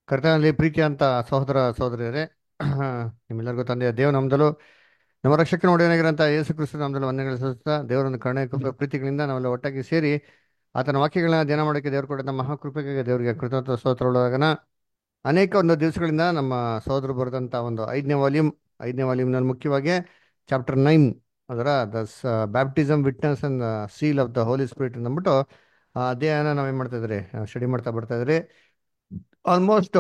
ಕರ್ತನಲ್ಲಿ ಪ್ರೀತಿ ಅಂತ ಸಹೋದರ ಸಹೋದರಿಯರೇ ನಿಮ್ಮೆಲ್ಲರಿಗೂ ತಂದೆಯ ದೇವ ನಮ್ದಲು ನಮ್ಮ ರಕ್ಷಕ ನೋಡಿನಾಗಿರಂತ ಯೇಸು ಕ್ರಿಸ್ತ ನಮ್ದಲ್ಲಿ ವಂದನೆಗಳು ಸಲ್ಲಿಸ್ತಾ ದೇವರನ್ನು ಕರುಣೆ ಕೃಪೆ ಪ್ರೀತಿಗಳಿಂದ ನಾವೆಲ್ಲ ಒಟ್ಟಾಗಿ ಸೇರಿ ಆತನ ವಾಕ್ಯಗಳನ್ನ ಧ್ಯಾನ ಮಾಡೋಕ್ಕೆ ದೇವರು ಕೊಟ್ಟಂತ ಮಹಾಕೃಪೆಗೆ ದೇವರಿಗೆ ಕೃತಜ್ಞತ ಸ್ತೋತ್ರಗಳಾಗನ ಅನೇಕ ಒಂದು ದಿವಸಗಳಿಂದ ನಮ್ಮ ಸಹೋದರು ಬರೆದಂಥ ಒಂದು ಐದನೇ ವಾಲ್ಯೂಮ್ ಐದನೇ ವಾಲ್ಯೂಮ್ನಲ್ಲಿ ಮುಖ್ಯವಾಗಿ ಚಾಪ್ಟರ್ ನೈನ್ ಅದರ the baptism witness and seal of the holy spirit ಅಂದ್ಬಿಟ್ಟು ಆ ಅಧ್ಯಾಯನ ನಾವೇನು ಮಾಡ್ತಾ ಇದ್ರಿ ಸ್ಟಡಿ ಮಾಡ್ತಾ ಬರ್ತಾ ಇದ್ರಿ ಆಲ್ಮೋಸ್ಟ್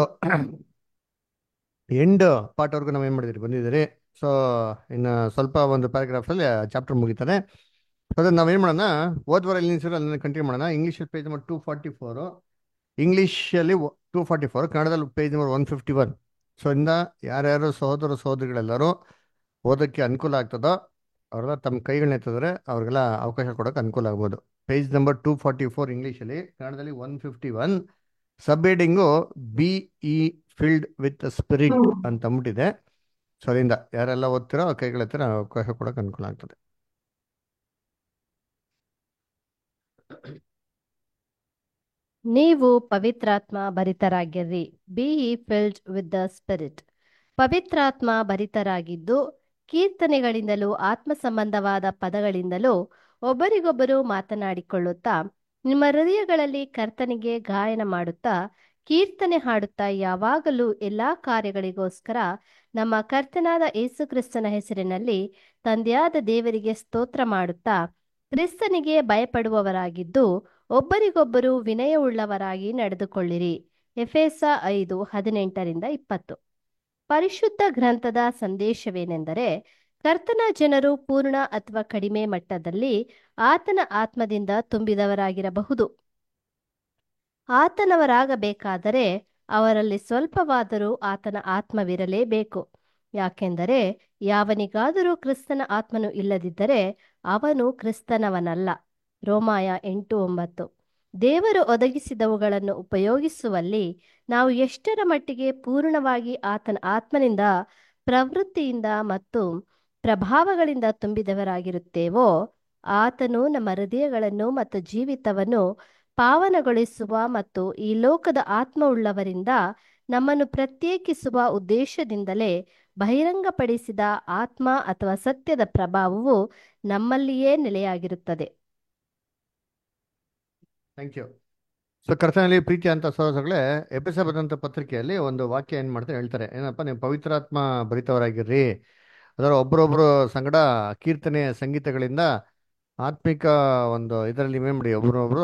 ಎಂಡ್ ಪಾರ್ಟ್ವರೆಗೂ ನಾವು ಏನು ಮಾಡಿದಿರಿ ಬಂದಿದ್ದೀರಿ ಸೊ ಇನ್ನು ಸ್ವಲ್ಪ ಒಂದು ಪ್ಯಾರಾಗ್ರಾಫಲ್ಲಿ ಚಾಪ್ಟರ್ ಮುಗಿತಾರೆ ಸೊ ಅದನ್ನು ನಾವೇನು ಮಾಡೋಣ ಓದ್ವಾರ ಎಲ್ಲಿ ನಿಲ್ಸಿರೋ ಅದನ್ನು ಕಂಟಿನ್ಯೂ ಮಾಡೋಣ ಇಂಗ್ಲೀಷಲ್ಲಿ page number two forty four ಇಂಗ್ಲೀಷಲ್ಲಿ ಟೂ ಫಾರ್ಟಿ ಫೋರ್ ಕನ್ನಡದಲ್ಲಿ page number one fifty one so ಇಂದ ಯಾರ್ಯಾರು ಸಹೋದರ ಸಹೋದರಿಗಳೆಲ್ಲರೂ ಓದೋಕ್ಕೆ ಅನುಕೂಲ ಆಗ್ತದೋ ಅವ್ರೆಲ್ಲ ತಮ್ಮ ಕೈಗಳನ್ನ ಎತ್ತಿದ್ರೆ ಅವ್ರಿಗೆಲ್ಲ ಅವಕಾಶ ಕೊಡೋಕೆ ಅನುಕೂಲ ಆಗ್ಬೋದು page number two forty four ಇಂಗ್ಲೀಷಲ್ಲಿ ಕನ್ನಡದಲ್ಲಿ one fifty one sub heading be filled with spirit ಅಂತ ಅಂದ್ಬಿಟ್ಟಿದೆ ಸೊ ಅದರಿಂದ ಯಾರೆಲ್ಲ ಓದ್ತಿರೋ ಅವ್ರ ಕೈಗಳ ಹತ್ತಿರ ಅವಕಾಶ ಕೊಡೋಕೆ ಅನುಕೂಲ ಆಗ್ತದೆ ನೀವು ಪವಿತ್ರಾತ್ಮ ಭರಿತರಾಗಿರ್ರಿ be filled with the spirit ಪವಿತ್ರಾತ್ಮ ಭರಿತರಾಗಿದ್ದು ಕೀರ್ತನೆಗಳಿಂದಲೂ ಆತ್ಮ ಸಂಬಂಧವಾದ ಪದಗಳಿಂದಲೂ ಒಬ್ಬರಿಗೊಬ್ಬರು ಮಾತನಾಡಿಕೊಳ್ಳುತ್ತಾ ನಿಮ್ಮ ಹೃದಯಗಳಲ್ಲಿ ಕರ್ತನಿಗೆ ಗಾಯನ ಮಾಡುತ್ತಾ ಕೀರ್ತನೆ ಹಾಡುತ್ತಾ ಯಾವಾಗಲೂ ಎಲ್ಲಾ ಕಾರ್ಯಗಳಿಗೋಸ್ಕರ ನಮ್ಮ ಕರ್ತನಾದ ಯೇಸು ಕ್ರಿಸ್ತನ ಹೆಸರಿನಲ್ಲಿ ತಂದೆಯಾದ ದೇವರಿಗೆ ಸ್ತೋತ್ರ ಮಾಡುತ್ತಾ ಕ್ರಿಸ್ತನಿಗೆ ಭಯಪಡುವವರಾಗಿದ್ದು ಒಬ್ಬರಿಗೊಬ್ಬರು ವಿನಯವುಳ್ಳವರಾಗಿ ನಡೆದುಕೊಳ್ಳಿರಿ ಎಫೆಸ ಐದು ಹದಿನೆಂಟರಿಂದ ಇಪ್ಪತ್ತು ಪರಿಶುದ್ಧ ಗ್ರಂಥದ ಸಂದೇಶವೇನೆಂದರೆ ಕರ್ತನ ಜನರು ಪೂರ್ಣ ಅಥವಾ ಕಡಿಮೆ ಮಟ್ಟದಲ್ಲಿ ಆತನ ಆತ್ಮದಿಂದ ತುಂಬಿದವರಾಗಿರಬಹುದು ಆತನವರಾಗಬೇಕಾದರೆ ಅವರಲ್ಲಿ ಸ್ವಲ್ಪವಾದರೂ ಆತನ ಆತ್ಮವಿರಲೇಬೇಕು ಯಾಕೆಂದರೆ ಯಾವನಿಗಾದರೂ ಕ್ರಿಸ್ತನ ಆತ್ಮನು ಇಲ್ಲದಿದ್ದರೆ ಅವನು ಕ್ರಿಸ್ತನವನಲ್ಲ ರೋಮಾಯ ಎಂಟು ಒಂಬತ್ತು ದೇವರು ಒದಗಿಸಿದವುಗಳನ್ನು ಉಪಯೋಗಿಸುವಲ್ಲಿ ನಾವು ಎಷ್ಟರ ಮಟ್ಟಿಗೆ ಪೂರ್ಣವಾಗಿ ಆತನ ಆತ್ಮನಿಂದ ಪ್ರವೃತ್ತಿಯಿಂದ ಮತ್ತು ಪ್ರಭಾವಗಳಿಂದ ತುಂಬಿದವರಾಗಿರುತ್ತೇವೋ ಆತನು ನಮ್ಮ ಹೃದಯಗಳನ್ನು ಮತ್ತು ಜೀವಿತವನ್ನು ಪಾವನಗೊಳಿಸುವ ಮತ್ತು ಈ ಲೋಕದ ಆತ್ಮವುಳ್ಳವರಿಂದ ನಮ್ಮನ್ನು ಪ್ರತ್ಯೇಕಿಸುವ ಉದ್ದೇಶದಿಂದಲೇ ಬಹಿರಂಗಪಡಿಸಿದ ಆತ್ಮ ಅಥವಾ ಸತ್ಯದ ಪ್ರಭಾವವು ನಮ್ಮಲ್ಲಿಯೇ ನೆಲೆಯಾಗಿರುತ್ತದೆ ಥ್ಯಾಂಕ್ ಯು ಸೊ ಕರ್ತನಲ್ಲಿ ಪ್ರೀತಿ ಅಂತ ಸಹೋದರಗಳೇ ಎಪಿಸ ಬರೆದಂಥ ಪತ್ರಿಕೆಯಲ್ಲಿ ಒಂದು ವಾಕ್ಯ ಏನು ಮಾಡ್ತಾರೆ ಹೇಳ್ತಾರೆ ಏನಪ್ಪ ನೀವು ಪವಿತ್ರಾತ್ಮ ಭರಿತವರಾಗಿರ್ರಿ ಅದರ ಒಬ್ಬರೊಬ್ಬರು ಸಂಗಡ ಕೀರ್ತನೆ ಸಂಗೀತಗಳಿಂದ ಆತ್ಮಿಕ ಒಂದು ಇದರಲ್ಲಿ ಏನು ಮಾಡಿ ಒಬ್ರೊಬ್ರು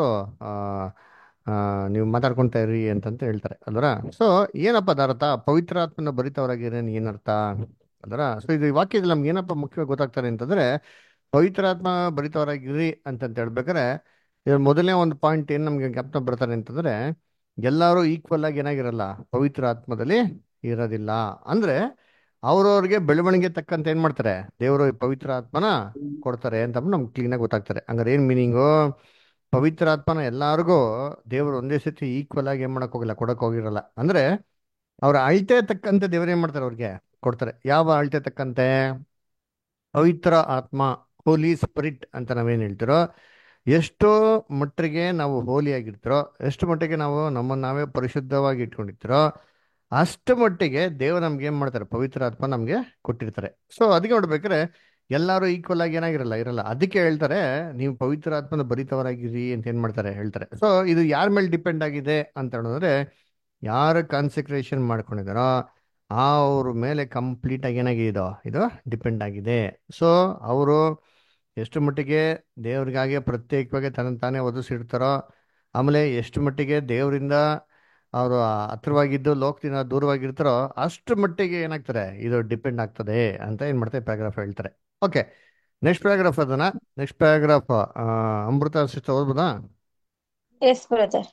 ನೀವು ಮಾತಾಡ್ಕೊತಾ ಇರ್ರಿ ಅಂತಂತ ಹೇಳ್ತಾರೆ ಅಲ್ವರ ಸೊ ಏನಪ್ಪ ಅದರ ಅರ್ಥ ಪವಿತ್ರಾತ್ಮನ ಭರಿತವರಾಗಿರಿ ಏನರ್ಥ ಅದರ ಸೊ ಇದು ಈ ವಾಕ್ಯದಲ್ಲಿ ನಮ್ಗೆ ಏನಪ್ಪ ಮುಖ್ಯವಾಗಿ ಗೊತ್ತಾಗ್ತಾರೆ ಅಂತಂದ್ರೆ ಪವಿತ್ರಾತ್ಮ ಭರಿತವರಾಗಿರಿ ಅಂತಂತ ಹೇಳ್ಬೇಕಾರೆ ಇದ್ರ ಮೊದಲನೇ ಒಂದು ಪಾಯಿಂಟ್ ಏನು ನಮ್ಗೆ ಜ್ಞಾಪನ ಬರ್ತಾರೆ ಅಂತಂದ್ರೆ ಎಲ್ಲರೂ ಈಕ್ವಲ್ ಆಗಿ ಏನಾಗಿರಲ್ಲ ಪವಿತ್ರ ಆತ್ಮದಲ್ಲಿ ಇರೋದಿಲ್ಲ ಅಂದ್ರೆ ಅವ್ರವ್ರಿಗೆ ಬೆಳವಣಿಗೆ ತಕ್ಕಂತ ಏನ್ ಮಾಡ್ತಾರೆ ದೇವರು ಪವಿತ್ರ ಆತ್ಮನ ಕೊಡ್ತಾರೆ ಅಂತ ನಮ್ಗೆ ಕ್ಲೀನಾಗಿ ಗೊತ್ತಾಗ್ತಾರೆ ಹಂಗಾರೆ ಏನ್ ಮೀನಿಂಗು ಪವಿತ್ರ ಆತ್ಮನ ಎಲ್ಲಾರ್ಗೂ ದೇವರು ಒಂದೇ ಸತಿ ಈಕ್ವಲ್ ಆಗಿ ಏನ್ ಮಾಡಕ್ ಹೋಗಿಲ್ಲ ಕೊಡಕ್ ಹೋಗಿರಲ್ಲ ಅಂದ್ರೆ ಅವ್ರ ಅಳತೆ ತಕ್ಕಂತೆ ದೇವ್ರು ಏನ್ ಮಾಡ್ತಾರೆ ಅವ್ರಿಗೆ ಕೊಡ್ತಾರೆ ಯಾವ ಅಳತೆ ತಕ್ಕಂತೆ ಪವಿತ್ರ ಆತ್ಮ ಹೋಲಿ ಸ್ಪಿರಿಟ್ ಅಂತ ನಾವೇನ್ ಹೇಳ್ತಿರೋ ಎಷ್ಟೋ ಮಟ್ಟಿಗೆ ನಾವು ಹೋಲಿಯಾಗಿರ್ತಿರೋ ಎಷ್ಟು ಮಟ್ಟಿಗೆ ನಾವು ನಮ್ಮನ್ನು ನಾವೇ ಪರಿಶುದ್ಧವಾಗಿ ಇಟ್ಕೊಂಡಿರ್ತಿರೋ ಅಷ್ಟು ಮಟ್ಟಿಗೆ ದೇವರು ನಮ್ಗೆ ಏನ್ ಮಾಡ್ತಾರೆ ಪವಿತ್ರ ಆತ್ಮ ನಮ್ಗೆ ಕೊಟ್ಟಿರ್ತಾರೆ ಸೊ ಅದಕ್ಕೆ ನೋಡ್ಬೇಕಾದ್ರೆ ಎಲ್ಲರೂ ಈಕ್ವಲ್ ಆಗಿ ಏನಾಗಿರಲ್ಲ ಇರಲ್ಲ ಅದಕ್ಕೆ ಹೇಳ್ತಾರೆ ನೀವು ಪವಿತ್ರ ಆತ್ಮನ ಭರಿತವರಾಗಿರಿ ಅಂತ ಏನ್ ಮಾಡ್ತಾರೆ ಹೇಳ್ತಾರೆ ಸೊ ಇದು ಯಾರ ಮೇಲೆ ಡಿಪೆಂಡ್ ಆಗಿದೆ ಅಂತ ಹೇಳಿದ್ರೆ ಯಾರು ಕಾನ್ಸಂಟ್ರೇಷನ್ ಮಾಡ್ಕೊಂಡಿದಾರೋ ಆ ಅವ್ರ ಮೇಲೆ ಕಂಪ್ಲೀಟ್ ಆಗಿ ಏನಾಗಿದೆ ಇದು ಡಿಪೆಂಡ್ ಆಗಿದೆ ಸೊ ಅವರು ಎಷ್ಟು ಮಟ್ಟಿಗೆ ದೇವ್ರಿಗಾಗೆ ಪ್ರತ್ಯೇಕವಾಗಿ ತನ್ನ ತಾನೇ ಒದಿಸಿಡ್ತಾರೋ ಆಮೇಲೆ ಎಷ್ಟು ಮಟ್ಟಿಗೆ ದೇವರಿಂದ ಅವರು ಹತ್ರವಾಗಿದ್ದು ಲೋಕದಿಂದ ದೂರವಾಗಿರ್ತಾರೋ ಅಷ್ಟು ಮಟ್ಟಿಗೆ ಏನಾಗ್ತಾರೆ ಇದು ಡಿಪೆಂಡ್ ಆಗ್ತದೆ ಅಂತ ಏನ್ ಮಾಡ್ತಾರೆ ಪ್ಯಾರಾಗ್ರಾಫ್ ಹೇಳ್ತಾರೆ ಓಕೆ ನೆಕ್ಸ್ಟ್ ಪ್ಯಾರಾಗ್ರಾಫ್ ಅದನ್ನ ನೆಕ್ಸ್ಟ್ ಪ್ಯಾರಾಗ್ರಾಫ್ ಅಮೃತ ಸಿಸ್ಟರ್ ಓದ್ಬೋದಾ ಎಸ್ ಬ್ರದರ್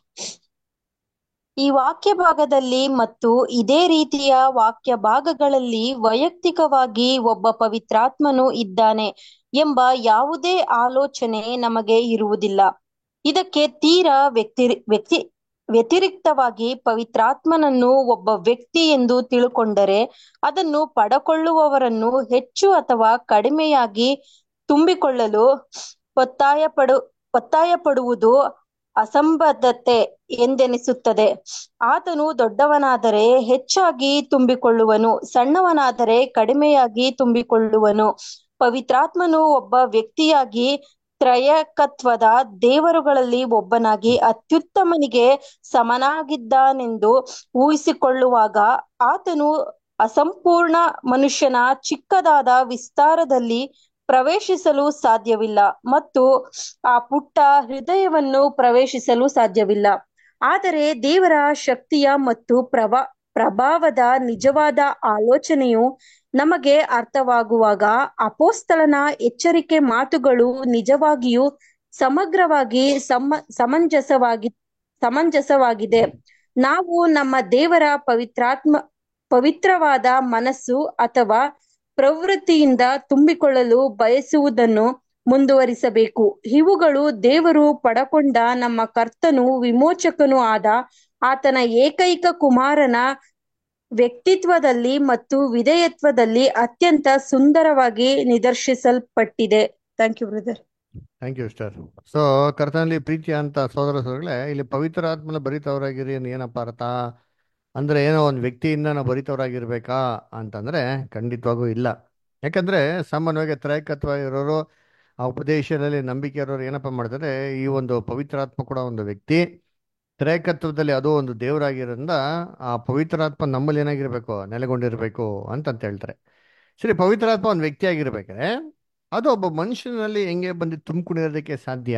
ಈ ವಾಕ್ಯ ಭಾಗದಲ್ಲಿ ಮತ್ತು ಇದೇ ರೀತಿಯ ವಾಕ್ಯ ಭಾಗಗಳಲ್ಲಿ ವೈಯಕ್ತಿಕವಾಗಿ ಒಬ್ಬ ಪವಿತ್ರಾತ್ಮನು ಇದ್ದಾನೆ ಎಂಬ ಯಾವುದೇ ಆಲೋಚನೆ ನಮಗೆ ಇರುವುದಿಲ್ಲ ಇದಕ್ಕೆ ತೀರಾ ವ್ಯಕ್ತಿ ವ್ಯಕ್ತಿ ವ್ಯತಿರಿಕ್ತವಾಗಿ ಪವಿತ್ರಾತ್ಮನನ್ನು ಒಬ್ಬ ವ್ಯಕ್ತಿ ಎಂದು ತಿಳುಕೊಂಡರೆ ಅದನ್ನು ಪಡಕೊಳ್ಳುವವರನ್ನು ಹೆಚ್ಚು ಅಥವಾ ಕಡಿಮೆಯಾಗಿ ತುಂಬಿಕೊಳ್ಳಲು ಒತ್ತಾಯ ಪಡು ಒತ್ತಾಯ ಪಡುವುದು ಅಸಂಬದ್ಧತೆ ಎಂದೆನಿಸುತ್ತದೆ ಆತನು ದೊಡ್ಡವನಾದರೆ ಹೆಚ್ಚಾಗಿ ತುಂಬಿಕೊಳ್ಳುವನು ಸಣ್ಣವನಾದರೆ ಕಡಿಮೆಯಾಗಿ ತುಂಬಿಕೊಳ್ಳುವನು ಪವಿತ್ರಾತ್ಮನು ಒಬ್ಬ ವ್ಯಕ್ತಿಯಾಗಿ ತ್ರಯಕತ್ವದ ದೇವರುಗಳಲ್ಲಿ ಒಬ್ಬನಾಗಿ ಅತ್ಯುತ್ತಮನಿಗೆ ಸಮನಾಗಿದ್ದಾನೆಂದು ಊಹಿಸಿಕೊಳ್ಳುವಾಗ ಆತನು ಅಸಂಪೂರ್ಣ ಮನುಷ್ಯನ ಚಿಕ್ಕದಾದ ವಿಸ್ತಾರದಲ್ಲಿ ಪ್ರವೇಶಿಸಲು ಸಾಧ್ಯವಿಲ್ಲ ಮತ್ತು ಆ ಪುಟ್ಟ ಹೃದಯವನ್ನು ಪ್ರವೇಶಿಸಲು ಸಾಧ್ಯವಿಲ್ಲ ಆದರೆ ದೇವರ ಶಕ್ತಿಯ ಮತ್ತು ಪ್ರಭಾ ಪ್ರಭಾವದ ನಿಜವಾದ ಆಲೋಚನೆಯು ನಮಗೆ ಅರ್ಥವಾಗುವಾಗ ಅಪೋಸ್ತಲನ ಎಚ್ಚರಿಕೆ ಮಾತುಗಳು ನಿಜವಾಗಿಯೂ ಸಮಗ್ರವಾಗಿ ಸಮ ಸಮಂಜಸವಾಗಿ ಸಮಂಜಸವಾಗಿದೆ ನಾವು ನಮ್ಮ ದೇವರ ಪವಿತ್ರಾತ್ಮ ಪವಿತ್ರವಾದ ಮನಸ್ಸು ಅಥವಾ ಪ್ರವೃತ್ತಿಯಿಂದ ತುಂಬಿಕೊಳ್ಳಲು ಬಯಸುವುದನ್ನು ಮುಂದುವರಿಸಬೇಕು ಇವುಗಳು ದೇವರು ಪಡಕೊಂಡ ನಮ್ಮ ಕರ್ತನು ವಿಮೋಚಕನೂ ಆದ ಆತನ ಏಕೈಕ ಕುಮಾರನ ವ್ಯಕ್ತಿತ್ವದಲ್ಲಿ ಮತ್ತು ವಿಧೇಯತ್ವದಲ್ಲಿ ಅತ್ಯಂತ ಸುಂದರವಾಗಿ ನಿದರ್ಶಿಸಲ್ಪಟ್ಟಿದೆ thank you brother thank you sister so ಕರ್ತನಲ್ಲಿ ಪ್ರೀತಿ ಅಂತ ಸೋದರ ಸೋದರಗಳೇ ಇಲ್ಲಿ ಪವಿತ್ರ ಆತ್ಮನ ಬರಿತವರಾಗಿರಿ ಅಂತ ಏನಪ್ಪ ಅರ್ಥ ಅಂದ್ರೆ ಏನೋ ಒಂದು ವ್ಯಕ್ತಿಯಿಂದ ನಾವು ಬರಿತವರಾಗಿರ್ಬೇಕಾ ಅಂತಂದ್ರೆ ಖಂಡಿತವಾಗೂ ಇಲ್ಲ ಯಾಕಂದ್ರೆ ಸಾಮಾನ್ಯವಾಗಿ ತ್ರೈಕತ್ವ ಇರೋರು ಆ ಉಪದೇಶದಲ್ಲಿ ನಂಬಿಕೆ ಇರೋರು ಏನಪ್ಪ ಮಾಡ್ತಾರೆ ಈ ಒಂದು ಪವಿತ್ರಾತ್ಮ ಕೂಡ ಒಂದು ವ್ಯಕ್ತಿ ತ್ರೈಕತ್ವದಲ್ಲಿ ಅದು ಒಂದು ದೇವರಾಗಿರೋದ್ರಿಂದ ಆ ಪವಿತ್ರಾತ್ಮ ನಮ್ಮಲ್ಲಿ ಏನಾಗಿರ್ಬೇಕು ನೆಲೆಗೊಂಡಿರ್ಬೇಕು ಅಂತಂತ ಹೇಳ್ತಾರೆ ಸರಿ ಪವಿತ್ರಾತ್ಮ ಒಂದು ವ್ಯಕ್ತಿ ಆಗಿರ್ಬೇಕಾದ್ರೆ ಅದು ಒಬ್ಬ ಮನುಷ್ಯನಲ್ಲಿ ಹೆಂಗೆ ಬಂದು ತುಂಬಿಕೊಂಡಿರೋದಕ್ಕೆ ಸಾಧ್ಯ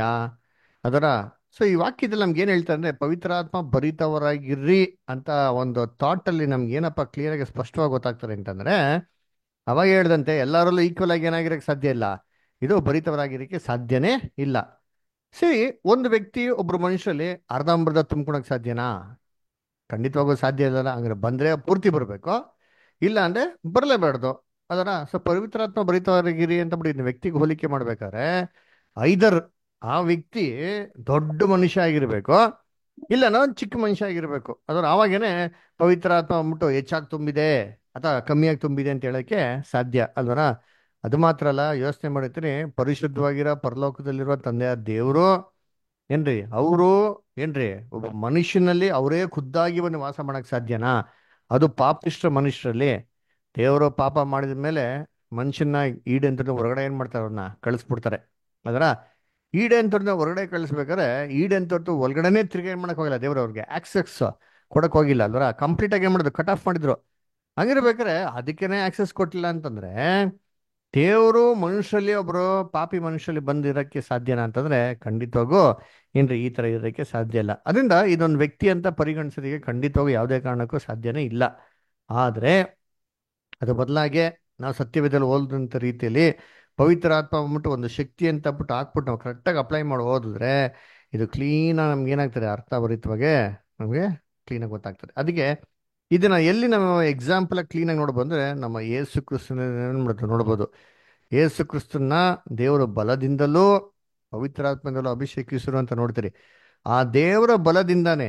ಅದರ ಸೊ ಈ ವಾಕ್ಯದಲ್ಲಿ ನಮ್ಗೆ ಏನು ಹೇಳ್ತಾರೆ ಅಂದ್ರೆ ಪವಿತ್ರಾತ್ಮ ಭರಿತವರಾಗಿರ್ರಿ ಅಂತ ಒಂದು ಥಾಟ್ ಅಲ್ಲಿ ನಮ್ಗೆ ಏನಪ್ಪ ಕ್ಲಿಯರ್ ಆಗಿ ಸ್ಪಷ್ಟವಾಗಿ ಗೊತ್ತಾಗ್ತದೆ ಅಂತಂದ್ರೆ ಅವಾಗ ಹೇಳ್ದಂತೆ ಎಲ್ಲರಲ್ಲೂ ಈಕ್ವಲ್ ಆಗಿ ಏನಾಗಿರಕ್ಕೆ ಸಾಧ್ಯ ಇಲ್ಲ ಇದು ಭರಿತವರಾಗಿರಕ್ಕೆ ಸಾಧ್ಯನೇ ಇಲ್ಲ ಸರಿ ಒಂದು ವ್ಯಕ್ತಿ ಒಬ್ರು ಮನುಷ್ಯರಲ್ಲಿ ಅರ್ಧಂಬರ್ಧ ತುಂಬ್ಕೊಳಕ್ ಸಾಧ್ಯನಾ ಖಂಡಿತವಾಗೂ ಸಾಧ್ಯ ಇಲ್ಲ ಹಂಗಾರೆ ಬಂದ್ರೆ ಪೂರ್ತಿ ಬರಬೇಕು ಇಲ್ಲ ಅಂದ್ರೆ ಬರಲೇಬಾರ್ದು ಅದರ ಸೊ ಪವಿತ್ರಾತ್ಮ ಭರಿತವರಾಗಿರಿ ಅಂತ ಬಿಡಿ ವ್ಯಕ್ತಿಗೆ ಹೋಲಿಕೆ ಮಾಡ್ಬೇಕಾದ್ರೆ ಐದರ್ ಆ ವ್ಯಕ್ತಿ ದೊಡ್ಡ ಮನುಷ್ಯ ಆಗಿರ್ಬೇಕು ಇಲ್ಲ ಒಂದು ಚಿಕ್ಕ ಮನುಷ್ಯ ಆಗಿರ್ಬೇಕು ಅದರ ಆವಾಗೇನೆ ಪವಿತ್ರಾತ್ಮ ಅಂದ್ಬಿಟ್ಟು ಹೆಚ್ಚಾಗಿ ತುಂಬಿದೆ ಅಥವಾ ಕಮ್ಮಿಯಾಗಿ ತುಂಬಿದೆ ಅಂತ ಹೇಳಕ್ಕೆ ಸಾಧ್ಯ ಅಲ್ವರ ಅದು ಮಾತ್ರ ಅಲ್ಲ ಯೋಚನೆ ಮಾಡಿರ್ತೀನಿ ಪರಿಶುದ್ಧವಾಗಿರೋ ಪರಲೋಕದಲ್ಲಿರುವ ತಂದೆಯ ದೇವರು ಏನ್ರಿ ಅವರು ಏನ್ರಿ ಒಬ್ಬ ಮನುಷ್ಯನಲ್ಲಿ ಅವರೇ ಖುದ್ದಾಗಿ ಬಂದು ವಾಸ ಮಾಡಕ್ ಸಾಧ್ಯನಾ ಅದು ಪಾಪಿಷ್ಟ ಮನುಷ್ಯರಲ್ಲಿ ದೇವರು ಪಾಪ ಮಾಡಿದ ಮೇಲೆ ಮನುಷ್ಯನ ಈಡೇನ್ ತೊರೆದು ಹೊರಗಡೆ ಏನ್ ಮಾಡ್ತಾರೆ ಅವ್ರನ್ನ ಕಳಿಸ್ಬಿಡ್ತಾರೆ ಅದರ ಈಡೇನ್ ತೊರೆದು ಹೊರಗಡೆ ಕಳಿಸ್ಬೇಕಾದ್ರೆ ಈಡೇನ್ ತೊರೆದು ಒಳಗಡೆನೆ ತಿರ್ಗಿ ಏನ್ ಮಾಡಕ್ ಹೋಗಿಲ್ಲ ದೇವ್ರು ಅವ್ರಿಗೆ ಆಕ್ಸೆಸ್ ಕೊಡಕ್ ಹೋಗಿಲ್ಲ ಅಲ್ವರ ಕಂಪ್ಲೀಟ್ ಆಗಿ ಏನ್ ಮಾಡಿದ್ರು ಕಟ್ ಆಫ್ ಮಾಡಿದ್ರು ಹಂಗಿರ್ಬೇಕಾದ್ರೆ ಅದಕ್ಕೇನೆ ಆಕ್ಸೆಸ್ ಕೊಟ್ಟಿಲ್ಲ ಅಂತಂದ್ರೆ ದೇವರು ಮನುಷ್ಯರಲ್ಲಿ ಒಬ್ರು ಪಾಪಿ ಮನುಷ್ಯರಲ್ಲಿ ಬಂದಿರಕ್ಕೆ ಸಾಧ್ಯನಾ ಅಂತಂದ್ರೆ ಖಂಡಿತವಾಗೂ ಏನ್ರಿ ಈ ತರ ಇರೋಕ್ಕೆ ಸಾಧ್ಯ ಇಲ್ಲ ಅದರಿಂದ ಇದೊಂದು ವ್ಯಕ್ತಿ ಅಂತ ಪರಿಗಣಿಸೋದಕ್ಕೆ ಖಂಡಿತವಾಗೂ ಯಾವುದೇ ಕಾರಣಕ್ಕೂ ಸಾಧ್ಯನೇ ಇಲ್ಲ ಆದ್ರೆ ಅದು ಬದಲಾಗಿ ನಾವು ಸತ್ಯವೇದಲ್ಲಿ ಓದಿದಂಥ ರೀತಿಯಲ್ಲಿ ಪವಿತ್ರ ಆತ್ಮ ಅಂದ್ಬಿಟ್ಟು ಒಂದು ಶಕ್ತಿ ಅಂತ ಬಿಟ್ಟು ಹಾಕ್ಬಿಟ್ಟು ನಾವು ಕರೆಕ್ಟಾಗಿ ಅಪ್ಲೈ ಮಾಡಿ ಓದಿದ್ರೆ ಇದು ಕ್ಲೀನಾಗಿ ನಮ್ಗೆ ಏನಾಗ್ತದೆ ಅರ್ಥಭರಿತವಾಗೆ ನಮಗೆ ಕ್ಲೀನಾಗಿ ಗೊತ್ತಾಗ್ತದೆ ಅದಕ್ಕೆ ಇದನ್ನ ಎಲ್ಲಿ ನಾವು ಎಕ್ಸಾಂಪಲ್ ಕ್ಲೀನಾಗಿ ನೋಡ್ಬೋದು ಅಂದ್ರೆ ನಮ್ಮ ಯೇಸು ಕ್ರಿಸ್ತನ ಏನ್ ಮಾಡ್ತೀವಿ ನೋಡ್ಬೋದು ಯೇಸು ಕ್ರಿಸ್ತನ ದೇವರ ಬಲದಿಂದಲೂ ಪವಿತ್ರಾತ್ಮದಲ್ಲೂ ಅಭಿಷೇಕಿಸರು ಅಂತ ನೋಡ್ತೀರಿ ಆ ದೇವರ ಬಲದಿಂದಾನೇ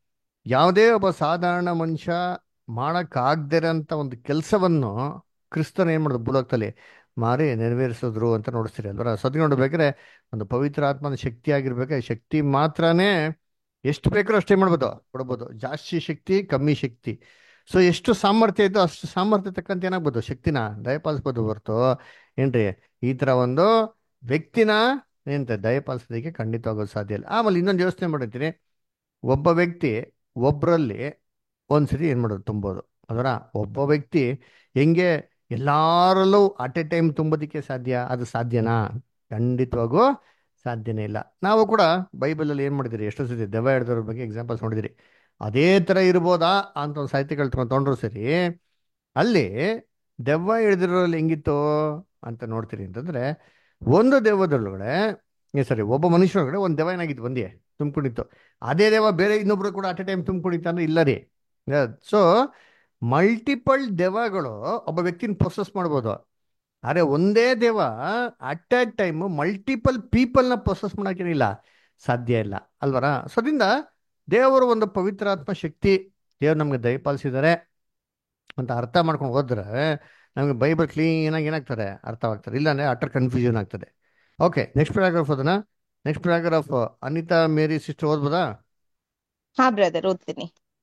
ಯಾವುದೇ ಒಬ್ಬ ಸಾಧಾರಣ ಮನುಷ್ಯ ಮಾಡಕ್ಕಾಗ್ದಿರೋಂಥ ಒಂದು ಕೆಲಸವನ್ನು ಕ್ರಿಸ್ತನ ಏನ್ ಮಾಡೋದು ಭೂಲೋಕದಲ್ಲಿ ಮಾರಿ ನೆರವೇರಿಸಿದ್ರು ಅಂತ ನೋಡಿಸ್ತೀರಿ ಅಲ್ವರ ಸತಿ ನೋಡ್ಬೇಕಾದ್ರೆ ಒಂದು ಪವಿತ್ರ ಆತ್ಮನ ಶಕ್ತಿ ಆಗಿರ್ಬೇಕಾದ್ರೆ ಶಕ್ತಿ ಮಾತ್ರನೇ ಎಷ್ಟು ಬೇಕಾದ್ರೂ ಅಷ್ಟೇ ಮಾಡ್ಬೋದು ಕೊಡ್ಬೋದು ಜಾಸ್ತಿ ಶಕ್ತಿ ಕಮ್ಮಿ ಶಕ್ತಿ ಸೊ ಎಷ್ಟು ಸಾಮರ್ಥ್ಯ ಇತ್ತು ಅಷ್ಟು ಸಾಮರ್ಥ್ಯ ತಕ್ಕಂತ ಏನಾಗ್ಬೋದು ಶಕ್ತಿನ ದಯಪಾಲಿಸ್ಬೋದು ಹೊರತು ಏನ್ರಿ ಈ ತರ ಒಂದು ವ್ಯಕ್ತಿನ ಏನಂತ ದಯಪಾಲಿಸೋದಕ್ಕೆ ಖಂಡಿತವಾಗೋದು ಸಾಧ್ಯ ಇಲ್ಲ ಆಮೇಲೆ ಇನ್ನೊಂದು ಯೋಚನೆ ಮಾಡಿರ್ತೀನಿ ಒಬ್ಬ ವ್ಯಕ್ತಿ ಒಬ್ಬರಲ್ಲಿ ಒಂದ್ಸರಿ ಏನ್ ಮಾಡೋದು ತುಂಬೋದು ಅದರ ಒಬ್ಬ ವ್ಯಕ್ತಿ ಹೆಂಗೆ ಎಲ್ಲಾರಲ್ಲೂ ಅಟ್ ಎ ಟೈಮ್ ತುಂಬೋದಕ್ಕೆ ಸಾಧ್ಯ ಅದು ಸಾಧ್ಯನಾ ಖಂಡಿತವಾಗೂ ಸಾಧ್ಯನೇ ಇಲ್ಲ ನಾವು ಕೂಡ ಬೈಬಲಲ್ಲಿ ಏನು ಮಾಡಿದಿರಿ ಎಷ್ಟೋ ಸತಿ ದೆವ್ವ ಹಿಡಿದವ್ರ ಬಗ್ಗೆ ಎಕ್ಸಾಂಪಲ್ಸ್ ನೋಡಿದಿರಿ ಅದೇ ಥರ ಇರ್ಬೋದಾ ಅಂತ ಒಂದು ಸಾಹಿತ್ಯಗಳು ತೊಗೊಂಡ್ರು ಸರಿ ಅಲ್ಲಿ ದೆವ್ವ ಹಿಡಿದಿರೋಲ್ಲಿ ಹೆಂಗಿತ್ತು ಅಂತ ನೋಡ್ತೀರಿ ಅಂತಂದ್ರೆ ಒಂದು ದೆವ್ವದೊಳಗಡೆ ಸರಿ ಒಬ್ಬ ಮನುಷ್ಯರೊಳಗಡೆ ಒಂದು ದೆವ್ವ ಏನಾಗಿತ್ತು ಒಂದೇ ತುಂಬಿಕೊಂಡಿತ್ತು ಅದೇ ದೆವ್ವ ಬೇರೆ ಇನ್ನೊಬ್ರು ಕೂಡ ಅಟ್ ಎ ಟೈಮ್ ತುಂಬಿಕೊಂಡಿತ್ತು ಅಂದ್ರೆ ಇಲ್ಲ ರೀ ಸೊ ಮಲ್ಟಿಪಲ್ ದೆವ್ವಗಳು ಒಬ್ಬ ವ್ಯಕ್ತಿನ ಪ್ರೊಸೆಸ್ ಮಾಡ್ಬೋದು ಆದರೆ ಒಂದೇ ದೇವ ಅಟ್ ಎ ಟೈಮ್ ಮಲ್ಟಿಪಲ್ ಪೀಪಲ್ನ ಪ್ರೊಸೆಸ್ ಮಾಡೋಕ್ಕೇನಿಲ್ಲ ಸಾಧ್ಯ ಇಲ್ಲ ಅಲ್ವರ ಸೊ ಅದರಿಂದ ದೇವರು ಒಂದು ಪವಿತ್ರಾತ್ಮ ಶಕ್ತಿ ದೇವ್ರು ನಮ್ಗೆ ದಯಪಾಲಿಸಿದ್ದಾರೆ ಅಂತ ಅರ್ಥ ಮಾಡ್ಕೊಂಡು ಹೋದ್ರೆ ನಮಗೆ ಬೈಬಲ್ ಕ್ಲೀನಾಗಿ ಏನಾಗ್ತಾರೆ ಅರ್ಥವಾಗ್ತದೆ ಇಲ್ಲಾಂದ್ರೆ ಅಟರ್ ಕನ್ಫ್ಯೂಷನ್ ಆಗ್ತದೆ ಓಕೆ ನೆಕ್ಸ್ಟ್ ಪ್ಯಾರಾಗ್ರಾಫ್ ಅದನ್ನ next paragraph Anita Mary sister ಓದ್ಬೋದಾ ಹಾ ಬ್ರದರ್ ಓದ್ತೀನಿ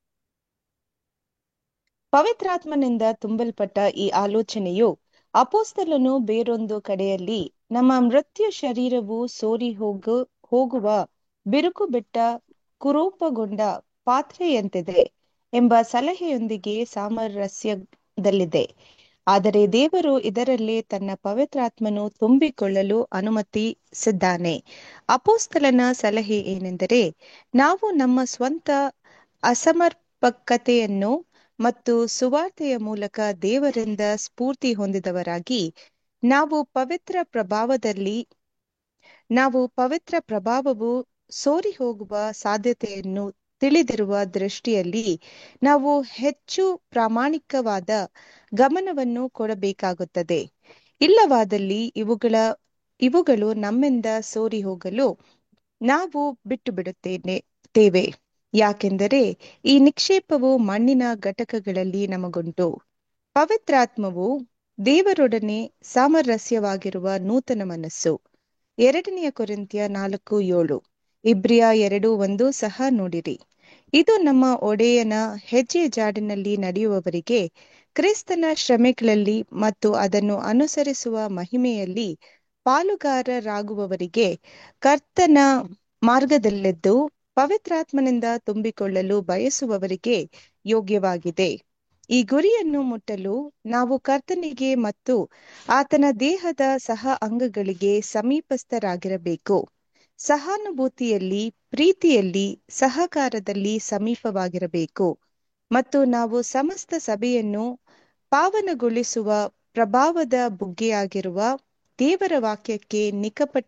ಪವಿತ್ರಾತ್ಮನಿಂದ ತುಂಬಲ್ಪಟ್ಟ ಈ ಆಲೋಚನೆಯು ಅಪೋಸ್ತಲನು ಬೇರೊಂದು ಕಡೆಯಲ್ಲಿ ನಮ್ಮ ಮೃತ್ಯು ಶರೀರವು ಸೋರಿ ಹೋಗು ಹೋಗುವ ಬಿರುಕು ಬಿಟ್ಟ ಕುರೂಪಗೊಂಡ ಪಾತ್ರೆಯಂತಿದೆ ಎಂಬ ಸಲಹೆಯೊಂದಿಗೆ ಸಾಮರಸ್ಯದಲ್ಲಿದೆ ಆದರೆ ದೇವರು ಇದರಲ್ಲಿ ತನ್ನ ಪವಿತ್ರಾತ್ಮನು ತುಂಬಿಕೊಳ್ಳಲು ಅನುಮತಿಸಿದ್ದಾನೆ ಅಪೋಸ್ತಲನ ಸಲಹೆ ಏನೆಂದರೆ ನಾವು ನಮ್ಮ ಸ್ವಂತ ಅಸಮರ್ಪಕತೆಯನ್ನು ಮತ್ತು ಸುವಾರ್ತೆಯ ಮೂಲಕ ದೇವರಿಂದ ಸ್ಫೂರ್ತಿ ಹೊಂದಿದವರಾಗಿ ನಾವು ಪವಿತ್ರ ಪ್ರಭಾವದಲ್ಲಿ ನಾವು ಪವಿತ್ರ ಪ್ರಭಾವವು ಸೋರಿ ಹೋಗುವ ಸಾಧ್ಯತೆಯನ್ನು ತಿಳಿದಿರುವ ದೃಷ್ಟಿಯಲ್ಲಿ ನಾವು ಹೆಚ್ಚು ಪ್ರಾಮಾಣಿಕವಾದ ಗಮನವನ್ನು ಕೊಡಬೇಕಾಗುತ್ತದೆ ಇಲ್ಲವಾದಲ್ಲಿ ಇವುಗಳ ಇವುಗಳು ನಮ್ಮಿಂದ ಸೋರಿ ಹೋಗಲು ನಾವು ಬಿಟ್ಟು ಬಿಡುತ್ತೇನೆ ತೇವೆ ಯಾಕೆಂದರೆ ಈ ನಿಕ್ಷೇಪವು ಮಣ್ಣಿನ ಘಟಕಗಳಲ್ಲಿ ನಮಗುಂಟು ಪವಿತ್ರಾತ್ಮವು ದೇವರೊಡನೆ ಸಾಮರಸ್ಯವಾಗಿರುವ ನೂತನ ಮನಸ್ಸು ಎರಡನೆಯ ಕೊರಿಂತಿಯ ನಾಲ್ಕು ಏಳು ಇಬ್ರಿಯ ಎರಡು ಒಂದು ಸಹ ನೋಡಿರಿ ಇದು ನಮ್ಮ ಒಡೆಯನ ಹೆಜ್ಜೆ ಜಾಡಿನಲ್ಲಿ ನಡೆಯುವವರಿಗೆ ಕ್ರಿಸ್ತನ ಶ್ರಮೆಗಳಲ್ಲಿ ಮತ್ತು ಅದನ್ನು ಅನುಸರಿಸುವ ಮಹಿಮೆಯಲ್ಲಿ ಪಾಲುಗಾರರಾಗುವವರಿಗೆ ಕರ್ತನ ಮಾರ್ಗದಲ್ಲೆದ್ದು ಪವಿತ್ರಾತ್ಮನಿಂದ ತುಂಬಿಕೊಳ್ಳಲು ಬಯಸುವವರಿಗೆ ಯೋಗ್ಯವಾಗಿದೆ ಈ ಗುರಿಯನ್ನು ಮುಟ್ಟಲು ನಾವು ಕರ್ತನಿಗೆ ಮತ್ತು ಆತನ ದೇಹದ ಸಹ ಅಂಗಗಳಿಗೆ ಸಮೀಪಸ್ಥರಾಗಿರಬೇಕು ಸಹಾನುಭೂತಿಯಲ್ಲಿ ಪ್ರೀತಿಯಲ್ಲಿ ಸಹಕಾರದಲ್ಲಿ ಸಮೀಪವಾಗಿರಬೇಕು ಮತ್ತು ನಾವು ಸಮಸ್ತ ಸಭೆಯನ್ನು ಪಾವನಗೊಳಿಸುವ ಪ್ರಭಾವದ ಬುಗ್ಗೆಯಾಗಿರುವ ದೇವರ ವಾಕ್ಯಕ್ಕೆ ನಿಕಪಟ್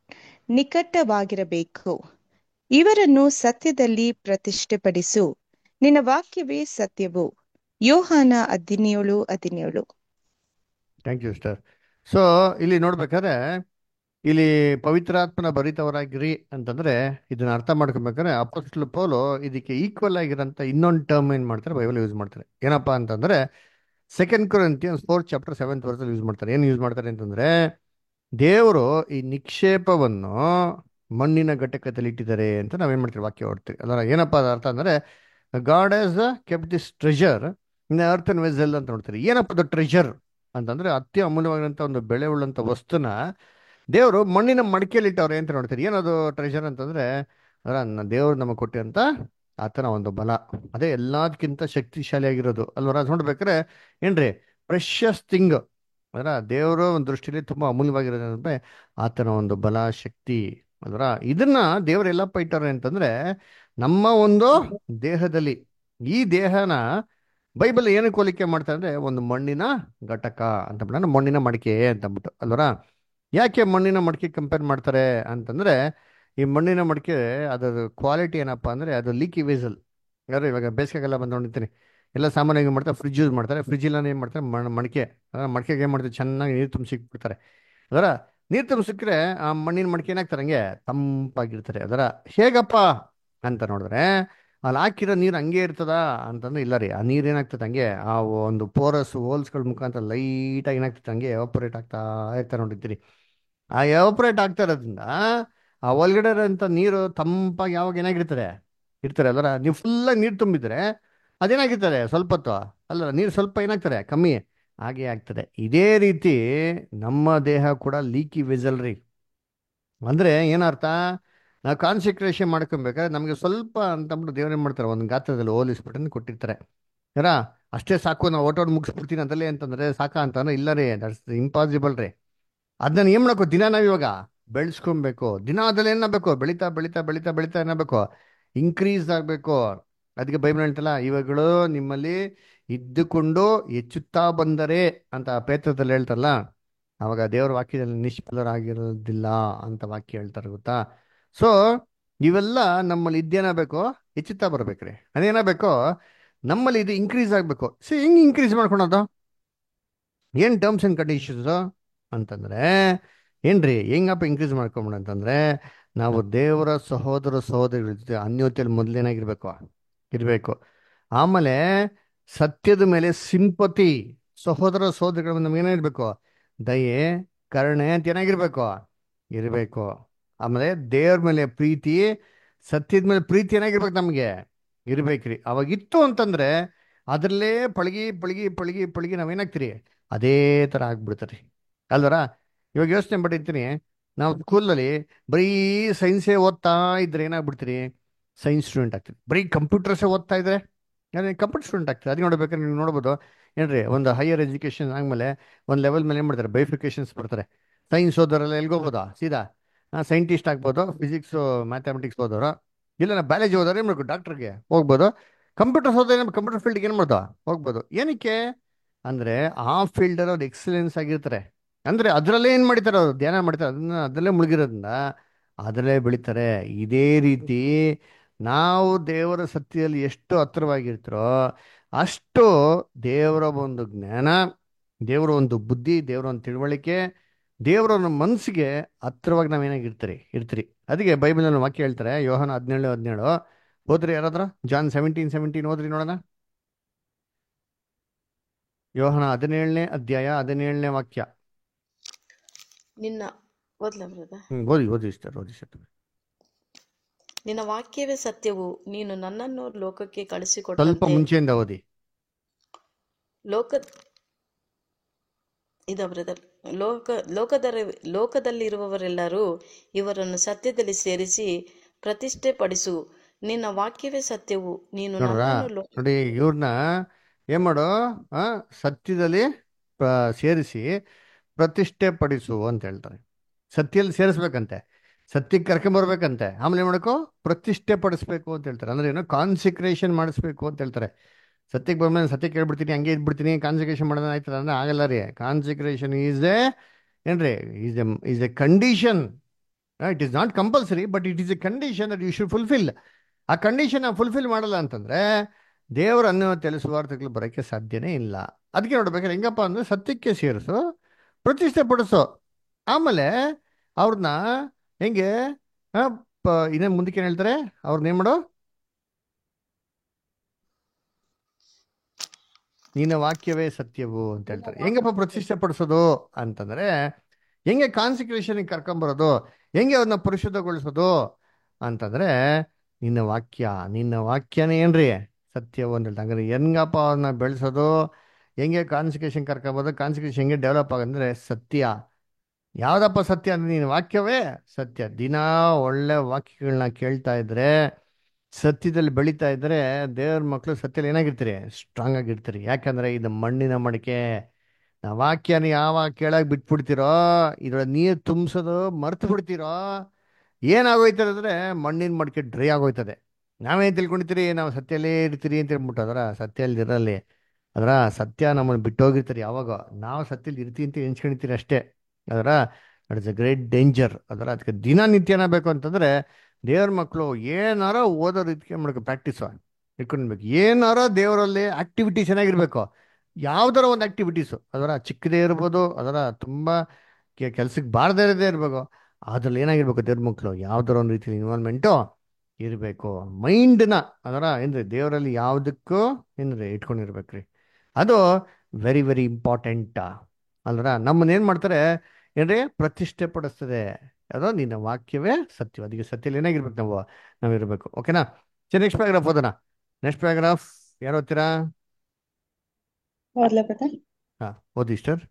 ನಿಕಟವಾಗಿರಬೇಕು ಇವರನ್ನು ಸತ್ಯದಲ್ಲಿ ಪ್ರತಿಷ್ಠೆಪಡಿಸು ನಿನ್ನ ವಾಕ್ಯವೇ ಸತ್ಯವು ಯೋಹಾನ ಹದಿನೇಳು ಹದಿನೇಳು ಥ್ಯಾಂಕ್ ಯು ಸಿಸ್ಟರ್ ಸೊ ಇಲ್ಲಿ ನೋಡ್ಬೇಕಾದ್ರೆ ಇಲ್ಲಿ ಪವಿತ್ರಾತ್ಮನ ಭರಿತವರಾಗಿರಿ ಅಂತಂದ್ರೆ ಇದನ್ನ ಅರ್ಥ ಮಾಡ್ಕೊಬೇಕಾದ್ರೆ ಅಪೋಸ್ಟಲ್ ಪೌಲು ಇದಕ್ಕೆ ಈಕ್ವಲ್ ಆಗಿರೋಂಥ ಇನ್ನೊಂದು ಟರ್ಮ್ ಏನ್ ಮಾಡ್ತಾರೆ ಬೈಬಲ್ ಯೂಸ್ ಮಾಡ್ತಾರೆ ಏನಪ್ಪಾ ಅಂತಂದ್ರೆ second Corinthians fourth chapter seventh ವರ್ಸಲ್ಲಿ ಯೂಸ್ ಮಾಡ್ತಾರೆ ಏನು ಯೂಸ್ ಮಾಡ್ತಾರೆ ಅಂತಂದ್ರೆ ದೇವರು ಈ ನಿಕ್ಷೇಪವನ್ನು ಮಣ್ಣಿನ ಘಟಕದಲ್ಲಿ ಇಟ್ಟಿದ್ದಾರೆ ಅಂತ ನಾವೇನ್ ಮಾಡ್ತೀವಿ ವಾಕ್ಯ ಓಡ್ತೀವಿ ಅದರ ಏನಪ್ಪಾ ಅದ ಅರ್ಥ ಅಂದ್ರೆ God has kept this treasure in earth and vessel ಅಂತ ನೋಡ್ತೀರಿ ಏನಪ್ಪ ಅದು ಟ್ರೆಷರ್ ಅಂತಂದ್ರೆ ಅತಿ ಅಮೂಲ್ಯವಾಗಿರೋಂಥ ಒಂದು ಬೆಳೆ ಉಳ್ಳಂಥ ವಸ್ತುನ ದೇವರು ಮಣ್ಣಿನ ಮಡಿಕೆಯಲ್ಲಿ ಇಟ್ಟವ್ರೆ ಅಂತ ನೋಡ್ತೀರಿ ಏನದು ಟ್ರೆಷರ್ ಅಂತಂದ್ರೆ ಅದರ ದೇವರು ನಮಗೆ ಕೊಟ್ಟಿರಂತ ಆತನ ಒಂದು ಬಲ ಅದೇ ಎಲ್ಲದಕ್ಕಿಂತ ಶಕ್ತಿಶಾಲಿಯಾಗಿರೋದು ಅಲ್ವರ ನೋಡ್ಬೇಕಾದ್ರೆ ಏನ್ರಿ ಪ್ರೆಷಸ್ ಥಿಂಗ್ ಅದರ ದೇವರ ಒಂದು ದೃಷ್ಟಿಯಲ್ಲಿ ತುಂಬಾ ಅಮೂಲ್ಯವಾಗಿರೋದು ಅಂದ್ರೆ ಆತನ ಒಂದು ಬಲ ಶಕ್ತಿ ಅಲ್ವರ ಇದನ್ನ ದೇವರು ಎಲ್ಲಪ್ಪ ಇಟ್ಟಾರೆ ಅಂತಂದ್ರೆ ನಮ್ಮ ಒಂದು ದೇಹದಲ್ಲಿ ಈ ದೇಹನ ಬೈಬಲ್ ಏನಕ್ಕೆ ಹೋಲಿಕೆ ಮಾಡ್ತಾರೆ ಅಂದ್ರೆ ಒಂದು ಮಣ್ಣಿನ ಘಟಕ ಅಂತ ಬಿಡ ಮಣ್ಣಿನ ಮಡಿಕೆ ಅಂತ ಅಂದ್ಬಿಟ್ಟು ಅಲ್ವರ ಯಾಕೆ ಮಣ್ಣಿನ ಮಡಿಕೆ ಕಂಪೇರ್ ಮಾಡ್ತಾರೆ ಅಂತಂದ್ರೆ ಈ ಮಣ್ಣಿನ ಮಡಿಕೆ ಅದರ ಕ್ವಾಲಿಟಿ ಏನಪ್ಪಾ ಅಂದ್ರೆ ಅದು ಲೀಕಿ ವೇಸಲ್ ಯಾರು ಇವಾಗ ಬೇಸಿಗೆಗೆಲ್ಲ ಬಂದು ನೋಡಿರ್ತೀನಿ ಎಲ್ಲ ಸಾಮಾನ್ಯವಾಗಿ ಏನ್ ಮಾಡ್ತಾರೆ ಫ್ರಿಜ್ ಯೂಸ್ ಮಾಡ್ತಾರೆ ಫ್ರಿಜ್ ಇಲ್ಲ ಏನು ಮಾಡ್ತಾರೆ ಮಣ್ ಮಡಿಕೆ ಅದರ ಮಡಿಕೆಗೆ ಏನು ಮಾಡ್ತಾರೆ ಚೆನ್ನಾಗಿ ನೀರು ತುಂಬಿಸಿಕ್ಬಿಡ್ತಾರೆ ಅದರ ನೀರು ತುಂಬಿಸಿಕ್ರೆ ಆ ಮಣ್ಣಿನ ಮಡಿಕೆ ಏನಾಗ್ತಾರೆ ಹಂಗೆ ತಂಪಾಗಿರ್ತಾರೆ ಅದರ ಹೇಗಪ್ಪ ಅಂತ ನೋಡಿದ್ರೆ ಅಲ್ಲಿ ಹಾಕಿರೋ ನೀರು ಹಂಗೆ ಇರ್ತದ ಅಂತಂದ್ರೆ ಇಲ್ಲ ರೀ ಆ ನೀರು ಏನಾಗ್ತದೆ ಹಂಗೆ ಆ ಒಂದು ಪೋರಸ್ ಹೋಲ್ಸ್ಗಳ ಮುಖಾಂತರ ಲೈಟಾಗಿ ಏನಾಗ್ತದೆ ಹಂಗೆ ಎವಾಪರೇಟ್ ಆಗ್ತಾ ಇರ್ತಾರೆ ನೋಡಿರ್ತೀರಿ ಆ ಎವಾಪರೇಟ್ ಆಗ್ತಾ ಇರೋದ್ರಿಂದ ಆ ಒಳಗಡೆ ಇರೋಂಥ ನೀರು ತಂಪಾಗಿ ಯಾವಾಗ ಏನಾಗಿರ್ತದೆ ಇರ್ತಾರೆ ಅಲ್ಲರ ನೀವು ಫುಲ್ಲಾಗಿ ನೀರು ತುಂಬಿದ್ರೆ ಅದೇನಾಗಿರ್ತದೆ ಸ್ವಲ್ಪ ಹೊತ್ತು ಅಲ್ಲ ನೀರು ಸ್ವಲ್ಪ ಏನಾಗ್ತಾರೆ ಕಮ್ಮಿ ಹಾಗೆ ಆಗ್ತದೆ ಇದೇ ರೀತಿ ನಮ್ಮ ದೇಹ ಕೂಡ ಲೀಕಿ ವೆಸಲ್ ರೀ ಅಂದ್ರೆ ಏನರ್ಥ ನಾವು ಕಾನ್ಸಂಟ್ರೇಷನ್ ಮಾಡ್ಕೊಬೇಕಾದ್ರೆ ನಮಗೆ ಸ್ವಲ್ಪ ಅಂತಂದ್ಬಿಟ್ಟು ದೇವ್ರು ಏನು ಮಾಡ್ತಾರೆ ಒಂದು ಗಾತ್ರದಲ್ಲಿ ಹೋಲಿಸ್ಬಿಟ್ಟು ಕೊಟ್ಟಿರ್ತಾರೆ ಯಾರ ಅಷ್ಟೇ ಸಾಕು ನಾವು ಓಟೋಡ್ ಮುಗಿಸ್ಬಿಡ್ತೀನಿ ಅಂತಲೇ ಅಂತಂದ್ರೆ ಸಾಕ ಅಂತಂದ್ರೆ ಇಲ್ಲ ರೀ ದಟ್ಸ್ ಇಂಪಾಸಿಬಲ್ ರೀ ಅದನ್ನ ಏನ್ ಮಾಡಬೇಕು ದಿನ ನಾವು ಇವಾಗ ಬೆಳೆಸ್ಕೊಬೇಕು ದಿನ ಅದ್ರಲ್ಲಿ ಏನಾಗಬೇಕು ಬೆಳೀತಾ ಬೆಳೀತಾ ಬೆಳೀತಾ ಬೆಳೀತಾ ಏನಾಗಬೇಕು ಇನ್ಕ್ರೀಸ್ ಆಗಬೇಕು ಅದಕ್ಕೆ ಬೈಬಲ್ ಹೇಳ್ತಲ್ಲ ಇವುಗಳು ನಿಮ್ಮಲ್ಲಿ ಇದ್ದುಕೊಂಡು ಹೆಚ್ಚುತ್ತಾ ಬಂದರೆ ಅಂತ ಪೇತ್ರದಲ್ಲಿ ಹೇಳ್ತಾರಲ್ಲ ಅವಾಗ ದೇವರ ವಾಕ್ಯದಲ್ಲಿ ನಿಷ್ಫಲರಾಗಿರೋದಿಲ್ಲ ಅಂತ ವಾಕ್ಯ ಹೇಳ್ತಾರೆ ಗೊತ್ತಾ ಸೊ ಇವೆಲ್ಲ ನಮ್ಮಲ್ಲಿ ಇದೇನಾಗಬೇಕು ಹೆಚ್ಚುತ್ತಾ ಬರ್ಬೇಕ್ರಿ ಅದೇನಾಗಬೇಕು ನಮ್ಮಲ್ಲಿ ಇದು ಇನ್ಕ್ರೀಸ್ ಆಗಬೇಕು ಸೊ ಹೆಂಗ್ ಇನ್ಕ್ರೀಸ್ ಮಾಡ್ಕೊಳೋದು ಏನ್ ಟರ್ಮ್ಸ್ ಅಂಡ್ ಕಂಡೀಷನ್ಸ್ ಅಂತಂದ್ರೆ ಏನ್ರಿ ಹೆಂಗಪ್ಪ ಇನ್ಕ್ರೀಸ್ ಮಾಡ್ಕೊಂಬಿಡ ಅಂತಂದ್ರೆ ನಾವು ದೇವರ ಸಹೋದರ ಸಹೋದರಿಗಳ ಜೊತೆ ಅನ್ಯೋತ್ಯಲ್ಲಿ ಮೊದಲೇನಾಗಿರ್ಬೇಕು ಇರಬೇಕು ಆಮೇಲೆ ಸತ್ಯದ ಮೇಲೆ ಸಿಂಪತಿ ಸಹೋದರ ಸಹೋದರಿಗಳ ನಮ್ಗೆ ಏನಾಗಿರ್ಬೇಕು ದಯೆ ಕರುಣೆ ಅಂತ ಏನಾಗಿರ್ಬೇಕು ಇರಬೇಕು ಆಮೇಲೆ ದೇವ್ರ ಮೇಲೆ ಪ್ರೀತಿ ಸತ್ಯದ ಮೇಲೆ ಪ್ರೀತಿ ಏನಾಗಿರ್ಬೇಕು ನಮಗೆ ಇರ್ಬೇಕ್ರಿ ಅವಾಗ ಇತ್ತು ಅಂತಂದ್ರೆ ಅದರಲ್ಲೇ ಪಳಗಿ ಪಳಗಿ ಪಳಗಿ ಪಳಗಿ ನಾವೇನಾಗ್ತೀರಿ ಅದೇ ಥರ ಆಗ್ಬಿಡ್ತಾರೆ ಅಲ್ವರ ಇವಾಗ ಯೋಚನೆ ಮಾಡಿರ್ತೀನಿ ನಾವು ಸ್ಕೂಲಲ್ಲಿ ಬರೀ ಸೈನ್ಸೇ ಓದ್ತಾ ಇದ್ರೆ ಏನಾಗ್ಬಿಡ್ತೀರಿ ಸೈನ್ಸ್ ಸ್ಟೂಡೆಂಟ್ ಆಗ್ತೀರಿ ಬರೀ ಕಂಪ್ಯೂಟರ್ಸೇ ಓದ್ತಾ ಇದ್ರೆ ಕಂಪ್ಯೂಟರ್ ಸ್ಟೂಡೆಂಟ್ ಆಗ್ತದೆ ಅದು ನೋಡ್ಬೇಕಾದ್ರೆ ನೀವು ನೋಡ್ಬೋದು ಏನ್ರಿ ಒಂದು ಹೈಯರ್ ಎಜುಕೇಶನ್ ಆದ್ಮೇಲೆ ಒಂದು ಲೆವೆಲ್ ಮೇಲೆ ಏನು ಮಾಡ್ತಾರೆ ಬೈಫಿಕೇಶನ್ಸ್ ಬರ್ತಾರೆ ಸೈನ್ಸ್ ಓದೋರೆಲ್ಲ ಎಲ್ಗೋಬೋದಾ ಸೀದಾ ಸೈಂಟಿಸ್ಟ್ ಆಗ್ಬೋದು ಫಿಸಿಕ್ಸು ಮ್ಯಾಥಮೆಟಿಕ್ಸ್ ಓದೋರು ಇಲ್ಲ ನಾ ಬಯಾಲಜಿ ಓದೋರು ಏನು ಮಾಡಬೇಕು ಡಾಕ್ಟರ್ಗೆ ಹೋಗ್ಬೋದು ಕಂಪ್ಯೂಟರ್ಸ್ ಓದೋರು ಕಂಪ್ಯೂಟರ್ ಫೀಲ್ಡ್ಗೆ ಏನು ಮಾಡ್ದೋ ಹೋಗ್ಬೋದು ಏನಕ್ಕೆ ಅಂದರೆ ಆ ಫೀಲ್ಡಲ್ಲಿ ಅವ್ರು ಎಕ್ಸಲೆನ್ಸ್ ಆಗಿರ್ತಾರೆ ಅಂದರೆ ಅದರಲ್ಲೇ ಏನು ಮಾಡ್ತಾರೆ ಅವರು ಧ್ಯಾನ ಮಾಡ್ತಾರೆ ಅದನ್ನ ಅದರಲ್ಲೇ ಮುಳುಗಿರೋದ್ರಿಂದ ಅದರಲ್ಲೇ ಬೆಳಿತಾರೆ ಇದೇ ರೀತಿ ನಾವು ದೇವರ ಸತ್ಯದಲ್ಲಿ ಎಷ್ಟು ಹತ್ತಿರವಾಗಿರ್ತಾರೋ ಅಷ್ಟು ದೇವರ ಒಂದು ಜ್ಞಾನ ದೇವರ ಒಂದು ಬುದ್ಧಿ ದೇವರ ಒಂದು ತಿಳುವಳಿಕೆ ದೇವರ ಒಂದು ಮನಸ್ಸಿಗೆ ಹತ್ತಿರವಾಗಿ ನಾವೇನಾಗಿರ್ತೀರಿ ಇರ್ತೀರಿ ಅದಕ್ಕೆ ಬೈಬಲ್ನಲ್ಲಿ ವಾಕ್ಯ ಹೇಳ್ತಾರೆ ಯೋಹನ ಹದಿನೇಳು ಹದಿನೇಳು ಓದ್ರಿ ಯಾರಾದ್ರ ಜಾನ್ ಸೆವೆಂಟೀನ್ ಸೆವೆಂಟೀನ್ ಓದ್ರಿ ನೋಡೋಣ ಯೋಹನ ಹದಿನೇಳನೇ ಅಧ್ಯಾಯ ಹದಿನೇಳನೇ ವಾಕ್ಯ ನಿನ್ನ ಓದ್ಲಾ ಬ್ರದರ್ ಹ್ಮ್ ಓದಿ ಓದಿ ಸರ್ ಓದಿ ಸರ್ ನಿನ್ನ ವಾಕ್ಯವೇ ಸತ್ಯವು ನೀನು ನನ್ನನ್ನು ಲೋಕಕ್ಕೆ ಸ್ವಲ್ಪ ಕಳಿಸಿಕೊಟ್ಟಂತೆ ಮುಂಚೆಯಿಂದ ಓದಿ ಲೋಕ ಇದ ಬ್ರದರ್ ಲೋಕ ಲೋಕದ ಲೋಕದಲ್ಲಿರುವವರೆಲ್ಲರೂ ಇವರನ್ನು ಸತ್ಯದಲ್ಲಿ ಸೇರಿಸಿ ಪ್ರತಿಷ್ಠೆ ಪಡಿಸು ನಿನ್ನ ವಾಕ್ಯವೇ ಸತ್ಯವು ನೀನು ನೋಡ್ರಾ ನನ್ನನ್ನು ಲೋ ನೋಡಿ ಇವ್ರನ್ನ ಏನ್ ಮಾಡು ಆ ಸತ್ಯದಲ್ಲಿ ಪ್ರ- ಸೇರಿಸಿ ಪ್ರತಿಷ್ಠೆ ಪಡಿಸು ಅಂತ ಹೇಳ್ತಾರೆ ಸತ್ಯದಲ್ಲಿ ಸೇರಿಸ್ಬೇಕಂತೆ ಸತ್ಯಕ್ಕೆ ಕರ್ಕೊಂಬರ್ಬೇಕಂತೆ ಆಮೇಲೆ ಏನ್ ಮಾಡಬೇಕು ಪ್ರತಿಷ್ಠೆ ಪಡಿಸ್ಬೇಕು ಅಂತ ಹೇಳ್ತಾರೆ ಅಂದ್ರೆ ಏನು ಕಾನ್ಸಿಕ್ರೇಷನ್ ಮಾಡಿಸ್ಬೇಕು ಅಂತ ಹೇಳ್ತಾರೆ ಸತ್ಯಕ್ಕೆ ಬಂದ್ಮೇಲೆ ಸತ್ಯಕ್ಕೆ ಹೇಳ್ಬಿಡ್ತೀನಿ ಹಂಗೆ ಇದ್ಬಿಡ್ತೀನಿ ಕಾನ್ಸಿಕ್ರೇಷನ್ ಮಾಡೋದು ಆಯ್ತದ ಅಂದ್ರೆ ಆಗಲ್ಲ ರೀ ಕಾನ್ಸಿಕ್ರೇಷನ್ ಈಸ್ ಎ ಏನ್ರಿ is a is a condition it is not compulsory but it is a condition that you should fulfil ಆ ಕಂಡೀಷನ್ ಫುಲ್ಫಿಲ್ ಮಾಡಲ್ಲ ಅಂತಂದ್ರೆ ದೇವರ ಅನ್ಯೋನ್ಯತೆಯಲ್ಲಿ ಸುವಾರ್ಥಗಳು ಬರೋಕ್ಕೆ ಸಾಧ್ಯನೇ ಇಲ್ಲ ಅದಕ್ಕೆ ನೋಡ್ಬೇಕಾದ್ರೆ ಹೆಂಗಪ್ಪ ಅಂದ್ರೆ ಸತ್ಯಕ್ಕೆ ಸೇರಿಸು ಪ್ರತಿಷ್ಠೆ ಪಡಿಸು ಆಮೇಲೆ ಅವ್ರನ್ನ ಹೆಂಗೆ ಆ, ಪ- ಇನ್ನೇ ಮುಂದಕ್ಕೆ ಏನ್ ಹೇಳ್ತಾರೆ ಅವ್ರನ್ನ ಏನ್ ಮಾಡು ನಿನ್ನ ವಾಕ್ಯವೇ ಸತ್ಯವು ಅಂತ ಹೇಳ್ತಾರೆ ಹೆಂಗಪ್ಪ ಪ್ರತಿಷ್ಠೆ ಪಡಿಸೋದು ಅಂತಂದ್ರೆ ಹೆಂಗೆ ಕಾನ್ಸಿಕ್ರೇಷನ್ ಕರ್ಕೊಂಬರೋದು ಹೆಂಗೆ ಅವ್ರನ್ನ ಪರಿಶುದ್ಧಗೊಳಿಸೋದು ಅಂತಂದ್ರೆ ನಿನ್ನ ವಾಕ್ಯ ನಿನ್ನ ವಾಕ್ಯನೇ ಏನ್ರಿ ಸತ್ಯವು ಅಂತ ಹೇಳ್ತಾರೆ ಹಂಗಾರೆ ಹೆಂಗಪ್ಪ ಅವ್ರನ್ನ ಬೆಳೆಸೋದು ಹೆಂಗೆ ಕಾನ್ಸಿಕ್ರೇಷನ್ ಕರ್ಕೊಂಬೋದು ಕಾನ್ಸಿಕ್ರೇಷನ್ ಹೆಂಗೆ ಡೆವಲಪ್ ಆಗಂದ್ರೆ ಸತ್ಯ ಯಾವ್ದಪ್ಪ ಸತ್ಯ ಅಂದ್ರೆ ನಿನ್ನ ವಾಕ್ಯವೇ ಸತ್ಯ ದಿನ ಒಳ್ಳೆ ವಾಕ್ಯಗಳನ್ನ ಕೇಳ್ತಾ ಇದ್ರೆ ಸತ್ಯದಲ್ಲಿ ಬೆಳೀತಾ ಇದ್ರೆ ದೇವ್ರ ಮಕ್ಕಳು ಸತ್ಯದಲ್ಲಿ ಏನಾಗಿರ್ತೀರಿ ಸ್ಟ್ರಾಂಗ್ ಆಗಿರ್ತೀರಿ ಯಾಕಂದ್ರೆ ಇದು ಮಣ್ಣಿನ ಮಡಿಕೆ ನಾವು ವಾಕ್ಯನ ಯಾವಾಗ ಕೇಳಕ್ ಬಿಟ್ಬಿಡ್ತೀರೋ ಇದ್ರೊಳಗೆ ನೀರು ತುಂಬಿಸೋದು ಮರ್ತು ಬಿಡ್ತೀರೋ ಏನಾಗೋಯ್ತದೆ ಅಂದ್ರೆ ಮಣ್ಣಿನ ಮಡಿಕೆ ಡ್ರೈ ಆಗೋಯ್ತದೆ ನಾವೇನು ತಿಳ್ಕೊಂಡಿರ್ತೀರಿ ನಾವು ಸತ್ಯಲ್ಲೇ ಇರ್ತೀರಿ ಅಂತ ಹೇಳ್ಬಿಟ್ಟು ಅದರ ಸತ್ಯಲ್ಲಿ ಇರಲಿ ಅದರ ಸತ್ಯ ನಮ್ಮನ್ನು ಬಿಟ್ಟೋಗಿರ್ತಾರೆ ಯಾವಾಗ ನಾವು ಸತ್ಯದಲ್ಲಿ ಇರ್ತೀವಿ ಅಂತ ಎನ್ಸ್ಕೊಂಡಿರ್ತೀರಿ ಅಷ್ಟೇ ಅದರ that is a great danger ಅದರ ಅದಕ್ಕೆ ದಿನನಿತ್ಯನ ಬೇಕು ಅಂತಂದ್ರೆ ದೇವ್ರ ಮಕ್ಕಳು ಏನಾರ ಓದೋ ರೀತಿಗೆ ಮಾಡ್ಕೊ ಪ್ರಾಕ್ಟೀಸು ಇಟ್ಕೊಂಡ್ಬೇಕು ಏನಾರ ದೇವರಲ್ಲಿ ಆಕ್ಟಿವಿಟಿ ಚೆನ್ನಾಗಿರ್ಬೇಕು ಯಾವ್ದಾರ ಒಂದು ಆಕ್ಟಿವಿಟೀಸು ಅದರ ಚಿಕ್ಕದೇ ಇರ್ಬೋದು ಅದರ ತುಂಬ ಕೆಲ್ಸಕ್ಕೆ ಬಾರದೇ ಇರದೇ ಇರ್ಬೇಕು ಅದ್ರಲ್ಲಿ ಏನಾಗಿರ್ಬೇಕು ದೇವ್ರ ಮಕ್ಕಳು ಯಾವ್ದಾರ ಒಂದು ರೀತಿಯಲ್ಲಿ ಇನ್ವಾಲ್ವ್ಮೆಂಟು ಇರಬೇಕು ಮೈಂಡ್ನ ಅದರ ಏನ್ರಿ ದೇವರಲ್ಲಿ ಯಾವುದಕ್ಕೂ ಏನ್ರಿ ಇಟ್ಕೊಂಡಿರ್ಬೇಕ್ರಿ ಅದು ವೆರಿ ವೆರಿ ಇಂಪಾರ್ಟೆಂಟ್ ಅಲ್ರ ನಮ್ಮನ್ನ ಏನು ಮಾಡ್ತಾರೆ ಏನ್ರಿ ಪ್ರತಿಷ್ಠೆ ಪಡಿಸ್ತದೆ ಅದೋ ನಿನ್ನ ವಾಕ್ಯವೇ ಸತ್ಯ ಅದಕ್ಕೆ ಸತ್ಯದಲ್ಲಿ ಏನಾಗಿರ್ಬೇಕು ನಾವು ನಾವು ಇರಬೇಕು ಓಕೆನಾ ಸರಿ ನೆಕ್ಸ್ಟ್ ಪ್ಯಾರಾಗ್ರಾಫ್ ಓದೋಣ ನೆಕ್ಸ್ಟ್ ಪ್ಯಾರಾಗ್ರಾಫ್ ಯಾರು ಓದ್ತೀರಾ ಓದ್ಲಾ ಬ್ರದರ್ ಹಾ ಓದಿ ಸರ್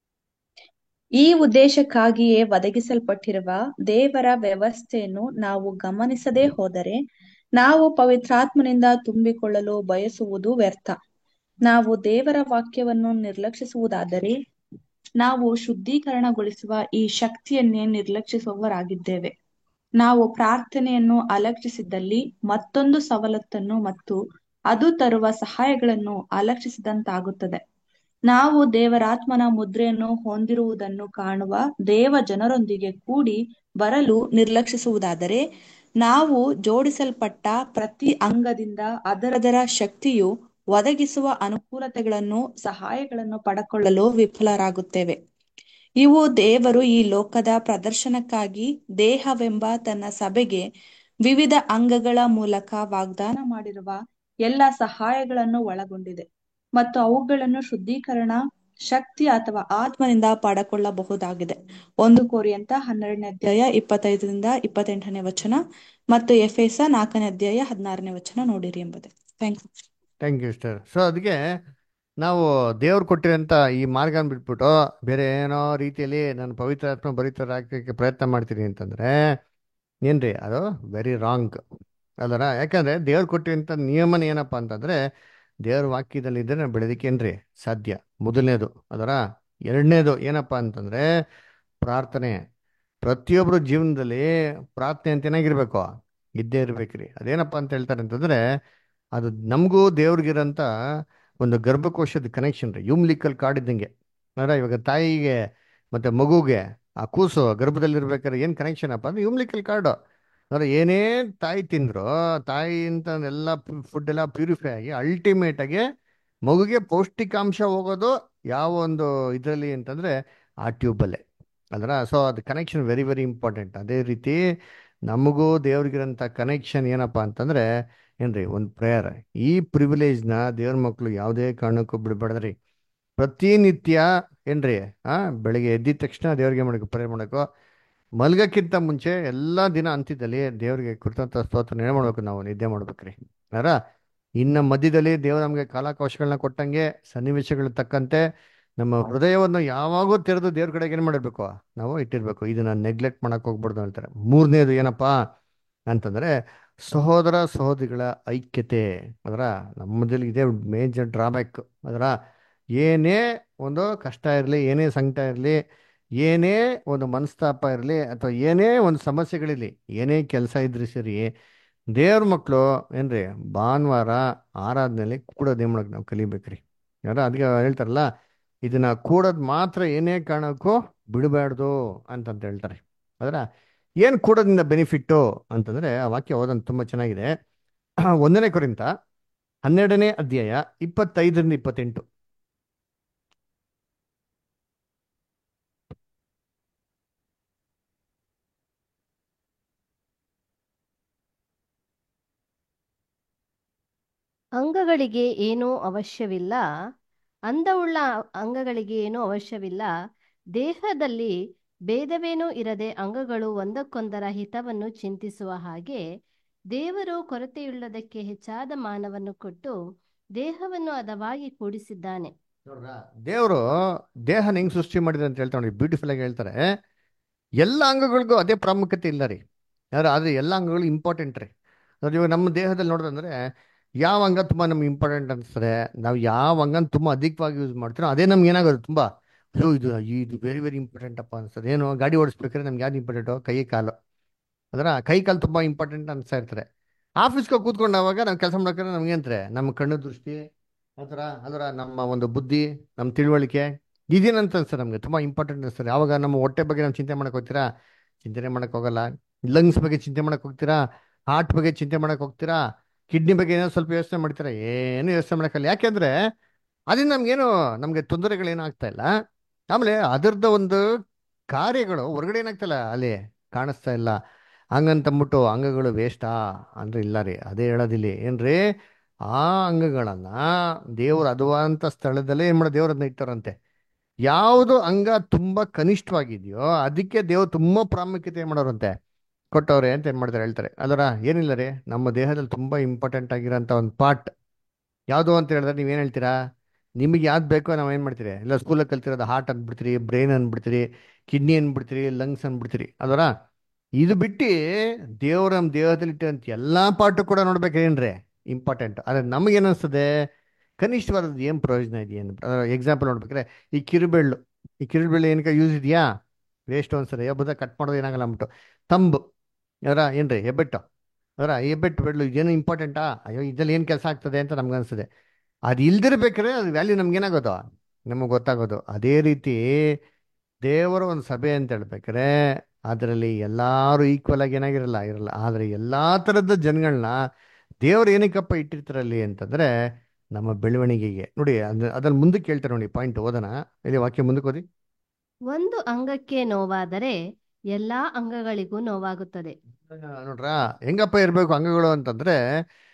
ಈ ಉದ್ದೇಶಕ್ಕಾಗಿಯೇ ಒದಗಿಸಲ್ಪಟ್ಟಿರುವ ದೇವರ ವ್ಯವಸ್ಥೆಯನ್ನು ನಾವು ಗಮನಿಸದೇ ಹೋದರೆ ನಾವು ಪವಿತ್ರಾತ್ಮನಿಂದ ತುಂಬಿಕೊಳ್ಳಲು ಬಯಸುವುದು ವ್ಯರ್ಥ ನಾವು ದೇವರ ವಾಕ್ಯವನ್ನು ನಿರ್ಲಕ್ಷಿಸುವುದಾದರೆ ನಾವು ಶುದ್ಧೀಕರಣಗೊಳಿಸುವ ಈ ಶಕ್ತಿಯನ್ನೇ ನಿರ್ಲಕ್ಷಿಸುವವರಾಗಿದ್ದೇವೆ ನಾವು ಪ್ರಾರ್ಥನೆಯನ್ನು ಅಲಕ್ಷಿಸಿದ್ದಲ್ಲಿ ಮತ್ತೊಂದು ಸವಲತ್ತನ್ನು ಮತ್ತು ಅದು ತರುವ ಸಹಾಯಗಳನ್ನು ಅಲಕ್ಷಿಸಿದಂತಾಗುತ್ತದೆ ನಾವು ದೇವರಾತ್ಮನ ಮುದ್ರೆಯನ್ನು ಹೊಂದಿರುವುದನ್ನು ಕಾಣುವ ದೇವ ಜನರೊಂದಿಗೆ ಕೂಡಿ ಬರಲು ನಿರ್ಲಕ್ಷಿಸುವುದಾದರೆ ನಾವು ಜೋಡಿಸಲ್ಪಟ್ಟ ಪ್ರತಿ ಅಂಗದಿಂದ ಅದರದರ ಶಕ್ತಿಯು ಒದಗಿಸುವ ಅನುಕೂಲತೆಗಳನ್ನು ಸಹಾಯಗಳನ್ನು ಪಡಕೊಳ್ಳಲು ವಿಫಲರಾಗುತ್ತೇವೆ ಇವು ದೇವರು ಈ ಲೋಕದ ಪ್ರದರ್ಶನಕ್ಕಾಗಿ ದೇಹವೆಂಬ ತನ್ನ ಸಭೆಗೆ ವಿವಿಧ ಅಂಗಗಳ ಮೂಲಕ ವಾಗ್ದಾನ ಮಾಡಿರುವ ಎಲ್ಲ ಸಹಾಯಗಳನ್ನು ಒಳಗೊಂಡಿದೆ ಮತ್ತು ಅವುಗಳನ್ನು ಶುದ್ಧೀಕರಣ ಶಕ್ತಿ ಅಥವಾ ಆತ್ಮನಿಂದ ಪಡಕೊಳ್ಳಬಹುದಾಗಿದೆ ಒಂದು ಕೋರಿಯಂತ ಹನ್ನೆರಡನೇ ಅಧ್ಯಾಯ ಇಪ್ಪತ್ತೈದರಿಂದ ಇಪ್ಪತ್ತೆಂಟನೇ ವಚನ ಮತ್ತು ಎಫೆಸ ನಾಲ್ಕನೇ ಅಧ್ಯಾಯ ಹದಿನಾರನೇ ವಚನ ನೋಡಿರಿ ಎಂಬುದೇ thank you thank you sir so ಅದಕ್ಕೆ ನಾವು ದೇವ್ರು ಕೊಟ್ಟಿರೋಂಥ ಈ ಮಾರ್ಗನ ಬಿಟ್ಬಿಟ್ಟು ಬೇರೆ ಏನೋ ರೀತಿಯಲ್ಲಿ ನಾನು ಪವಿತ್ರ ಆತ್ಮ ಬರಿತರ ಹಾಕೋಕ್ಕೆ ಪ್ರಯತ್ನ ಮಾಡ್ತೀನಿ ಅಂತಂದರೆ ಏನ್ರಿ ಅದು ವೆರಿ ರಾಂಗ್ ಅಲ್ಲರ ಯಾಕಂದರೆ ದೇವ್ರು ಕೊಟ್ಟಿರೋಂಥ ನಿಯಮನ ಏನಪ್ಪ ಅಂತಂದರೆ ದೇವ್ರ ವಾಕ್ಯದಲ್ಲಿದ್ದರೆ ನಾವು ಬೆಳೆದಿಕ್ಕೆ ಏನ್ರಿ ಸಾಧ್ಯ ಮೊದಲನೇದು ಅದರ ಎರಡನೇದು ಏನಪ್ಪ ಅಂತಂದರೆ ಪ್ರಾರ್ಥನೆ ಪ್ರತಿಯೊಬ್ಬರು ಜೀವನದಲ್ಲಿ ಪ್ರಾರ್ಥನೆ ಅಂತ ಏನಾಗಿರ್ಬೇಕು ಇದ್ದೇ ಇರ್ಬೇಕ್ರಿ ಅದೇನಪ್ಪ ಅಂತ ಹೇಳ್ತಾರೆ ಅಂತಂದ್ರೆ ಅದು ನಮಗೂ ದೇವ್ರಿಗಿರೋಂಥ ಒಂದು ಗರ್ಭಕೋಶದ ಕನೆಕ್ಷನ್ ರೀ ಯುಮ್ಲಿಕ್ಕಲ್ ಕಾರ್ಡ್ ಇದ್ದಂಗೆ ಅಂದ್ರೆ ಇವಾಗ ತಾಯಿಗೆ ಮತ್ತೆ ಮಗುಗೆ ಆ ಕೂಸು ಗರ್ಭದಲ್ಲಿರ್ಬೇಕಾದ್ರೆ ಏನು ಕನೆಕ್ಷನ್ ಅಪ್ಪ ಅಂದ್ರೆ ಯುಮ್ಲಿಕ್ಕಲ್ ಕಾರ್ಡು ಅಂದ್ರೆ ಏನೇ ತಾಯಿ ತಿಂದ್ರು ತಾಯಿಯಿಂದ ಎಲ್ಲ ಫುಡ್ ಎಲ್ಲ ಪ್ಯೂರಿಫೈ ಆಗಿ ಅಲ್ಟಿಮೇಟ್ ಆಗಿ ಮಗುಗೆ ಪೌಷ್ಟಿಕಾಂಶ ಹೋಗೋದು ಯಾವ ಒಂದು ಇದರಲ್ಲಿ ಅಂತಂದ್ರೆ ಆ ಟ್ಯೂಬಲ್ಲೇ ಅಲ್ರ ಸೊ ಅದು ಕನೆಕ್ಷನ್ ವೆರಿ ವೆರಿ ಇಂಪಾರ್ಟೆಂಟ್ ಅದೇ ರೀತಿ ನಮಗೂ ದೇವ್ರಿಗಿರೋಂಥ ಕನೆಕ್ಷನ್ ಏನಪ್ಪ ಅಂತಂದ್ರೆ ಏನ್ರಿ ಒಂದು ಪ್ರೇಯರ್ ಈ ಪ್ರಿವಿಲೇಜ್ನ ದೇವ್ರ ಮಕ್ಕಳು ಯಾವುದೇ ಕಾರಣಕ್ಕೂ ಬಿಡಬಾರ್ದ್ರಿ ಪ್ರತಿನಿತ್ಯ ಏನ್ರಿ ಆ ಬೆಳಿಗ್ಗೆ ಎದ್ದಿದ ತಕ್ಷಣ ದೇವ್ರಿಗೆ ಮಾಡಬೇಕು ಪ್ರೇಯರ್ ಮಾಡಬೇಕು ಮಲ್ಗಕ್ಕಿಂತ ಮುಂಚೆ ಎಲ್ಲ ದಿನ ಅಂತ್ಯದಲ್ಲಿ ದೇವರಿಗೆ ಕೃತಜ್ಞತ ಸ್ತೋತ್ರ ನೆನೆ ಮಾಡ್ಬೇಕು ನಾವು ನಿದ್ದೆ ಮಾಡ್ಬೇಕ್ರಿ ಅರ ಇನ್ನು ಮಧ್ಯದಲ್ಲಿ ದೇವ್ರು ನಮಗೆ ಕಾಲಾವಕಾಶಗಳನ್ನ ಕೊಟ್ಟಂಗೆ ಸನ್ನಿವೇಶಗಳು ತಕ್ಕಂತೆ ನಮ್ಮ ಹೃದಯವನ್ನು ಯಾವಾಗೂ ತೆರೆದು ದೇವ್ರ ಕಡೆಗೆ ಏನು ಮಾಡಿರ್ಬೇಕು ನಾವು ಇಟ್ಟಿರ್ಬೇಕು ಇದನ್ನ ನೆಗ್ಲೆಕ್ಟ್ ಮಾಡಕ್ ಹೋಗ್ಬಾರ್ದು ಹೇಳ್ತಾರೆ ಮೂರನೇದು ಏನಪ್ಪಾ ಅಂತಂದ್ರೆ ಸಹೋದರ ಸಹೋದರಿಗಳ ಐಕ್ಯತೆ ಅದರ ನಮ್ಮದಲ್ಲಿ ಇದೇ ಮೇಜರ್ ಡ್ರಾಬ್ಯಾಕ್ ಅದರ ಏನೇ ಒಂದು ಕಷ್ಟ ಇರಲಿ ಏನೇ ಸಂಕಟ ಇರಲಿ ಏನೇ ಒಂದು ಮನಸ್ತಾಪ ಇರಲಿ ಅಥವಾ ಏನೇ ಒಂದು ಸಮಸ್ಯೆಗಳಿರಲಿ ಏನೇ ಕೆಲಸ ಇದ್ರೂ ಸರಿ ದೇವ್ರ ಮಕ್ಕಳು ಏನ್ರಿ ಭಾನುವಾರ ಆರಾಧನೆಯಲ್ಲಿ ಕೂಡೋದೇ ಮಾಡಕ್ಕೆ ನಾವು ಕಲಿಬೇಕ್ರಿ ಯಾರ ಅದಕ್ಕೆ ಹೇಳ್ತಾರಲ್ಲ ಇದನ್ನ ಕೂಡೋದು ಮಾತ್ರ ಏನೇ ಕಾರಣಕ್ಕೂ ಬಿಡಬಾರ್ದು ಅಂತಂತ ಹೇಳ್ತಾರೆ ಅದರ ಏನು ಕೂಡೋದ್ರಿಂದ ಬೆನಿಫಿಟ್ಟು ಅಂತಂದ್ರೆ ಆ ವಾಕ್ಯ ಓದೋದು ತುಂಬ ಚೆನ್ನಾಗಿದೆ ಒಂದನೇ ಕುರಿತ ಹನ್ನೆರಡನೇ ಅಧ್ಯಾಯ ಇಪ್ಪತ್ತೈದರಿಂದ ಇಪ್ಪತ್ತೆಂಟು ಅಂಗಗಳಿಗೆ ಏನೂ ಅವಶ್ಯವಿಲ್ಲ ಅಂದವುಳ್ಳ ಅಂಗಗಳಿಗೆ ಏನೂ ಅವಶ್ಯವಿಲ್ಲ ದೇಹದಲ್ಲಿ ಭೇದವೇನೂ ಇರದೆ ಅಂಗಗಳು ಒಂದಕ್ಕೊಂದರ ಹಿತವನ್ನು ಚಿಂತಿಸುವ ಹಾಗೆ ದೇವರು ಕೊರತೆಯುಳ್ಳದಕ್ಕೆ ಹೆಚ್ಚಾದ ಮಾನವನ್ನು ಕೊಟ್ಟು ದೇಹವನ್ನು ಹದವಾಗಿ ಕೂಡಿಸಿದ್ದಾನೆ ನೋಡ್ರ ದೇವರು ದೇಹನ ಹೆಂಗ್ ಸೃಷ್ಟಿ ಮಾಡಿದ್ರೆ ಅಂತ ಹೇಳ್ತಾರೆ ನೋಡಿ ಬ್ಯೂಟಿಫುಲ್ ಆಗಿ ಹೇಳ್ತಾರೆ ಎಲ್ಲ ಅಂಗಗಳಿಗೂ ಅದೇ ಪ್ರಾಮುಖ್ಯತೆ ಇಲ್ಲ ರೀ ಯಾರು ಆದರೆ ಎಲ್ಲ ಅಂಗಗಳು ಇಂಪಾರ್ಟೆಂಟ್ ರೀ ನೋಡಿ ಇವಾಗ ನಮ್ಮ ದೇಹದಲ್ಲಿ ನೋಡೋದಂದ್ರೆ ಯಾವ ಅಂಗ ತುಂಬ ನಮ್ಗೆ ಇಂಪಾರ್ಟೆಂಟ್ ಅನಿಸ್ತದೆ ನಾವು ಯಾವ ಅಂಗನ ತುಂಬ ಅಧಿಕವಾಗಿ ಯೂಸ್ ಮಾಡ್ತೀರೋ ಅದೇ ನಮ್ಗೆ ಏನಾಗೋದು ತುಂಬ ಅಯ್ಯೋ ಇದು ಇದು ವೆರಿ ವೆರಿ ಇಂಪಾರ್ಟೆಂಟ್ ಅಪ್ಪ ಅನ್ಸ್ತದೆ ಏನು ಗಾಡಿ ಓಡಿಸ್ಬೇಕಾದ್ರೆ ನಮ್ಗೆ ಯಾವ್ದು ಇಂಪಾರ್ಟೆಂಟು ಕೈ ಕಾಲು ಅದರ ಕೈ ಕಾಲು ತುಂಬ ಇಂಪಾರ್ಟೆಂಟ್ ಅನಿಸ್ತಾ ಇರ್ತಾರೆ ಆಫೀಸ್ಗೆ ಕೂತ್ಕೊಂಡಾಗ ನಾವು ಕೆಲಸ ಮಾಡ್ಬೇಕಾದ್ರೆ ನಮ್ಗೆ ಅಂತಾರೆ ನಮ್ಮ ಕಣ್ಣು ದೃಷ್ಟಿ ಅದರ ಅದರ ನಮ್ಮ ಒಂದು ಬುದ್ಧಿ ನಮ್ಮ ತಿಳುವಳಿಕೆ ಇದೇನಂತ ಅನ್ಸ್ತದೆ ನಮಗೆ ತುಂಬ ಇಂಪಾರ್ಟೆಂಟ್ ಅನಿಸ್ತದೆ ಯಾವಾಗ ನಮ್ಮ ಹೊಟ್ಟೆ ಬಗ್ಗೆ ನಾವು ಚಿಂತೆ ಮಾಡಕ್ಕೆ ಹೋಗ್ತೀರಾ ಚಿಂತನೆ ಮಾಡಕ್ಕೆ ಹೋಗಲ್ಲ ಲಂಗ್ಸ್ ಬಗ್ಗೆ ಚಿಂತೆ ಮಾಡಕ್ಕೆ ಹೋಗ್ತೀರಾ ಹಾರ್ಟ್ ಬಗ್ಗೆ ಚಿಂತೆ ಮಾಡಕ್ಕೆ ಹೋಗ್ತೀರಾ ಕಿಡ್ನಿ ಬಗ್ಗೆ ಏನೋ ಸ್ವಲ್ಪ ಯೋಚನೆ ಮಾಡ್ತೀರಾ ಏನು ಯೋಚನೆ ಮಾಡೋಕ್ಕಲ್ಲ ಯಾಕೆಂದ್ರೆ ಅದರಿಂದ ನಮ್ಗೇನು ನಮಗೆ ತೊಂದರೆಗಳೇನು ಆಗ್ತಾ ಇಲ್ಲ ಆಮೇಲೆ ಅದರದ ಒಂದು ಕಾರ್ಯಗಳು ಹೊರಗಡೆ ಏನಾಗ್ತಲ್ಲ ಅಲ್ಲಿ ಕಾಣಿಸ್ತಾ ಇಲ್ಲ ಹಂಗಂತಂದ್ಬಿಟ್ಟು ಅಂಗಗಳು ವೇಸ್ಟಾ ಅಂದ್ರೆ ಇಲ್ಲ ರೀ ಅದೇ ಹೇಳೋದಿಲ್ಲಿ ಏನ್ರಿ ಆ ಅಂಗಗಳನ್ನ ದೇವ್ರ ಅದುವಂತ ಸ್ಥಳದಲ್ಲೇ ಏನ್ ಮಾಡೋ ದೇವ್ರನ್ನ ಇಟ್ಟಾರಂತೆ ಯಾವುದು ಅಂಗ ತುಂಬಾ ಕನಿಷ್ಠವಾಗಿದೆಯೋ ಅದಕ್ಕೆ ದೇವ್ರು ತುಂಬಾ ಪ್ರಾಮುಖ್ಯತೆ ಮಾಡೋರಂತೆ ಕೊಟ್ಟವ್ರೆ ಅಂತ ಏನ್ ಮಾಡ್ತಾರೆ ಹೇಳ್ತಾರೆ ಅದರ ಏನಿಲ್ಲ ರೀ ನಮ್ಮ ದೇಹದಲ್ಲಿ ತುಂಬಾ ಇಂಪಾರ್ಟೆಂಟ್ ಆಗಿರೋಂಥ ಒಂದು ಪಾರ್ಟ್ ಯಾವುದು ಅಂತ ಹೇಳಿದ್ರೆ ನೀವೇನು ಹೇಳ್ತೀರಾ ನಿಮಗೆ ಯಾವ್ದು ಬೇಕೋ ನಾವು ಏನು ಮಾಡ್ತೀರಿ ಇಲ್ಲ ಸ್ಕೂಲಲ್ಲಿ ಕಲ್ತಿರೋದು ಹಾರ್ಟ್ ಅಂದ್ಬಿಡ್ತೀರಿ ಬ್ರೈನ್ ಅಂದ್ಬಿಡ್ತೀರಿ ಕಿಡ್ನಿ ಅಂದ್ಬಿಡ್ತೀರಿ ಲಂಗ್ಸ್ ಅಂದ್ಬಿಡ್ತೀರಿ ಅದರ ಇದು ಬಿಟ್ಟು ದೇವ್ರ ನಮ್ಮ ದೇಹದಲ್ಲಿ ಇಟ್ಟಂತ ಎಲ್ಲ ಪಾರ್ಟು ಕೂಡ ನೋಡ್ಬೇಕೇನ್ರಿ ಇಂಪಾರ್ಟೆಂಟ್ ಆದರೆ ನಮಗೇನು ಅನಿಸ್ತದೆ ಕನಿಷ್ಠವಾದದ್ದು ಏನು ಪ್ರಯೋಜನ ಇದೆಯೇನು ಎಕ್ಸಾಂಪಲ್ ನೋಡ್ಬೇಕಾದ್ರೆ ಈ ಕಿರುಬೆಳ್ಳು ಈ ಕಿರುಬೆಳ್ಳು ಏನಕ್ಕೆ ಯೂಸ್ ಇದೆಯಾ ವೇಸ್ಟ್ ಅನ್ಸದೆ ಎಬ್ಬದ ಕಟ್ ಮಾಡೋದು ಏನಾಗಲ್ಲ ಅಂದ್ಬಿಟ್ಟು ತಂಬು ಅದರ ಏನ್ರಿ ಹೆಬ್ಬೆಟ್ಟು ಅದರ ಹೆಬ್ಬೆಟ್ಟು ಬೆಳ್ಳು ಏನು ಇಂಪಾರ್ಟೆಂಟಾ ಅಯ್ಯೋ ಇದ್ರಲ್ಲಿ ಏನು ಕೆಲಸ ಆಗ್ತದೆ ಅಂತ ನಮ್ಗೆ ಅನ್ಸುತ್ತೆ ಅದು ಇಲ್ದಿರ್ಬೇಕಾದ್ರೆ ಅದು ವ್ಯಾಲ್ಯೂ ನಮ್ಗೆ ಏನಾಗೋದು ನಮಗೆ ಗೊತ್ತಾಗೋದು ಅದೇ ರೀತಿ ದೇವರ ಒಂದು ಸಭೆ ಅಂತ ಹೇಳ್ಬೇಕಾರೆ ಅದರಲ್ಲಿ ಎಲ್ಲರೂ ಈಕ್ವಲ್ ಆಗಿ ಏನಾಗಿರಲ್ಲ ಇರಲ್ಲ ಆದರೆ ಎಲ್ಲ ಥರದ ಜನಗಳನ್ನ ದೇವ್ರು ಏನಕ್ಕಪ್ಪ ಇಟ್ಟಿರ್ತಾರಲ್ಲಿ ಅಂತಂದ್ರೆ ನಮ್ಮ ಬೆಳವಣಿಗೆಗೆ ನೋಡಿ ಅದ್ ಅದ್ರಲ್ಲಿ ಮುಂದಕ್ಕೆ ಹೇಳ್ತಾರೆ ನೋಡಿ ಪಾಯಿಂಟ್ ಓದೋಣ ಇಲ್ಲಿ ವಾಕ್ಯ ಮುಂದಕ್ಕೆ ಓದಿ ಒಂದು ಅಂಗಕ್ಕೆ ನೋವಾದರೆ ಎಲ್ಲಾ ಅಂಗಗಳಿಗೂ ನೋವಾಗುತ್ತದೆ ನೋಡ್ರ ಹೆಂಗಪ್ಪ ಇರಬೇಕು ಅಂಗಗಳು ಅಂತಂದ್ರೆ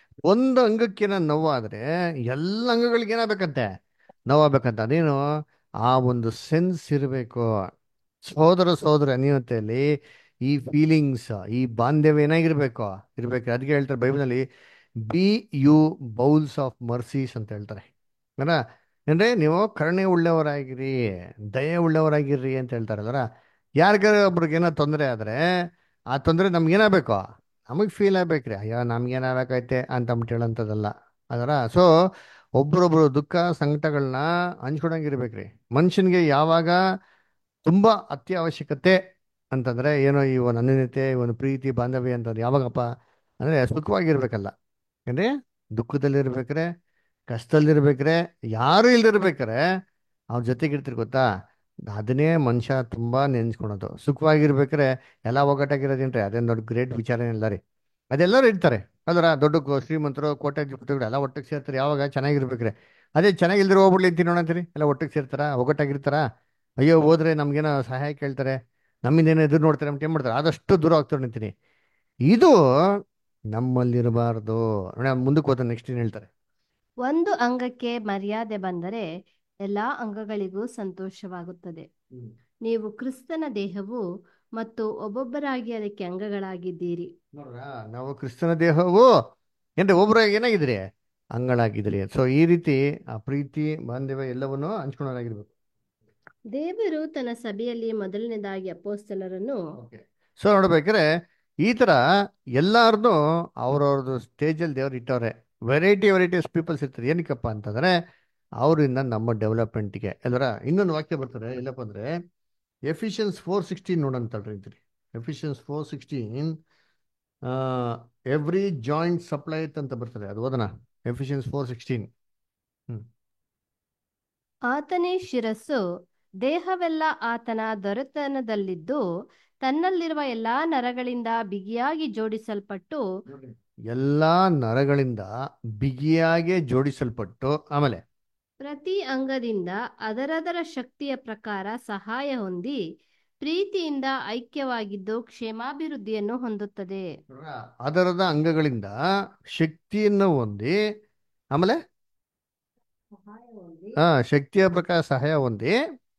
ಒಂದು ಅಂಗಕ್ಕೆ ನೋವಾದ್ರೆ ಎಲ್ಲ ಅಂಗಗಳಿಗೆ ಏನಾಗಬೇಕಂತೆ ನೋವಾಗಬೇಕಂತ ಅದೇನು ಆ ಒಂದು ಸೆನ್ಸ್ ಇರಬೇಕು ಸಹೋದರ ಸಹೋದರ ಅನ್ಯೋನ್ಯತೆಯಲ್ಲಿ ಈ ಫೀಲಿಂಗ್ಸ್ ಈ ಬಾಂಧವ್ಯ ಏನಾಗಿರ್ಬೇಕು ಇರ್ಬೇಕು ಅದಕ್ಕೆ ಹೇಳ್ತಾರೆ ಬೈಬಲ್ನಲ್ಲಿ be you bowels of mercies ಅಂತ ಹೇಳ್ತಾರೆ ಅಲ್ಲ ಅಂದ್ರೆ ನೀವು ಕರುಣೆ ಉಳ್ಳವರಾಗಿರಿ ದಯೆ ಉಳ್ಳವರಾಗಿರ್ರಿ ಅಂತ ಹೇಳ್ತಾರಲ್ರ ಯಾರಿಗಾರ ಒಬ್ರಿಗೆ ಏನೋ ತೊಂದರೆ ಆದ್ರೆ ಆ ತೊಂದರೆ ನಮ್ಗೇನಾಗಬೇಕು ನಮಗೆ ಫೀಲ್ ಆಗ್ಬೇಕ್ರಿ ಅಯ್ಯೋ ನಮ್ಗೇನಾಗಬೇಕೈತೆ ಅಂತ ಅಂದ್ಬಿಟ್ಟು ಹೇಳೋಂಥದ್ದಲ್ಲ ಅದರ ಸೊ ಒಬ್ರೊಬ್ರು ದುಃಖ ಸಂಕಟಗಳನ್ನ ಹಂಚ್ಕೊಳಂಗಿರ್ಬೇಕ್ರಿ ಮನುಷ್ಯನಿಗೆ ಯಾವಾಗ ತುಂಬಾ ಅತ್ಯವಶ್ಯಕತೆ ಅಂತಂದ್ರೆ ಏನೋ ಈ ಒಂದು ಅನ್ಯೋನ್ಯತೆ ಈ ಒಂದು ಪ್ರೀತಿ ಬಾಂಧವ್ಯ ಅಂತಂದ್ರೆ ಯಾವಾಗಪ್ಪ ಅಂದ್ರೆ ಸುಖವಾಗಿರ್ಬೇಕಲ್ಲ ಅಂದ್ರೆ ದುಃಖದಲ್ಲಿರ್ಬೇಕ್ರೆ ಕಷ್ಟದಲ್ಲಿರ್ಬೇಕ್ರೆ ಯಾರು ಇಲ್ದಿರ್ಬೇಕಾರೆ ಅವ್ರ ಜೊತೆಗೆ ಇರ್ತೀರಿ ಗೊತ್ತಾ ಅದನ್ನೇ ಮನುಷ್ಯ ತುಂಬಾ ನೆನ್ಸ್ಕೊಳೋದು ಸುಖವಾಗಿರ್ಬೇಕಾರೆ ಎಲ್ಲ ಒಗ್ಗಟ್ಟಾಗಿರೋದೇನ್ರಿ ಅದೇನು ದೊಡ್ಡ ಗ್ರೇಟ್ ವಿಚಾರ ಇಲ್ಲ ರೀ ಅದೆಲ್ಲರೂ ಇರ್ತಾರೆ ಅಲ್ರ ದೊಡ್ಡ ಕೋ- ಶ್ರೀಮಂತರು ಕೋಟ್ಯಾಧಿಪತಿಗಳು ಎಲ್ಲ ಒಟ್ಟಿಗೆ ಸೇರ್ತಾರೆ ಯಾವಾಗ ಚೆನ್ನಾಗಿರ್ಬೇಕ್ರೆ ಅದೇ ಚೆನ್ನಾಗಿಲ್ದಿರೋ ಹೋಗ್ಬಿಡ್ಲಿ ಅಂತೀನಿ ನೋಡಂತೀರಿ ಎಲ್ಲ ಒಟ್ಟಿಗೆ ಸೇರ್ತಾರ ಒಗ್ಗಟ್ಟಾಗಿರ್ತಾರ ಅಯ್ಯೋ ಹೋದ್ರೆ ನಮ್ಗೇನೋ ಸಹಾಯ ಕೇಳ್ತಾರೆ ನಮ್ಮಿಂದ ಏನೋ ಎದುರು ನೋಡ್ತಾರೆ ಅಂತ ಏನ್ ಮಾಡ್ತಾರೆ ಆದಷ್ಟು ದೂರ ಆಗ್ತಾರೆ ನಿಂತೀನಿ ಇದು ನಮ್ಮಲ್ಲಿರಬಾರ್ದು ನೋಡಿ ಮುಂದಕ್ಕೆ ಹೋದ ನೆಕ್ಸ್ಟ್ ಏನ್ ಹೇಳ್ತಾರೆ ಒಂದು ಅಂಗಕ್ಕೆ ಮರ್ಯಾದೆ ಬಂದರೆ ಎಲ್ಲಾ ಅಂಗಗಳಿಗೂ ಸಂತೋಷವಾಗುತ್ತದೆ ನೀವು ಕ್ರಿಸ್ತನ ದೇಹವು ಮತ್ತು ಒಬ್ಬೊಬ್ಬರಾಗಿ ಅದಕ್ಕೆ ಅಂಗಗಳಾಗಿದ್ದೀರಿ ನೋಡ್ರಾ ನಾವು ಕ್ರಿಸ್ತನ ದೇಹವು ಏನ್ರಿ ಒಬ್ರಾಗ ಏನಾಗಿದ್ರಿ ಅಂಗಳಾಗಿದ್ರಿ ಸೊ ಈ ರೀತಿ ಆ ಪ್ರೀತಿ ಬಾಂಧವ್ಯ ಎಲ್ಲವನ್ನು ಹಂಚ್ಕೊಳ್ಳೋರಾಗಿರ್ಬೇಕು ದೇವರು ತನ್ನ ಸಭೆಯಲ್ಲಿ ಮೊದಲನೇದಾಗಿ ಅಪೋಸ್ತಲರನ್ನು ಸೊ ನೋಡ್ಬೇಕಾದ್ರೆ ಈ ತರ ಎಲ್ಲಾರ್ದು ಅವ್ರವ್ರದ್ದು ಸ್ಟೇಜಲ್ಲಿ ದೇವ್ರು ಇಟ್ಟವ್ರೆ ವೆರೈಟಿ ವೆರೈಟೀಸ್ ಪೀಪಲ್ಸ್ ಇರ್ತಾರೆ ಏನಕ್ಕಪ್ಪ ಅಂತಂದ್ರೆ ಅವರಿಂದ ನಮ್ಮ ಡೆವಲಪ್ಮೆಂಟ್ಗೆ ಅಲ್ವರ ಇನ್ನೊಂದು ವಾಕ್ಯ ಬರ್ತಾರೆ ಎಲ್ಲಪ್ಪ ಅಂದ್ರೆ ಎಫಿಷಿಯನ್ಸ್ ಫೋರ್ ಸಿಕ್ಸ್ಟೀನ್ ನೋಡಂತಳ್ರಿ ಅಂತೀರಿ Ephesians four sixteen every joint supplieth ಅಂತ ಬರ್ತದೆ ಅದು ಓದನ ಎಫಿಷಿಯನ್ಸ್ ಫೋರ್ ಸಿಕ್ಸ್ಟೀನ್ ಆತನೇ ಶಿರಸ್ಸು ದೇಹವೆಲ್ಲ ಆತನ ದೊರೆತನದಲ್ಲಿದ್ದು ತನ್ನಲ್ಲಿರುವ ಎಲ್ಲಾ ನರಗಳಿಂದ ಬಿಗಿಯಾಗಿ ಜೋಡಿಸಲ್ಪಟ್ಟು ಎಲ್ಲಾ ನರಗಳಿಂದ ಬಿಗಿಯಾಗಿ ಜೋಡಿಸಲ್ಪಟ್ಟು ಆಮೇಲೆ ಪ್ರತಿ ಅಂಗದಿಂದ ಅದರದರ ಶಕ್ತಿಯ ಪ್ರಕಾರ ಸಹಾಯ ಹೊಂದಿ ಪ್ರೀತಿಯಿಂದ ಐಕ್ಯವಾಗಿದ್ದು ಕ್ಷೇಮಾಭಿವೃದ್ಧಿಯನ್ನು ಹೊಂದುತ್ತದೆ ಅದರದ ಅಂಗಗಳಿಂದ ಶಕ್ತಿಯನ್ನು ಹೊಂದಿ ಆಮೇಲೆ ಆ ಶಕ್ತಿಯ ಪ್ರಕಾರ ಸಹಾಯ ಹೊಂದಿ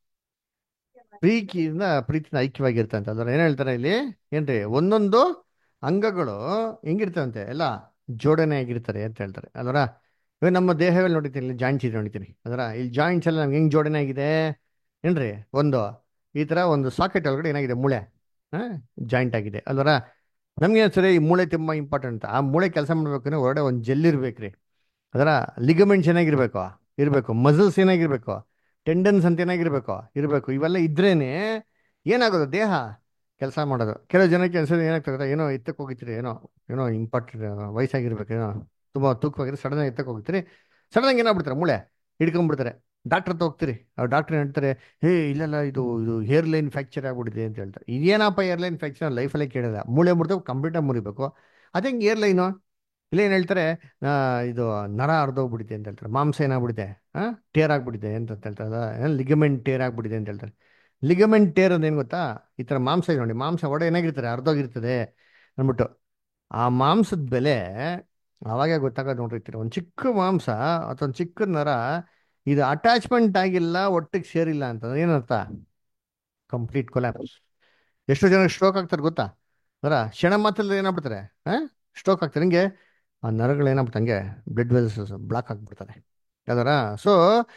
ಪ್ರೀತಿಯಿಂದ ಪ್ರೀತಿನ ಐಕ್ಯವಾಗಿರ್ತಂತೆ ಅದ್ರ ಏನ್ ಹೇಳ್ತಾರೆ ಇಲ್ಲಿ ಏನ್ರಿ ಒಂದೊಂದು ಅಂಗಗಳು ಹೆಂಗಿರ್ತವಂತೆ ಎಲ್ಲ ಜೋಡಣೆ ಆಗಿರ್ತಾರೆ ಅಂತ ಹೇಳ್ತಾರೆ ಅಲ್ವರ ಇವಾಗ ನಮ್ಮ ದೇಹದಲ್ಲಿ ನೋಡಿತೀನಿ ಇಲ್ಲಿ ಜಾಯಿಂಟ್ಸ್ ಇದೆ ನೋಡಿತೀನಿ ಅದರ ಇಲ್ಲಿ ಜಾಯಿಂಟ್ಸ್ ಎಲ್ಲ ನಮ್ಗೆ ಹೆಂಗ್ ಜೋಡಣೆ ಆಗಿದೆ ಏನ್ರಿ ಒಂದು ಈ ತರ ಒಂದು ಸಾಕೆಟ್ ಒಳಗಡೆ ಏನಾಗಿದೆ ಮೂಳೆ ಜಾಯಿಂಟ್ ಆಗಿದೆ ಅಲ್ವರ ನಮ್ಗೆ ಸರಿ ಈ ಮೂಳೆ ತುಂಬಾ ಇಂಪಾರ್ಟೆಂಟ್ ಆ ಮೂಳೆ ಕೆಲಸ ಮಾಡ್ಬೇಕಂದ್ರೆ ಹೊರಗಡೆ ಒಂದು ಜೆಲ್ ಇರ್ಬೇಕ್ರಿ ಅದರ ಲಿಗಮೆಂಟ್ಸ್ ಏನಾಗಿರ್ಬೇಕು ಇರಬೇಕು ಮಸಲ್ಸ್ ಏನಾಗಿರ್ಬೇಕು ಟೆಂಡನ್ಸ್ ಅಂತ ಏನಾಗಿರ್ಬೇಕು ಇರಬೇಕು ಇವೆಲ್ಲ ಇದ್ರೇನೆ ಏನಾಗೋದು ದೇಹ ಕೆಲಸ ಮಾಡೋದು ಕೆಲವು ಜನಕ್ಕೆ ಅನ್ಸೋದು ಏನಾಗ್ತದೆ ಏನೋ ಎತ್ತಕ್ಕೆ ಹೋಗಿರ್ತೀರಿ ಏನೋ ಏನೋ ಇಂಪಾರ್ಟೆಂಟ್ ವಯಸ್ಸಾಗಿರ್ಬೇಕು ಏನೋ ತುಂಬ ತೂಕವಾಗಿದ್ರೆ ಸಡನ್ ಆಗಿ ಎತ್ತಕ್ಕೆ ಹೋಗ್ತೀರಿ ಸಡನ್ ಆಗಿ ಏನಾಗ್ಬಿಡ್ತಾರೆ ಮೂಳೆ ಹಿಡ್ಕೊಂಡ್ಬಿಡ್ತಾರೆ ಡಾಕ್ಟರ್ ಹತ್ರ ಹೋಗ್ತೀರಿ ಅವ್ರು ಡಾಕ್ಟರ್ ಹೇಳ್ತಾರೆ ಹೇ ಇಲ್ಲೆಲ್ಲ ಇದು ಇದು ಹೇರ್ ಲೈನ್ ಫ್ರಾಕ್ಚರ್ ಆಗ್ಬಿಟ್ಟಿದೆ ಅಂತ ಹೇಳ್ತಾರೆ ಇದೇನಪ್ಪ ಹೇರ್ ಲೈನ್ ಫ್ರಾಕ್ಚರ್ ಲೈಫಲ್ಲೇ ಕೇಳಿಲ್ಲ ಮೂಳೆ ಮುರಿದು ಕಂಪ್ಲೀಟಾಗಿ ಮುರಿಬೇಕು ಅದೇ ಹೆಂಗೆ ಏರ್ ಲೈನು ಇಲ್ಲ ಏನು ಹೇಳ್ತಾರೆ ಆ, ಇದು ನರ ಹರಿದೋಗ್ಬಿಟ್ಟಿದೆ ಅಂತ ಹೇಳ್ತಾರೆ ಮಾಂಸ ಏನಾಗ್ಬಿಟ್ಟಿದೆ ಆ ಟೇರ್ ಆಗ್ಬಿಟ್ಟಿದೆ ಅಂತ ಹೇಳ್ತಾರೆ ಲಿಗಮೆಂಟ್ ಟೇರ್ ಆಗ್ಬಿಟ್ಟಿದೆ ಅಂತ ಹೇಳ್ತಾರೆ ಲಿಗಮೆಂಟ್ ಟೇರ್ ಅಂತ ಏನು ಗೊತ್ತಾ ಈ ಥರ ಮಾಂಸ ಇದೆ ನೋಡಿ ಮಾಂಸ ಒಡೆ ಏನಾಗಿರ್ತಾರೆ ಅರ್ಧೋಗಿರ್ತದೆ ಅಂದ್ಬಿಟ್ಟು ಆ ಮಾಂಸದ ಬೆಲೆ ಅವಾಗೇ ಗೊತ್ತಾಗೋದು ನೋಡಿರ್ತೀರಿ ಒಂದು ಚಿಕ್ಕ ಮಾಂಸ ಅಥವಾ ಒಂದು ಚಿಕ್ಕ ನರ ಇದು ಅಟ್ಯಾಚ್ಮೆಂಟ್ ಆಗಿಲ್ಲ ಒಟ್ಟಿಗೆ ಸೇರಿಲ್ಲ ಅಂತಂದ್ರೆ ಏನರ್ಥ ಕಂಪ್ಲೀಟ್ ಕೊಲ್ಯಾಪ್ಸ್ ಎಷ್ಟು ಜನ ಸ್ಟ್ರೋಕ್ ಆಗ್ತಾರೆ ಗೊತ್ತಾ ಅದರ ಕ್ಷಣ ಮಾತ್ರದಲ್ಲಿ ಏನಾಗ್ಬಿಡ್ತಾರೆ ಹಾ ಸ್ಟ್ರೋಕ್ ಆಗ್ತಾರೆ ಹಿಂಗೆ ಆ ನರಗಳು ಏನಾಗ್ಬಿಟ್ಟು ಹಂಗೆ ಬ್ಲಡ್ ವೆಲ್ಸ್ ಬ್ಲಾಕ್ ಆಗ್ಬಿಡ್ತಾರೆ ಅದರ ಸೊ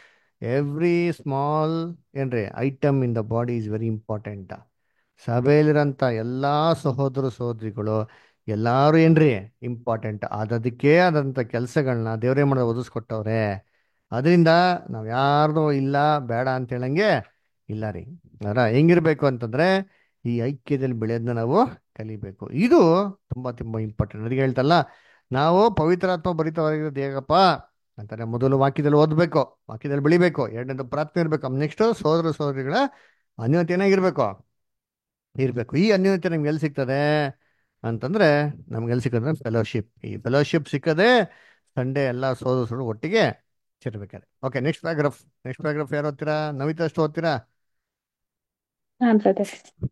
ಎವ್ರಿ ಸ್ಮಾಲ್ ಏನ್ರಿ item in the body is very important ಸಭೆಯಲ್ಲಿರೋಂಥ ಎಲ್ಲ ಸಹೋದರ ಸಹೋದರಿಗಳು ಎಲ್ಲಾರು ಏನ್ರಿ ಇಂಪಾರ್ಟೆಂಟ್ ಅದಕ್ಕೆ ಆದಂಥ ಕೆಲಸಗಳನ್ನ ದೇವರೇ ಮಾಡೋದು ಒದಿಸ್ಕೊಟ್ಟವ್ರೆ ಅದರಿಂದ ನಾವು ಯಾರ್ದು ಇಲ್ಲ ಬೇಡ ಅಂತ ಹೇಳಂಗೆ ಇಲ್ಲ ರೀ ಅದರ ಹೆಂಗಿರ್ಬೇಕು ಅಂತಂದ್ರೆ ಈ ಐಕ್ಯದಲ್ಲಿ ಬೆಳೆಯೋದನ್ನ ನಾವು ಕಲಿಬೇಕು ಇದು ತುಂಬಾ ತುಂಬಾ ಇಂಪಾರ್ಟೆಂಟ್ ಅದಕ್ಕೆ ಹೇಳ್ತಲ್ಲ ನಾವು ಪವಿತ್ರಾತ್ಮ ಭರಿತವಾಗಿರೋದು ಹೇಗಪ್ಪ ಅಂತಾರೆ ಮೊದಲು ವಾಕ್ಯದಲ್ಲಿ ಓದಬೇಕು ವಾಕ್ಯದಲ್ಲಿ ಬೆಳಿಬೇಕು ಎರಡನೇದು ಪ್ರಾರ್ಥನೆ ಇರಬೇಕು ನೆಕ್ಸ್ಟ್ ಸೋದರ ಸೋದರಿಗಳ ಅನ್ಯೋನ್ಯತೆ ಏನಾಗಿರ್ಬೇಕು ಇರಬೇಕು ಈ ಅನ್ಯೋನ್ಯತೆ ನಮ್ಗೆ ಎಲ್ಲಿ ಸಿಗ್ತದೆ ಅಂತಂದ್ರೆ ನಮ್ಗೆ ಎಲ್ಲಿ ಸಿಕ್ಕಂದ್ರೆ ಫೆಲೋಶಿಪ್ ಈ ಫೆಲೋಶಿಪ್ ಸಿಕ್ಕದೆ ಸಂಡೇ ಎಲ್ಲ ಸೋದರರು ಒಟ್ಟಿಗೆ ಸೇರ್ಬೇಕಾರೆ okay next paragraph next paragraph ಯಾರು ಓದ್ತೀರಾ ನವಿತಾ ಅಷ್ಟು ಓದ್ತೀರಾ ಹಾ ಬ್ರದರ್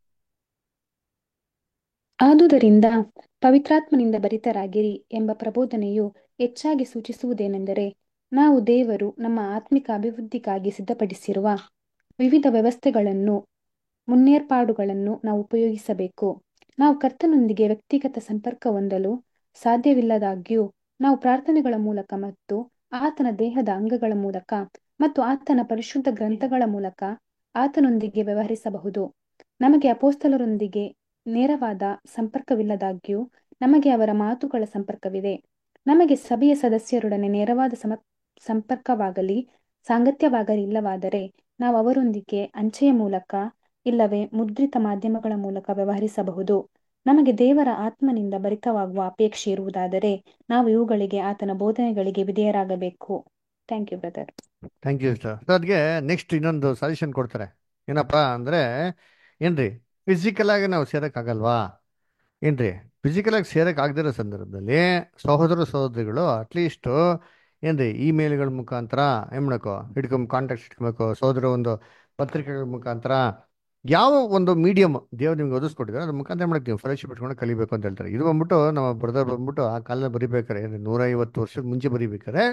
ಆದುದರಿಂದ ಪವಿತ್ರಾತ್ಮನಿಂದ ಭರಿತರಾಗಿರಿ ಎಂಬ ಪ್ರಬೋಧನೆಯು ಹೆಚ್ಚಾಗಿ ಸೂಚಿಸುವುದೇನೆಂದರೆ ನಾವು ದೇವರು ನಮ್ಮ ಆತ್ಮಿಕ ಅಭಿವೃದ್ಧಿಗಾಗಿ ಸಿದ್ಧಪಡಿಸಿರುವ ವಿವಿಧ ವ್ಯವಸ್ಥೆಗಳನ್ನು ಮುನ್ನೇರ್ಪಾಡುಗಳನ್ನು ನಾವು ಉಪಯೋಗಿಸಬೇಕು ನಾವು ಕರ್ತನೊಂದಿಗೆ ವ್ಯಕ್ತಿಗತ ಸಂಪರ್ಕ ಹೊಂದಲು ಸಾಧ್ಯವಿಲ್ಲದಾಗ್ಯೂ ನಾವು ಪ್ರಾರ್ಥನೆಗಳ ಮೂಲಕ ಮತ್ತು ಆತನ ದೇಹದ ಅಂಗಗಳ ಮೂಲಕ ಮತ್ತು ಆತನ ಪರಿಶುದ್ಧ ಗ್ರಂಥಗಳ ಮೂಲಕ ಆತನೊಂದಿಗೆ ವ್ಯವಹರಿಸಬಹುದು ನಮಗೆ ಅಪೋಸ್ತಲರೊಂದಿಗೆ ನೇರವಾದ ಸಂಪರ್ಕವಿಲ್ಲದಾಗ್ಯೂ ನಮಗೆ ಅವರ ಮಾತುಗಳ ಸಂಪರ್ಕವಿದೆ ನಮಗೆ ಸಭೆಯ ಸದಸ್ಯರೊಡನೆ ನೇರವಾದ ಸಮ ಸಂಪರ್ಕವಾಗಲಿ ಸಾಂಗತ್ಯವಾಗಲಿ ಇಲ್ಲವಾದರೆ ನಾವು ಅವರೊಂದಿಗೆ ಅಂಚೆಯ ಮೂಲಕ ಇಲ್ಲವೇ ಮುದ್ರಿತ ಮಾಧ್ಯಮಗಳ ಮೂಲಕ ವ್ಯವಹರಿಸಬಹುದು ನಮಗೆ ದೇವರ ಆತ್ಮನಿಂದ ಭರಿತವಾಗುವ ಅಪೇಕ್ಷೆ ಇರುವುದಾದರೆ ನಾವು ಇವುಗಳಿಗೆ ಆತನ ಬೋಧನೆಗಳಿಗೆ ವಿಧೇಯರಾಗಬೇಕು thank you brother thank you sir ಅದಕ್ಕೆ ನೆಕ್ಸ್ಟ್ ಇನ್ನೊಂದು ಸಜೆಷನ್ ಕೊಡ್ತಾರೆ ಏನಪ್ಪ ಅಂದರೆ ಏನ್ರಿ ಫಿಸಿಕಲ್ ಆಗಿ ನಾವು ಸೇರೋಕ್ಕಾಗಲ್ವಾ ಏನ್ರಿ ಫಿಸಿಕಲ್ ಆಗಿ ಸೇರಕ್ಕೆ ಆಗದಿರೋ ಸಂದರ್ಭದಲ್ಲಿ ಸಹೋದರ ಸಹೋದರಿಗಳು ಅಟ್ಲೀಸ್ಟ್ ಏನ್ರಿ ಇಮೇಲ್ಗಳ ಮುಖಾಂತರ ಏನು ಮಾಡಬೇಕು ಹಿಡ್ಕೊಂಬ ಕಾಂಟ್ಯಾಕ್ಟ್ ಇಟ್ಕೊಬೇಕು ಸಹೋದರ ಒಂದು ಪತ್ರಿಕೆಗಳ ಮುಖಾಂತರ ಯಾವ ಒಂದು ಮೀಡಿಯಮ್ ದೇವ್ರು ನಿಮ್ಗೆ ಒದಿಸ್ಕೊಟ್ಟಿದ್ದಾರೆ ಅದ್ರ ಮುಖಾಂತರ ಮಾಡಕ್ಕೆ ನೀವು ಫೆಲೋಶಿಪ್ ಇಟ್ಕೊಂಡು ಕಲಿಬೇಕು ಅಂತ ಹೇಳ್ತಾರೆ ಇದು ಬಂದ್ಬಿಟ್ಟು ನಮ್ಮ ಬ್ರದರ್ ಬಂದ್ಬಿಟ್ಟು ಆ ಕಾಲದಲ್ಲಿ ಬರಿಬೇಕಾರೆ ಏನ್ರಿ ನೂರೈವತ್ತು ವರ್ಷದ ಮುಂಚೆ ಬರಿಬೇಕಾರೆ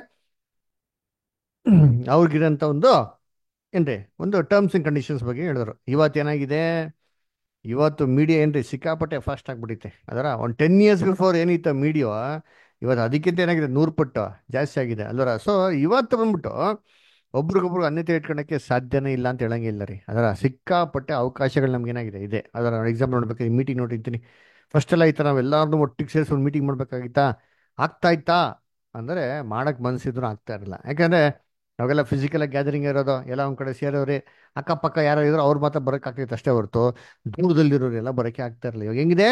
ಅವ್ರಿಗಿರೋಂಥ ಒಂದು ಏನ್ರಿ ಒಂದು ಟರ್ಮ್ಸ್ ಅಂಡ್ ಕಂಡೀಷನ್ಸ್ ಬಗ್ಗೆ ಹೇಳಿದ್ರು ಇವತ್ತು ಏನಾಗಿದೆ ಇವತ್ತು ಮೀಡಿಯಾ ಏನ್ರಿ ಸಿಕ್ಕಾಪಟ್ಟೆ ಫಾಸ್ಟ್ ಆಗಿಬಿಟ್ಟಿತ್ತೆ ಅದರ ಒಂದು ಟೆನ್ ಇಯರ್ಸ್ ಬಿಫೋರ್ ಏನಿತ್ತು ಮೀಡಿಯಾ ಇವತ್ತು ಅದಕ್ಕಿಂತ ಏನಾಗಿದೆ ನೂರು ಪಟ್ಟು ಜಾಸ್ತಿ ಆಗಿದೆ ಅಲ್ವರ ಸೊ ಇವತ್ತು ಬಂದ್ಬಿಟ್ಟು ಒಬ್ರಿಗೊಬ್ರು ಅನ್ಯತೆ ಇಟ್ಕೊಳಕ್ಕೆ ಸಾಧ್ಯನೇ ಇಲ್ಲ ಅಂತ ಹೇಳಂಗಿಲ್ಲ ರೀ ಅದರ ಸಿಕ್ಕಾಪಟ್ಟೆ ಅವಕಾಶಗಳು ನಮ್ಗೆ ಏನಾಗಿದೆ ಇದೆ ಅದರ ಎಕ್ಸಾಂಪಲ್ ನೋಡ್ಬೇಕು ಮೀಟಿಂಗ್ ನೋಡಿರ್ತೀನಿ ಫಸ್ಟ್ ಎಲ್ಲ ಈ ಥರ ನಾವೆಲ್ಲರನ್ನೂ ಒಟ್ಟಿಗೆ ಸೇರಿಸಿ ಒಂದು ಮೀಟಿಂಗ್ ಮಾಡ್ಬೇಕಾಗಿತ್ತಾ ಆಗ್ತಾ ಇತ್ತಾ ಅಂದರೆ ಮಾಡಕ್ಕೆ ಮನಸ್ಸಿದ್ರು ಆಗ್ತಾ ಇರಲಿಲ್ಲ ಯಾಕಂದರೆ ಅವಾಗೆಲ್ಲ ಫಿಸಿಕಲ್ ಗ್ಯಾದರಿಂಗ್ ಇರೋದು ಎಲ್ಲ ಒಂದು ಕಡೆ ಸೇರೋರಿ ಅಕ್ಕಪಕ್ಕ ಯಾರೋ ಇದ್ರು ಅವ್ರು ಮಾತ್ರ ಬರೋಕೆ ಆಗ್ತೈತೆ ಅಷ್ಟೇ ಹೊರತು ದೂರದಲ್ಲಿರೋರು ಎಲ್ಲ ಬರೋಕೆ ಆಗ್ತಾ ಇರಲಿಲ್ಲ ಇವಾಗ ಹೆಂಗಿದೆ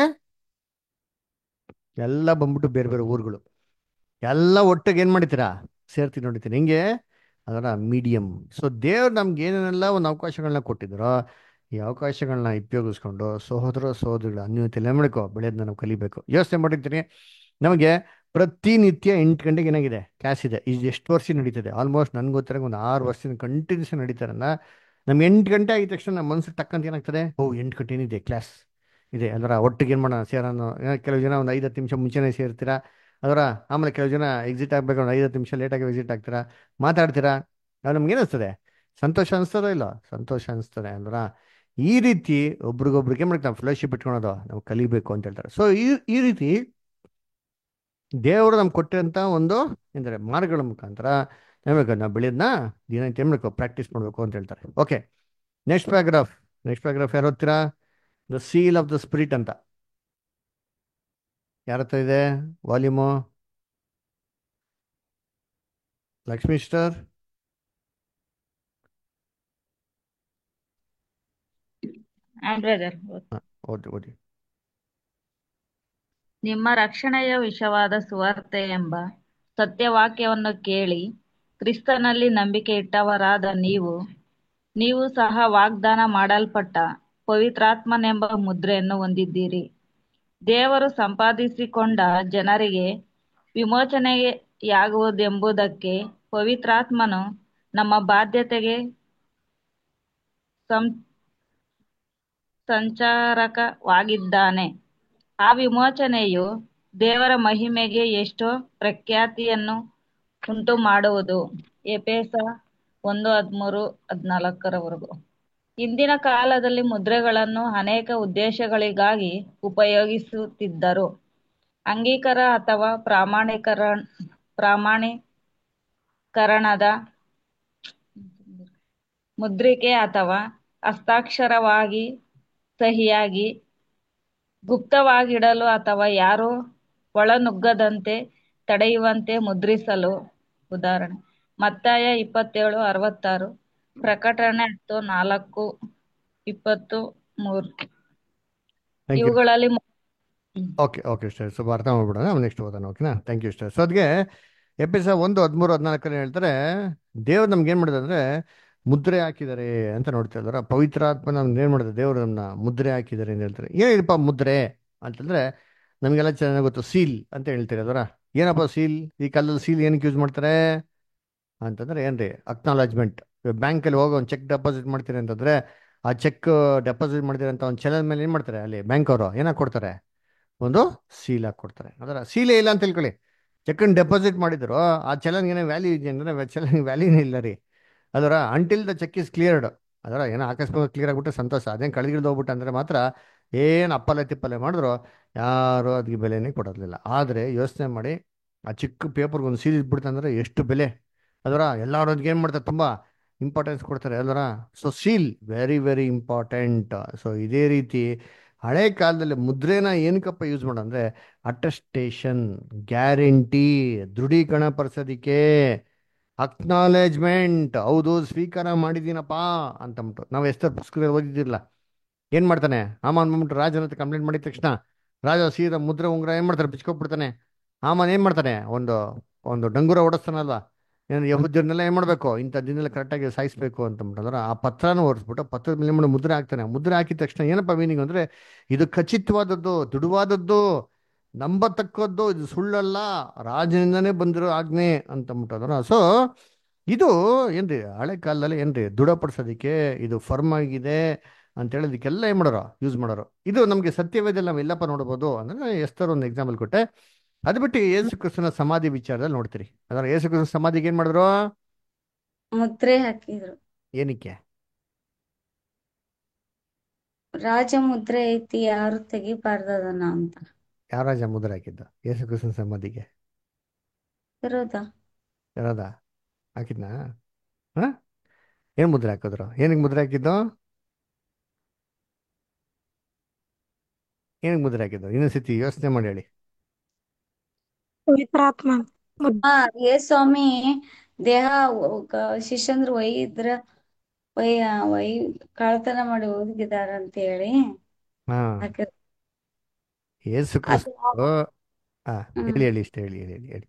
ಎಲ್ಲ ಬಂದ್ಬಿಟ್ಟು ಬೇರೆ ಬೇರೆ ಊರುಗಳು ಎಲ್ಲ ಒಟ್ಟಿಗೆ ಏನು ಮಾಡ್ತೀರಾ ಸೇರ್ತೀನಿ ನೋಡಿತೀನಿ ಹೆಂಗೆ ಅದರ ಮೀಡಿಯಮ್ ಸೊ ದೇವ್ರು ನಮ್ಗೆ ಏನೇನೆಲ್ಲ ಒಂದು ಅವಕಾಶಗಳನ್ನ ಕೊಟ್ಟಿದ್ದಾರೋ ಈ ಅವಕಾಶಗಳನ್ನ ಉಪಯೋಗಿಸ್ಕೊಂಡು ಸಹೋದರ ಸಹೋದರಿಗಳ ಅನ್ಯೋನ್ಯತೆ ಮಾಡ್ಕೋ ಬೆಳೆಯೋದನ್ನ ನಾವು ಕಲಿಬೇಕು ಯೋಚನೆ ಮಾಡಿರ್ತೀನಿ ನಮಗೆ ಪ್ರತಿನಿತ್ಯ ಎಂಟು ಗಂಟೆಗೆ ಏನಾಗಿದೆ ಕ್ಲಾಸ್ ಇದೆ ಇದು ಎಷ್ಟು ವರ್ಷ ನಡೀತದೆ ಆಲ್ಮೋಸ್ಟ್ ನನ್ಗೆ ಗೊತ್ತಿರೋ ಒಂದು ಆರು ವರ್ಷದಿಂದ ಕಂಟಿನ್ಯೂಸ್ ನಡೀತಾರಲ್ಲ ನಮ್ಗೆ ಎಂಟು ಗಂಟೆ ಆಗಿದ ತಕ್ಷಣ ನಮ್ಮ ಮನಸ್ಸಿಗೆ ತಕ್ಕಂತ ಏನಾಗ್ತದೆ ಓ ಎಂಟು ಗಂಟೆ ಏನಿದೆ ಕ್ಲಾಸ್ ಇದೆ ಅದರ ಒಟ್ಟಿಗೆ ಏನು ಮಾಡೋಣ ಸೇರೋಣ ಕೆಲವು ಜನ ಒಂದು ಐದು ಹತ್ತು ನಿಮಿಷ ಮುಂಚೆನೇ ಸೇರ್ತೀರಾ ಅದರ ಆಮೇಲೆ ಕೆಲವು ಜನ ಎಕ್ಸಿಟ್ ಆಗಬೇಕು ಒಂದು ಐದು ಹತ್ತು ನಿಮಿಷ ಲೇಟಾಗಿ ಎಕ್ಸಿಟ್ ಆಗ್ತೀರಾ ಮಾತಾಡ್ತೀರಾ ಅದು ನಮ್ಗೆ ಏನಿಸ್ತದೆ ಸಂತೋಷ ಅನಿಸ್ತದೋ ಇಲ್ಲ ಸಂತೋಷ ಅನಿಸ್ತದೆ ಅಂದ್ರ ಈ ರೀತಿ ಒಬ್ರಿಗೊಬ್ರಿಗೆ ಮಾಡ್ತೀವಿ ನಾವು ಫ್ಲೋಶಿಪ್ ಇಟ್ಕೊಳೋದು ನಾವು ಕಲಿಬೇಕು ಅಂತ ಹೇಳ್ತಾರೆ ಸೊ ಈ ಈ ರೀತಿ ದೇವರು ನಮ್ಗೆ ಕೊಟ್ಟಿರೋಂಥ ಒಂದು ಎಂದರೆ ಮಾರ್ಗಗಳ ಮುಖಾಂತರ ಏನ್ಬೇಕು ನಾವು ಬೆಳೆಯೋದನ್ನ ದಿನನಿತ್ಯ ಏನ್ಬೇಕು ಪ್ರಾಕ್ಟೀಸ್ ಮಾಡಬೇಕು ಅಂತ ಹೇಳ್ತಾರೆ okay next paragraph next paragraph ಯಾರು ಓದ್ತೀರಾ the seal of the spirit ಅಂತ ಯಾರ ಹತ್ರ ಇದೆ ವಾಲ್ಯೂಮು ಲಕ್ಷ್ಮೀ ಸ್ಟರ್ ಬ್ರದರ್ ಓದಿ ಓದಿ ನಿಮ್ಮ ರಕ್ಷಣೆಯ ವಿಷವಾದ ಸುವಾರ್ತೆ ಎಂಬ ಸತ್ಯವಾಕ್ಯವನ್ನು ಕೇಳಿ ಕ್ರಿಸ್ತನಲ್ಲಿ ನಂಬಿಕೆ ಇಟ್ಟವರಾದ ನೀವು ನೀವು ಸಹ ವಾಗ್ದಾನ ಮಾಡಲ್ಪಟ್ಟ ಪವಿತ್ರಾತ್ಮನೆಂಬ ಮುದ್ರೆಯನ್ನು ಹೊಂದಿದ್ದೀರಿ ದೇವರು ಸಂಪಾದಿಸಿಕೊಂಡ ಜನರಿಗೆ ವಿಮೋಚನೆಯಾಗುವುದೆಂಬುದಕ್ಕೆ ಪವಿತ್ರಾತ್ಮನು ನಮ್ಮ ಬಾಧ್ಯತೆಗೆ ಸಂ ಸಂಚಾರಕವಾಗಿದ್ದಾನೆ ಆ ವಿಮೋಚನೆಯು ದೇವರ ಮಹಿಮೆಗೆ ಎಷ್ಟೋ ಪ್ರಖ್ಯಾತಿಯನ್ನು ಉಂಟು ಮಾಡುವುದು ಎಪೇಸ ಒಂದು ಹದಿಮೂರು ಹದಿನಾಲ್ಕರವರೆಗೂ ಇಂದಿನ ಕಾಲದಲ್ಲಿ ಮುದ್ರೆಗಳನ್ನು ಅನೇಕ ಉದ್ದೇಶಗಳಿಗಾಗಿ ಉಪಯೋಗಿಸುತ್ತಿದ್ದರು ಅಂಗೀಕಾರ ಅಥವಾ ಪ್ರಾಮಾಣೀಕರ ಪ್ರಾಮಾಣೀಕರಣದ ಮುದ್ರಿಕೆ ಅಥವಾ ಹಸ್ತಾಕ್ಷರವಾಗಿ ಸಹಿಯಾಗಿ ಗುಪ್ತವಾಗಿಡಲು ಅಥವಾ ಯಾರೂ ಒಳನುಗ್ಗದಂತೆ ತಡೆಯುವಂತೆ ಮುದ್ರಿಸಲು ಉದಾಹರಣೆ ಮತ್ತಾಯ ಇಪ್ಪತ್ತೇಳು ಅರವತ್ತಾರು ಪ್ರಕಟಣೆ ಹತ್ತು ನಾಲ್ಕು ಇಪ್ಪತ್ತು ಮೂರು ಥ್ಯಾಂಕ್ ಯು ಇವುಗಳಲ್ಲಿ ಮು- ಓಕೆ ಓಕೆ ಸರ್ ಸ್ವಲ್ಪ ಅರ್ಥ ಮಾಡ್ಬಿಡೋಣ ನೆಕ್ಸ್ಟ್ ಓದೋಣ ಓಕೆನಾ ಥ್ಯಾಂಕ್ ಯು ಸರ್ ಸೊ ಅದಕ್ಕೆ ಎಪಿಸ ಒಂದು ಹದಿಮೂರು ಹದಿನಾಲ್ಕರಲ್ಲಿ ಹೇಳ್ತಾರೆ ದೇವ್ರು ನಮ್ಗೆ ಏನು ಮಾಡಿದೆ ಅಂದರೆ ಮುದ್ರೆ ಹಾಕಿದ್ದಾರೆ ಅಂತ ನೋಡ್ತಾ ಇದ್ದಾರೆ ಪವಿತ್ರಾತ್ಮ ನಮ್ಗೆ ಏನು ಮಾಡಿದೆ ದೇವರು ನಮ್ಮನ್ನ ಮುದ್ರೆ ಹಾಕಿದ್ದಾರೆ ಅಂತ ಹೇಳ್ತಾರೆ ಏನಿದಪ್ಪ ಮುದ್ರೆ ಅಂತಂದ್ರೆ ನಮಗೆಲ್ಲ ಚೆನ್ನಾಗಿ ಗೊತ್ತು ಸೀಲ್ ಅಂತ ಹೇಳ್ತಾರೆ ಅದರ ಏನಪ್ಪ ಸೀಲ್ ಈ ಕಾಲದಲ್ಲಿ ಸೀಲ್ ಏನಕ್ಕೆ ಯೂಸ್ ಮಾಡ್ತಾರೆ ಅಂತಂದ್ರೆ ಏನ್ರಿ ಅಕ್ನಾಲಜ್ಮೆಂಟ್ ಬ್ಯಾಂಕಲ್ಲಿ ಹೋಗಿ ಒಂದು ಚೆಕ್ ಡೆಪಾಸಿಟ್ ಮಾಡ್ತೀರಿ ಅಂತಂದ್ರೆ ಆ ಚೆಕ್ ಡೆಪಾಸಿಟ್ ಮಾಡ್ತೀರಿ ಅಂತ ಒಂದು ಚಲನ್ ಮೇಲೆ ಏನು ಮಾಡ್ತಾರೆ ಅಲ್ಲಿ ಬ್ಯಾಂಕ್ ಅವರು ಏನಾಗಿ ಕೊಡ್ತಾರೆ ಒಂದು ಸೀಲ್ ಹಾಕಿ ಕೊಡ್ತಾರೆ ಅದರ ಸೀಲೇ ಇಲ್ಲ ಅಂತ ತಿಳ್ಕೊಳ್ಳಿ ಚೆಕ್ಕನ್ನು ಡೆಪಾಸಿಟ್ ಮಾಡಿದ್ರು ಆ ಚಲನ್ಗೆ ವ್ಯಾಲ್ಯೂ ಇದೆ ಅಂದರೆ ಚಲನ್ಗೆ ವ್ಯಾಲ್ಯೂನೇ ಇಲ್ಲ ರೀ ಅದರ until the check is cleared ಅದರ ಏನೋ ಅಕಸ್ಮಾತ್ ಕ್ಲಿಯರ್ ಆಗ್ಬಿಟ್ರೆ ಸಂತೋಷ ಅದೇನು ಕಳೆಗಿಳ್ದು ಹೋಗ್ಬಿಟ್ಟು ಅಂದರೆ ಮಾತ್ರ ಏನು ಅಪ್ಪಲೆ ತಿಪ್ಪಲೆ ಮಾಡಿದ್ರು ಯಾರು ಅದಕ್ಕೆ ಬೆಲೆನೇ ಕೊಡೋದಿಲ್ಲ ಆದರೆ ಯೋಚನೆ ಮಾಡಿ ಆ ಚಿಕ್ಕ ಪೇಪರ್ಗೆ ಒಂದು ಸೀರೀಸ್ ಬಿಡ್ತಂದ್ರೆ ಎಷ್ಟು ಬೆಲೆ ಅದರ ಎಲ್ಲರೂ ಅದಕ್ಕೆ ಏನು ಮಾಡ್ತಾರೆ ತುಂಬ ಇಂಪಾರ್ಟೆನ್ಸ್ ಕೊಡ್ತಾರೆ ಅಲ್ವರ so seal very very important so ಇದೇ ರೀತಿ ಹಳೆ ಕಾಲದಲ್ಲಿ ಮುದ್ರೆನ ಏನಕ್ಕಪ್ಪ ಯೂಸ್ ಮಾಡಂದ್ರೆ ಅಟೆಸ್ಟೇಷನ್ ಗ್ಯಾರಂಟಿ ದೃಢೀಕರಣ ಪಡಿಸೋದಿಕ್ಕೆ ಅಕ್ನಾಲೇಜ್ಮೆಂಟ್ ಹೌದು ಸ್ವೀಕಾರ ಮಾಡಿದ್ದೀನಪ್ಪ ಅಂತಂದ್ಬಿಟ್ಟು ನಾವು ಎಷ್ಟೋ ಪುಸ್ತಕದಲ್ಲಿ ಓದಿದ್ದಿರಲ್ಲ ಏನು ಮಾಡ್ತಾನೆ ಆಮ ಅಂದ್ಬಿಟ್ಟು ರಾಜನ ಹತ್ರ ಕಂಪ್ಲೇಂಟ್ ಮಾಡಿದ ತಕ್ಷಣ ರಾಜ ಸೀದಾ ಮುದ್ರೆ ಉಂಗ್ರ ಏನು ಮಾಡ್ತಾರೆ ಬಿಚ್ಕೊಟ್ಬಿಡ್ತಾನೆ ಆಮನ್ ಏನು ಮಾಡ್ತಾನೆ ಒಂದು ಒಂದು ಡಂಗುರ ಓಡಿಸ್ತಾನಲ್ವಾ ಏನು ಯಹುದ್ಯರನ್ನೆಲ್ಲ ಏನು ಮಾಡಬೇಕು ಇಂಥ ದಿನೆಲ್ಲ ಕರೆಕ್ಟಾಗಿ ಸಾಯಿಸ್ಬೇಕು ಅಂತಂದ್ಬಿಟ್ಟಂದ್ರೆ ಆ ಪತ್ರನ ಓಡಿಸ್ಬಿಟ್ಟು ಪತ್ರದ ಮೇಲೆ ಮಾಡಿ ಮುದ್ರೆ ಹಾಕ್ತಾನೆ ಮುದ್ರೆ ಹಾಕಿದ ತಕ್ಷಣ ಏನಪ್ಪ ಮೀನಿಂಗ್ ಅಂದರೆ ಇದು ಖಚಿತವಾದದ್ದು ದೃಢವಾದದ್ದು ನಂಬತಕ್ಕದ್ದು ಇದು ಸುಳ್ಳಲ್ಲ ರಾಜನಿಂದನೇ ಬಂದಿರೋ ಆಜ್ಞೆ ಅಂತಂದ್ಬಿಟ್ಟದ್ರ ಸೊ ಇದು ಏನ್ರಿ ಹಳೆ ಕಾಲದಲ್ಲಿ ಏನ್ರಿ ದೃಢಪಡಿಸೋದಕ್ಕೆ ಇದು ಫರ್ಮ್ ಆಗಿದೆ ಅಂತ ಹೇಳೋದಕ್ಕೆಲ್ಲ ಏನು ಮಾಡೋರು ಯೂಸ್ ಮಾಡೋರು ಇದು ನಮಗೆ ಸತ್ಯವೇದಲ್ಲಿ ನಾವು ಎಲ್ಲಪ್ಪ ನೋಡ್ಬೋದು ಅಂದ್ರೆ ಎಷ್ಟರ ಒಂದು ಎಕ್ಸಾಂಪಲ್ ಕೊಟ್ಟೆ ಅದು ಬಿಟ್ಟು ಯೇಸು ಕ್ರಿಸ್ತನ ಸಮಾಧಿ ವಿಚಾರದಲ್ಲಿ ನೋಡ್ತೀರಿ ಅದರ ಯೇಸು ಕ್ರಿಸ್ತನ ಸಮಾಧಿಗೆ ಏನು ಮಾಡಿದ್ರು ಮುದ್ರೆ ಹಾಕಿದ್ರು ಏನಕ್ಕೆ ರಾಜ ಮುದ್ರೆ ಐತಿ ಯಾರು ತೆಗಿಬಾರ್ದದನ್ನ ಅಂತ ಯಾವ ರಾಜ ಮುದ್ರೆ ಹಾಕಿದ್ದು ಯೇಸು ಕ್ರಿಸ್ತನ ಸಮಾಧಿಗೆ ಇರೋದಾ ಯಾರದ ಹಾಕಿದ್ನಾ ಹಾ ಏನು ಮುದ್ರೆ ಹಾಕಿದ್ರು ಏನಕ್ಕೆ ಮುದ್ರೆ ಹಾಕಿದ್ದು ಏನಕ್ಕೆ ಮುದ್ರೆ ಹಾಕಿದ್ದು ಇನ್ನೊಂದು ಸತಿ ಯೋಚನೆ ಮಾಡಿ ಹೇಳಿ ಪವಿತ್ರಾತ್ಮ ಮುದ್- ಹಾ ಏ ಸ್ವಾಮಿ ದೇಹ ಶಿಷ್ಯಂದ್ರ ಒಯ್ದ್ರ ಒಯ್ ಒಯ್ ಕಳ್ತನ ಮಾಡಿ ಹೋಗಿದಾರ ಅಂತ ಹೇಳಿ ಹಾ ಹಾಕಿದ್ರು ಯೇಸು ಅದು ಕ್ರಿಸ್ತ ಹಾ ಹ್ಮ್ ಹೇಳಿ ಹೇಳಿ ಇಷ್ಟ ಹೇಳಿ ಹೇಳಿ ಹೇಳಿ ಹೇಳಿ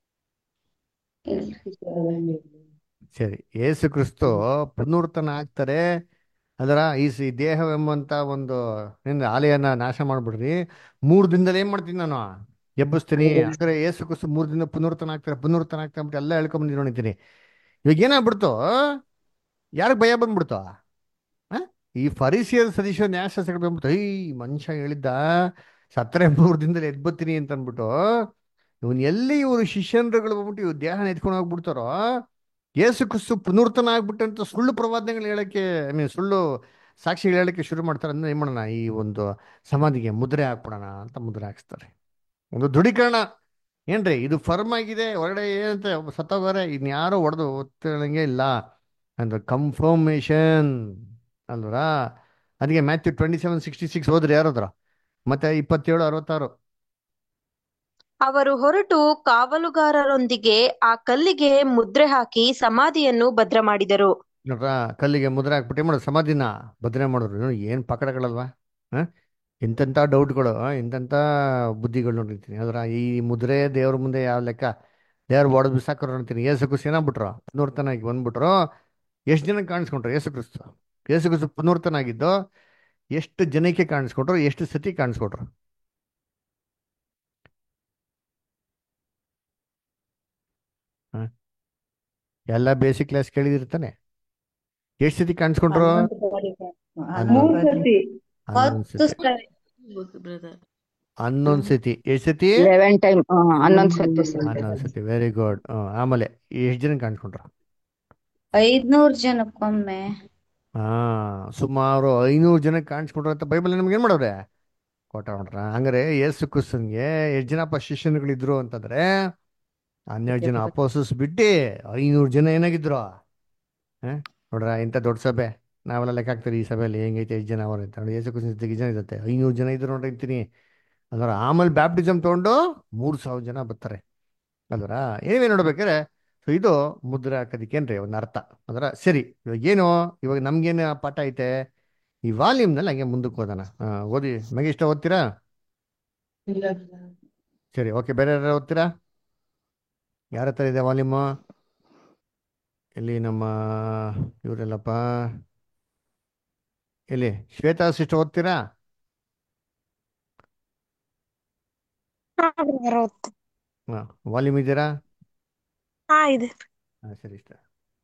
ಇಲ್ರಿ ಸರಿ ಯೇಸು ಕ್ರಿಸ್ತು ಪುನರ್ತನ ಆಗ್ತಾರೆ ಅದರ ಈ ಸಿ ದೇಹವೆಂಬಂತ ಒಂದು ಏನು ಆಲೆಯನ್ನ ನಾಶ ಮಾಡ್ಬಿಡ್ರಿ ಮೂರು ದಿನದಲ್ಲಿ ಏನ್ ಮಾಡ್ತೀನಿ ನಾನು ಎಬ್ಬಿಸ್ತೀನಿ ಅಂದ್ರೆ ಯೇಸು ಕ್ರಿಸ್ತು ಮೂರು ದಿನ ಪುನರ್ತನ ಆಗ್ತಾರೆ ಪುನರ್ತನ ಆಗ್ತಾರೆ ಅಂದ್ಬಿಟ್ಟು ಎಲ್ಲ ಹೇಳ್ಕೊಂಬಂದು ನೋಡಿದ್ದೀನಿ ಇವಾಗ ಏನಾಗ್ಬಿಡ್ತು ಯಾರಿಗೆ ಭಯ ಬಂದ್ಬಿಡ್ತು ಆ? ಈ ಫರಿಸಿಯರ್ ಸದಸ್ಯ ನ್ಯಾಯಶಾಸ್ತ್ರಗಳು ಬಂದ್ಬಿಟ್ಟು ಈ ಮನುಷ್ಯ ಹೇಳಿದ್ದ ಸತ್ತರೆ ಮೂರು ದಿನದಲ್ಲಿ ಎದ್ಬತ್ತೀನಿ ಅಂತ ಅಂದ್ಬಿಟ್ಟು ಇವನ್ ಎಲ್ಲಿ ಇವರು ಶಿಷ್ಯನ್ರುಗಳು ಬಂದ್ಬಿಟ್ಟು ಇವ್ರು ದೇಹನ ಎತ್ಕೊಂಡು ಹೋಗ್ಬಿಡ್ತಾರೋ ಯೇಸು ಕ್ರಿಸ್ತು ಪುನರ್ತನ ಆಗ್ಬಿಟ್ಟಂತ ಸುಳ್ಳು ಪ್ರವಾದನೆಗಳು ಹೇಳಕ್ಕೆ ಐ ಮೀನ್ ಸುಳ್ಳು ಸಾಕ್ಷಿಗಳು ಹೇಳಕ್ಕೆ ಶುರು ಮಾಡ್ತಾರೆ ಅಂದ್ರೆ ಏನ್ ಮಾಡೋಣ ಈ ಒಂದು ಸಮಾಧಿಗೆ ಮುದ್ರೆ ಹಾಕ್ಬಿಡೋಣ ಅಂತ ಮುದ್ರೆ ಹಾಕ್ಸ್ತಾರೆ ಒಂದು ದೃಢೀಕರಣ ಏನ್ರಿ ಇದು ಫರ್ಮ್ ಆಗಿದೆ ಹೊರಗಡೆ ಏನಂತ ಸತ್ತೋಗಾರೆ ಇನ್ಯಾರೋ ಹೊಡೆದು ಒತ್ತಳಂಗೆ ಇಲ್ಲ ಅಂದ್ರೆ ಕನ್ಫರ್ಮೇಶನ್ ಅಲ್ವರಾ ಅದಕ್ಕೆ Matthew twenty seven sixty six ಹೋದ್ರಿ ಯಾರಾದ್ರ ಮತ್ತೆ ಇಪ್ಪತ್ತೇಳು ಅರವತ್ತಾರು ಅವರು ಹೊರಟು ಕಾವಲುಗಾರರೊಂದಿಗೆ ಆ ಕಲ್ಲಿಗೆ ಮುದ್ರೆ ಹಾಕಿ ಸಮಾಧಿಯನ್ನು ಭದ್ರ ಮಾಡಿದರು ನೋಡ್ರ ಕಲ್ಲಿಗೆ ಮುದ್ರೆ ಹಾಕ್ಬಿಟ್ಟು ಏನ್ ಮಾಡೋದು ಸಮಾಧಿನ ಭದ್ರ ಮಾಡೋರು ನೋಡಿ ಏನ್ ಪಕಡಗಳಲ್ವಾ ಹ ಎಂತೆಂಥ ಡೌಟ್ಗಳು ಎಂತೆಂಥ ಬುದ್ಧಿಗಳು ನೋಡಿರ್ತೀನಿ ಅದ್ರ ಈ ಮುದ್ರೆ ದೇವ್ರ ಮುಂದೆ ಯಾವ ಲೆಕ್ಕ ದೇವ್ರ ಒಡೆದು ಬಿಸಾಕೋರು ನೋಡ್ತೀನಿ ಯೇಸು ಕ್ರಿಸ್ತು ಏನಾಗ್ಬಿಟ್ರು ಪುನರ್ತನಾಗಿ ಬಂದ್ಬಿಟ್ರು ಎಷ್ಟು ಜನಕ್ಕೆ ಕಾಣಿಸ್ಕೊಂಡ್ರು ಯೇಸು ಕ್ರಿಸ್ತು ಯೇಸು ಕ್ರಿಸ್ತು ಪುನರ್ತನಾಗಿದ್ದು ಎಷ್ಟು ಜನಕ್ಕೆ ಕಾಣಿಸ್ಕೊಟ್ರು ಎಷ್ಟು ಸತಿ ಕಾಣಿಸ್ಕೊಟ್ರು ಹ? ಎಲ್ಲ ಬೇಸಿಕ್ ಕ್ಲಾಸ್ ಕೇಳಿದಿರ್ತಾನೆ ಎಷ್ಟು ಸತಿ ಕಾಣಿಸ್ಕೊಂಡ್ರು ಮೂರ್ ಹನ್ನೊಂದು ಸತಿ ಹನ್ನೊಂದು ಹತ್ತು ಸತಿ ಸರಿ ಬ್ರದರ್ ಹನ್ನೊಂದು ಸತಿ ಎಷ್ಟು ಸತಿ ಲೆವೆನ್ ಟೈಮ್ ಹನ್ನೊಂದು ಸತಿ ಸರ್ ಹನ್ನೊಂದು ಸತಿ ವೆರಿ ಗುಡ್ ಆಮೇಲೆ ಎಷ್ಟು ಜನ ಕಾಣಿಸ್ಕೊಂಡ್ರು ಐದ್ನೂರ್ ಜನಕ್ಕೊಮ್ಮೆ ಹಾ ಸುಮಾರು ಐನೂರು ಜನ ಕಾಣಿಸ್ಕೊಂಡ್ರು ಅಂತ ಬೈಬಲ್ ನಮ್ಗೆ ಏನ್ ಮಾಡೋರೆ ಕೊಟ್ಟ ನೋಡ್ರ ಹಂಗಾರೆ ಯೇಸು ಕ್ರಿಸ್ತನ್ಗೆ ಎಷ್ಟು ಜನಪ್ಪ ಶಿಷ್ಯನುಗಳಿದ್ರು ಅಂತಂದ್ರೆ ಹನ್ನೆರಡು ಜನ ಅಪೋಸಸ್ ಬಿಟ್ಟು ಐನೂರು ಜನ ಏನಾಗಿದ್ರು ಹ? ನೋಡ್ರ ಇಂಥ ದೊಡ್ಡ ಸಭೆ ನಾವೆಲ್ಲ ಲೆಕ್ಕ ಹಾಕ್ತೀರಿ ಈ ಸಭೆಯಲ್ಲಿ ಹೆಂಗೈತೆ ಎಷ್ಟು ಜನ ಅವ್ರು ಅಂತ ನೋಡಿ ಯೇಸು ಕ್ರಿಸ್ತನ್ ಜೊತೆಗೆ ಜನ ಇರುತ್ತೆ ಐನೂರು ಜನ ಇದ್ರು ನೋಡ್ರಿ ಅಂತೀನಿ ಅಲ್ವರ ಆಮೇಲೆ ಬ್ಯಾಪ್ಟಿಸಮ್ ತಗೊಂಡು ಮೂರು ಸಾವಿರ ಜನ ಬರ್ತಾರೆ ಅಲ್ವರ ಏನೇ ನೋಡ್ಬೇಕಾದ್ರೆ ಸೊ ಇದು ಮುದ್ರೆ ಹಾಕೋದಕ್ಕೇನ್ರಿ ಒಂದು ಅರ್ಥ ಅದರ ಸರಿ ಇವಾಗ ಏನು ಇವಾಗ ನಮ್ಗೇನು ಪಾಠ ಐತೆ ಈ ವಾಲ್ಯೂಮ್ನಲ್ಲಿ ಹಂಗೆ ಮುಂದಕ್ಕೆ ಓದೋಣ ಆ, ಓದಿ ಮಗೆ ಇಷ್ಟ ಓದ್ತೀರಾ ಸರಿ ಓಕೆ ಬೇರೆ ಯಾರು ಓದ್ತೀರಾ ಯಾರ ಹತ್ರ ಇದೆ ವಾಲ್ಯೂಮು ಎಲ್ಲಿ ನಮ್ಮ ಇವರೆಲ್ಲಪ್ಪ ಎಲ್ಲಿ ಶ್ವೇತಾ ಸಿಸ್ಟರ್ ಓದ್ತೀರಾ ಹಾ brother ಓದ್ತೆ. ಹಾಂ ವಾಲ್ಯೂಮ್ ಇದ್ದೀರಾ ಹಾ ಇದೆ ಹಾಂ ಸರಿ ಇಷ್ಟ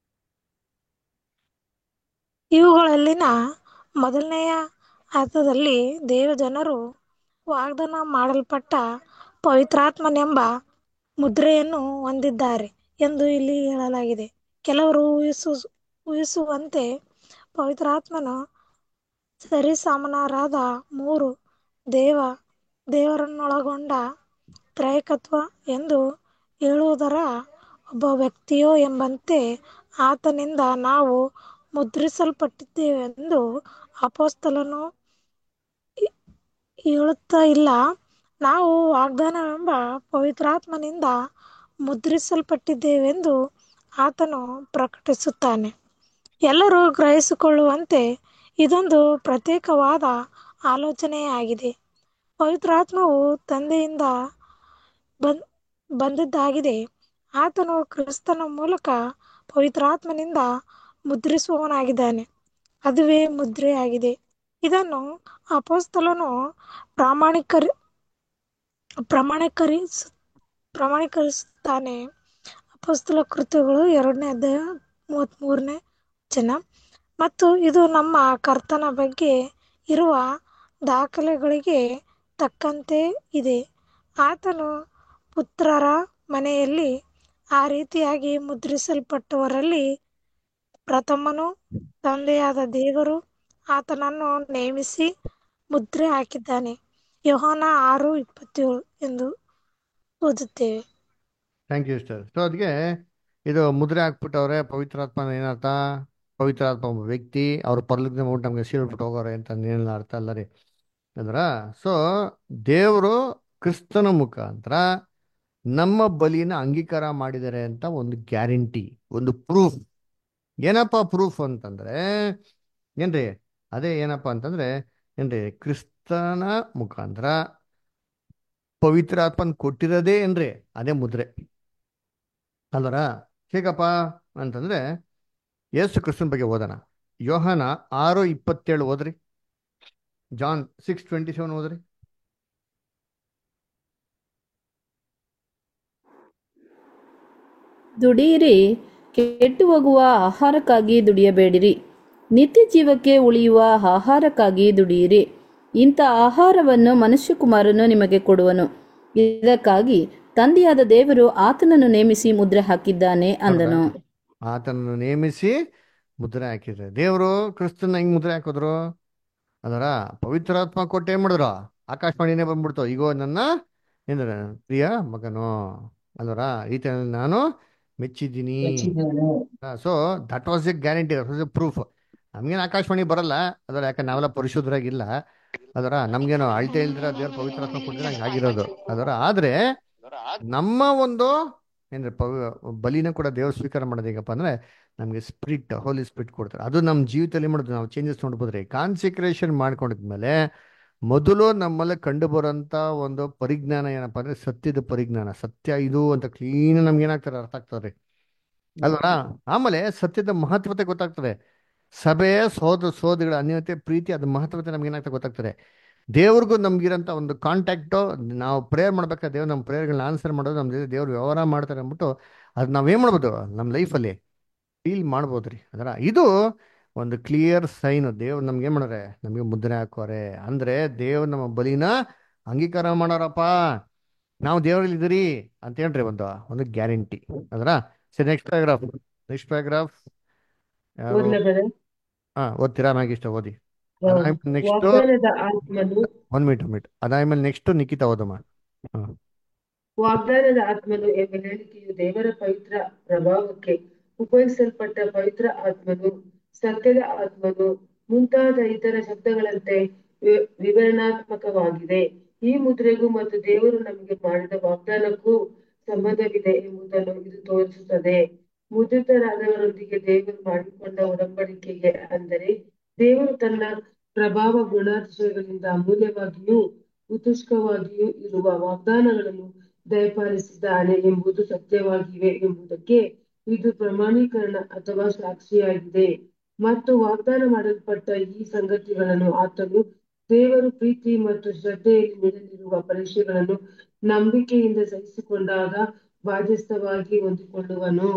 ಇವುಗಳಲ್ಲಿನ ಮೊದಲನೆಯ ಅರ್ಥದಲ್ಲಿ ದೇವಜನರು ವಾಗ್ದಾನ ಮಾಡಲ್ಪಟ್ಟ ಪವಿತ್ರಾತ್ಮನೆಂಬ ಮುದ್ರೆಯನ್ನು ಹೊಂದಿದ್ದಾರೆ ಎಂದು ಇಲ್ಲಿ ಹೇಳಲಾಗಿದೆ ಕೆಲವರು ಊಹಿಸು ಊಹಿಸುವಂತೆ ಪವಿತ್ರಾತ್ಮನು ಸರಿಸಮಾನರಾದ ಮೂರು ದೇವ ದೇವರನ್ನೊಳಗೊಂಡ ತ್ರೈಕತ್ವ ಎಂದು ಹೇಳುವುದರ ಒಬ್ಬ ವ್ಯಕ್ತಿಯೋ ಎಂಬಂತೆ ಆತನಿಂದ ನಾವು ಮುದ್ರಿಸಲ್ಪಟ್ಟಿದ್ದೇವೆಂದು ಅಪೊಸ್ತಲನು ಹೇಳುತ್ತಾ ಇಲ್ಲ ನಾವು ವಾಗ್ದಾನವೆಂಬ ಪವಿತ್ರಾತ್ಮನಿಂದ ಮುದ್ರಿಸಲ್ಪಟ್ಟಿದ್ದೇವೆಂದು ಆತನು ಪ್ರಕಟಿಸುತ್ತಾನೆ ಎಲ್ಲರೂ ಗ್ರಹಿಸಿಕೊಳ್ಳುವಂತೆ ಇದೊಂದು ಪ್ರತ್ಯೇಕವಾದ ಆಲೋಚನೆಯಾಗಿದೆ ಪವಿತ್ರಾತ್ಮವು ತಂದೆಯಿಂದ ಬಂದ್ ಬಂದದ್ದಾಗಿದೆ ಆತನು ಕ್ರಿಸ್ತನ ಮೂಲಕ ಪವಿತ್ರಾತ್ಮನಿಂದ ಮುದ್ರಿಸುವವನಾಗಿದ್ದಾನೆ ಅದುವೇ ಮುದ್ರೆಯಾಗಿದೆ ಇದನ್ನು ಅಪೊಸ್ತಲನು ಪ್ರಾಮಾಣಿಕರಿ ಪ್ರಮಾಣೀಕರಿಸ ಪ್ರಮಾಣೀಕರಿಸುತ್ತಾನೆ ಅಪೊಸ್ತಲ ಕೃತ್ಯಗಳು ಎರಡನೇ ಅಧ್ಯಾಯ ಮೂವತ್ತ್ಮೂರನೇ ವಚನ ಮತ್ತು ಇದು ನಮ್ಮ ಕರ್ತನ ಬಗ್ಗೆ ಇರುವ ದಾಖಲೆಗಳಿಗೆ ತಕ್ಕಂತೆ ಇದೆ ಆತನು ಪುತ್ರರ ಮನೆಯಲ್ಲಿ ಆ ರೀತಿಯಾಗಿ ಮುದ್ರಿಸಲ್ಪಟ್ಟವರಲ್ಲಿ ಪ್ರಥಮನು ತಂದೆಯಾದ ದೇವರು ಆತನನ್ನು ನೇಮಿಸಿ ಮುದ್ರೆ ಹಾಕಿದ್ದಾನೆ ಯೋಹಾನ ಆರು ಇಪ್ಪತ್ತೇಳು ಎಂದು ಓದುತ್ತೇವೆ ಥ್ಯಾಂಕ್ ಯು ಸರ್ ಸೊ ಅದಕ್ಕೆ ಇದು ಮುದ್ರೆ ಹಾಕ್ಬಿಟ್ಟವ್ರೆ ಪವಿತ್ರಾತ್ಮ ಏನರ್ಥ ಪವಿತ್ರಾತ್ಮ ಒಬ್ಬ ವ್ಯಕ್ತಿ ಅವ್ರು ಪರ್ಲಿಂದ ಹೋಗಿ ನಮ್ಗೆ ಸೀಳ್ಬಿಟ್ಟು ಹೋಗೋರೆ ಅಂತ ಏನಿಲ್ಲ ಅರ್ಥ ಅಲ್ಲ ರೀ ಅಂದ್ರ ಸೊ ದೇವರು ಕ್ರಿಸ್ತನ ಮುಖಾಂತರ ನಮ್ಮ ಬಲಿನ ಅಂಗೀಕಾರ ಮಾಡಿದ್ದಾರೆ ಅಂತ ಒಂದು ಗ್ಯಾರಂಟಿ ಒಂದು ಪ್ರೂಫ್ ಏನಪ್ಪ ಪ್ರೂಫ್ ಅಂತಂದ್ರೆ ಏನ್ರಿ ಅದೇ ಏನಪ್ಪ ಅಂತಂದ್ರೆ ಏನ್ರಿ ಕ್ರಿಸ್ತನ ಮುಖಾಂತರ ಪವಿತ್ರಾತ್ಮನ್ ಕೊಟ್ಟಿರೋದೇ ಏನ್ರಿ ಅದೇ ಮುದ್ರೆ ಅಲ್ವರ ಹೇಗಪ್ಪ ಅಂತಂದ್ರೆ ಯೇಸು ಕ್ರಿಸ್ತನ ಬಗ್ಗೆ ಓದೋಣ ಯೋಹಾನ ಆರು ಇಪ್ಪತ್ತೇಳು ಓದ್ರಿ ಜಾನ್ ಸಿಕ್ಸ್ ಟ್ವೆಂಟಿ ಸೆವೆನ್ ಓದ್ರಿ ದುಡಿಯಿರಿ ಕೆಟ್ಟು ಹೋಗುವ ಆಹಾರಕ್ಕಾಗಿ ದುಡಿಯಬೇಡಿರಿ ನಿತ್ಯ ಜೀವಕ್ಕೆ ಉಳಿಯುವ ಆಹಾರಕ್ಕಾಗಿ ದುಡಿಯಿರಿ ಇಂಥ ಆಹಾರವನ್ನು ಮನುಷ್ಯಕುಮಾರನು ನಿಮಗೆ ಕೊಡುವನು ಇದಕ್ಕಾಗಿ ತಂದೆಯಾದ ದೇವರು ಆತನನ್ನು ನೇಮಿಸಿ ಮುದ್ರೆ ಹಾಕಿದ್ದಾನೆ ಅಂದನು ಆತನನ್ನು ನೇಮಿಸಿ ಮುದ್ರೆ ಹಾಕಿದ್ರೆ ದೇವರು ಕ್ರಿಸ್ತನ ಹೆಂಗ್ ಮುದ್ರೆ ಹಾಕಿದ್ರು ಅದರ ಪವಿತ್ರಾತ್ಮ ಕೊಟ್ಟು ಏನ್ ಮಾಡಿದ್ರು ಆಕಾಶವಾಣಿನೇ ಬಂದ್ಬಿಡ್ತು ಈಗೋ ನನ್ನ ಏನಂದ್ರೆ ಪ್ರಿಯ ಮಗನು ಅಲ್ವರ ಈತ ನಾನು ಮೆಚ್ಚಿದ್ದೀನಿ so that was a guarantee was a proof ನಮ್ಗೇನು ಆಕಾಶವಾಣಿ ಬರಲ್ಲ ಅದರ ಯಾಕಂದ್ರೆ ನಾವೆಲ್ಲ ಪರಿಶುದ್ಧರಾಗಿಲ್ಲ ಅದರ ನಮ್ಗೇನು ಅಳ್ತೆ ಇಲ್ದಿರ ದೇವ್ರ ಪವಿತ್ರಾತ್ಮ ಕೊಟ್ಟಿದ್ರೆ ಹಂಗೆ ಆಗಿರೋದು ಅದರ ಆದ್ರೆ ನಮ್ಮ ಒಂದು ಏನ್ರಿ ಪವಿ ಬಲಿನ ಕೂಡ ದೇವ್ರು ಸ್ವೀಕಾರ ಮಾಡೋದು ಹೇಗಪ್ಪ ಅಂದ್ರೆ ನಮಗೆ ಸ್ಪಿರಿಟ್ ಹೋಲಿ ಸ್ಪಿರಿಟ್ ಕೊಡ್ತಾರೆ ಅದು ನಮ್ಮ ಜೀವಿತದಲ್ಲಿ ಮಾಡೋದು ನಾವು ಚೇಂಜಸ್ ನೋಡ್ಬೋದ್ರಿ ಕಾನ್ಸಿಕ್ರೇಷನ್ ಮಾಡ್ಕೊಂಡಿದ್ಮೇಲೆ ಮೊದಲು ನಮ್ಮಲ್ಲಿ ಕಂಡು ಬರೋಂಥ ಒಂದು ಪರಿಜ್ಞಾನ ಏನಪ್ಪ ಅಂದ್ರೆ ಸತ್ಯದ ಪರಿಜ್ಞಾನ ಸತ್ಯ ಇದು ಅಂತ ಕ್ಲೀನ್ ನಮ್ಗೆ ಏನಾಗ್ತಾರೆ ಅರ್ಥ ಆಗ್ತದೆ ಅಲ್ವಾ ಆಮೇಲೆ ಸತ್ಯದ ಮಹತ್ವತೆ ಗೊತ್ತಾಗ್ತದೆ ಸಭೆ ಸೋದ ಸೋದಗಳ ಅನ್ಯೋನ್ಯತೆ ಪ್ರೀತಿ ಅದ್ರ ಮಹತ್ವತೆ ನಮ್ಗೆ ಏನಾಗ್ತದೆ ಗೊತ್ತಾಗ್ತದೆ ದೇವ್ರಿಗೂ ನಮ್ಗಿರೋಂಥ ಒಂದು ಕಾಂಟ್ಯಾಕ್ಟು ನಾವು ಪ್ರೇಯರ್ ಮಾಡ್ಬೇಕಾದ್ರೆ ದೇವ್ರು ನಮ್ಮ ಪ್ರೇಯರ್ಗಳನ್ನ ಆನ್ಸರ್ ಮಾಡೋದು ನಮ್ಮ ಜೊತೆ ದೇವ್ರು ವ್ಯವಹಾರ ಮಾಡ್ತಾರೆ ಅಂದ್ಬಿಟ್ಟು ಅದು ನಾವೇನು ಮಾಡ್ಬೋದು ನಮ್ಮ ಲೈಫಲ್ಲಿ ಫೀಲ್ ಮಾಡ್ಬೋದು ರೀ ಅದರ ಇದು ಒಂದು ಕ್ಲಿಯರ್ ಸೈನ್ ದೇವ್ರು ನಮ್ಗೆ ಏನು ಮಾಡೋರೆ ನಮಗೆ ಮುದ್ರೆ ಹಾಕೋರೆ ಅಂದ್ರೆ ದೇವ್ರು ನಮ್ಮ ಬಲಿನ ಅಂಗೀಕಾರ ಮಾಡೋರಪ್ಪ ನಾವು ದೇವರಲ್ಲಿ ಇದೀರಿ ಅಂತ ಹೇಳ್ರಿ ಒಂದು ಒಂದು ಗ್ಯಾರಂಟಿ ಅದರ ಸರಿ ನೆಕ್ಸ್ಟ್ ಪ್ಯಾರಾಗ್ರಾಫ್ ನೆಕ್ಸ್ಟ್ ಪ್ಯಾರಾಗ್ರಾಫ್ ಯಾರು ಓದ್ಲಾ brother? ಹಾ ಓದ್ತೀರಾ ನಾಗಿಷ್ಟ ಓದಿ ಆ, ನೆಕ್ಸ್ಟ್ ವಾಗ್ದಾನದ ಆತ್ಮನು ಒಂದ್ ಮಿನಿಟ್ ಒಂದ್ ಮಿನಿಟ್ ಅದಾದ್ಮೇಲೆ ನೆಕ್ಸ್ಟ್ ನಿಖಿತ ಓದಮ್ಮ ಹಾ ವಾಗ್ದಾನದ ಆತ್ಮನು ಎಂಬ ಹೇಳಿಕೆಯು ದೇವರ ಪವಿತ್ರ ಪ್ರಭಾವಕ್ಕೆ ಉಪಯೋಗಿಸಲ್ಪಟ್ಟ ಪವಿತ್ರ ಆತ್ಮನು ಸತ್ಯದ ಆತ್ಮನು ಮುಂತಾದ ಇತರ ಶಬ್ದಗಳಂತೆ ವಿ- ವಿವರಣಾತ್ಮಕವಾಗಿದೆ ಈ ಮುದ್ರೆಗೂ ಮತ್ತು ದೇವರು ನಮಗೆ ಮಾಡಿದ ವಾಗ್ದಾನಕ್ಕೂ ಸಂಬಂಧವಿದೆ ಎಂಬುದನ್ನು ಇದು ತೋರಿಸುತ್ತದೆ ಮುದ್ರಿತರಾದವರೊಂದಿಗೆ ದೇವರು ಮಾಡಿಕೊಂಡ ಒಡಂಬಡಿಕೆಗೆ ಅಂದರೆ ದೇವರು ತನ್ನ ಪ್ರಭಾವ ಗುಣಾತಿಶಯಗಳಿಂದ ಅಮೂಲ್ಯವಾಗಿಯೂ ಉತ್ಕೃಷ್ಟವಾಗಿಯೂ ಇರುವ ವಾಗ್ದಾನಗಳನ್ನು ದಯಪಾಲಿಸಿದ್ದಾನೆ ಎಂಬುದು ಸತ್ಯವಾಗಿವೆ ಎಂಬುದಕ್ಕೆ ಇದು ಪ್ರಮಾಣೀಕರಣ ಅಥವಾ ಸಾಕ್ಷಿಯಾಗಿದೆ ಮತ್ತು ವಾಗ್ದಾನ ಮಾಡಲ್ಪಟ್ಟ ಈ ಸಂಗತಿಗಳನ್ನು ಆತನು ದೇವರು ಪ್ರೀತಿ ಮತ್ತು ಶ್ರದ್ಧೆಯಲ್ಲಿ ನೀಡಲಿರುವ ಪರೀಕ್ಷೆಗಳನ್ನು ನಂಬಿಕೆಯಿಂದ ಸಹಿಸಿಕೊಂಡಾಗ ಬಾಧ್ಯಸ್ಥವಾಗಿ ಹೊಂದಿಕೊಳ್ಳುವನು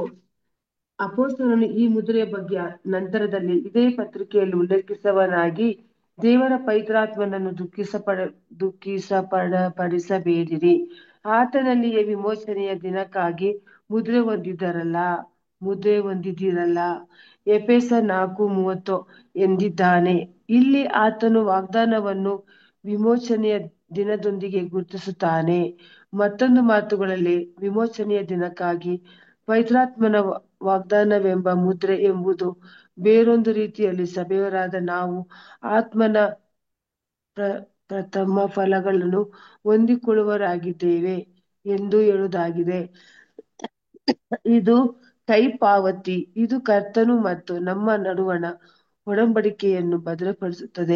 ಅಪೋಸ್ತಲನು ಈ ಮುದ್ರೆಯ ಬಗ್ಗೆ ನಂತರದಲ್ಲಿ ಇದೇ ಪತ್ರಿಕೆಯಲ್ಲಿ ಉಲ್ಲೇಖಿಸುವನಾಗಿ ದೇವರ ಪವಿತ್ರಾತ್ಮನನ್ನು ದುಃಖಿಸಪಡ ದುಃಖಿಸಪಡ ಪಡಿಸಬೇಡಿರಿ ಆತನಲ್ಲಿಯೇ ವಿಮೋಚನೆಯ ದಿನಕ್ಕಾಗಿ ಮುದ್ರೆ ಹೊಂದಿದ್ದರಲ್ಲ ಮುದ್ರೆ ಹೊಂದಿದ್ದೀರಲ್ಲ ಎಫೆಸ ನಾಲ್ಕು ಮೂವತ್ತು ಎಂದಿದ್ದಾನೆ ಇಲ್ಲಿ ಆತನು ವಾಗ್ದಾನವನ್ನು ವಿಮೋಚನೆಯ ದಿನದೊಂದಿಗೆ ಗುರುತಿಸುತ್ತಾನೆ ಮತ್ತೊಂದು ಮಾತುಗಳಲ್ಲಿ ವಿಮೋಚನೆಯ ದಿನಕ್ಕಾಗಿ ಪವಿತ್ರಾತ್ಮನ ವ- ವಾಗ್ದಾನವೆಂಬ ಮುದ್ರೆ ಎಂಬುದು ಬೇರೊಂದು ರೀತಿಯಲ್ಲಿ ಸಭೆಯವರಾದ ನಾವು ಆತ್ಮನ ಪ್ರ ಪ್ರಥಮ ಫಲಗಳನ್ನು ಹೊಂದಿಕೊಳ್ಳುವರಾಗಿದ್ದೇವೆ ಎಂದು ಹೇಳುವುದಾಗಿದೆ ಇದು ಕೈಪಾವತಿ ಇದು ಕರ್ತನು ಮತ್ತು ನಮ್ಮ ನಡುವಣ ಒಡಂಬಡಿಕೆಯನ್ನು ಭದ್ರಪಡಿಸುತ್ತದೆ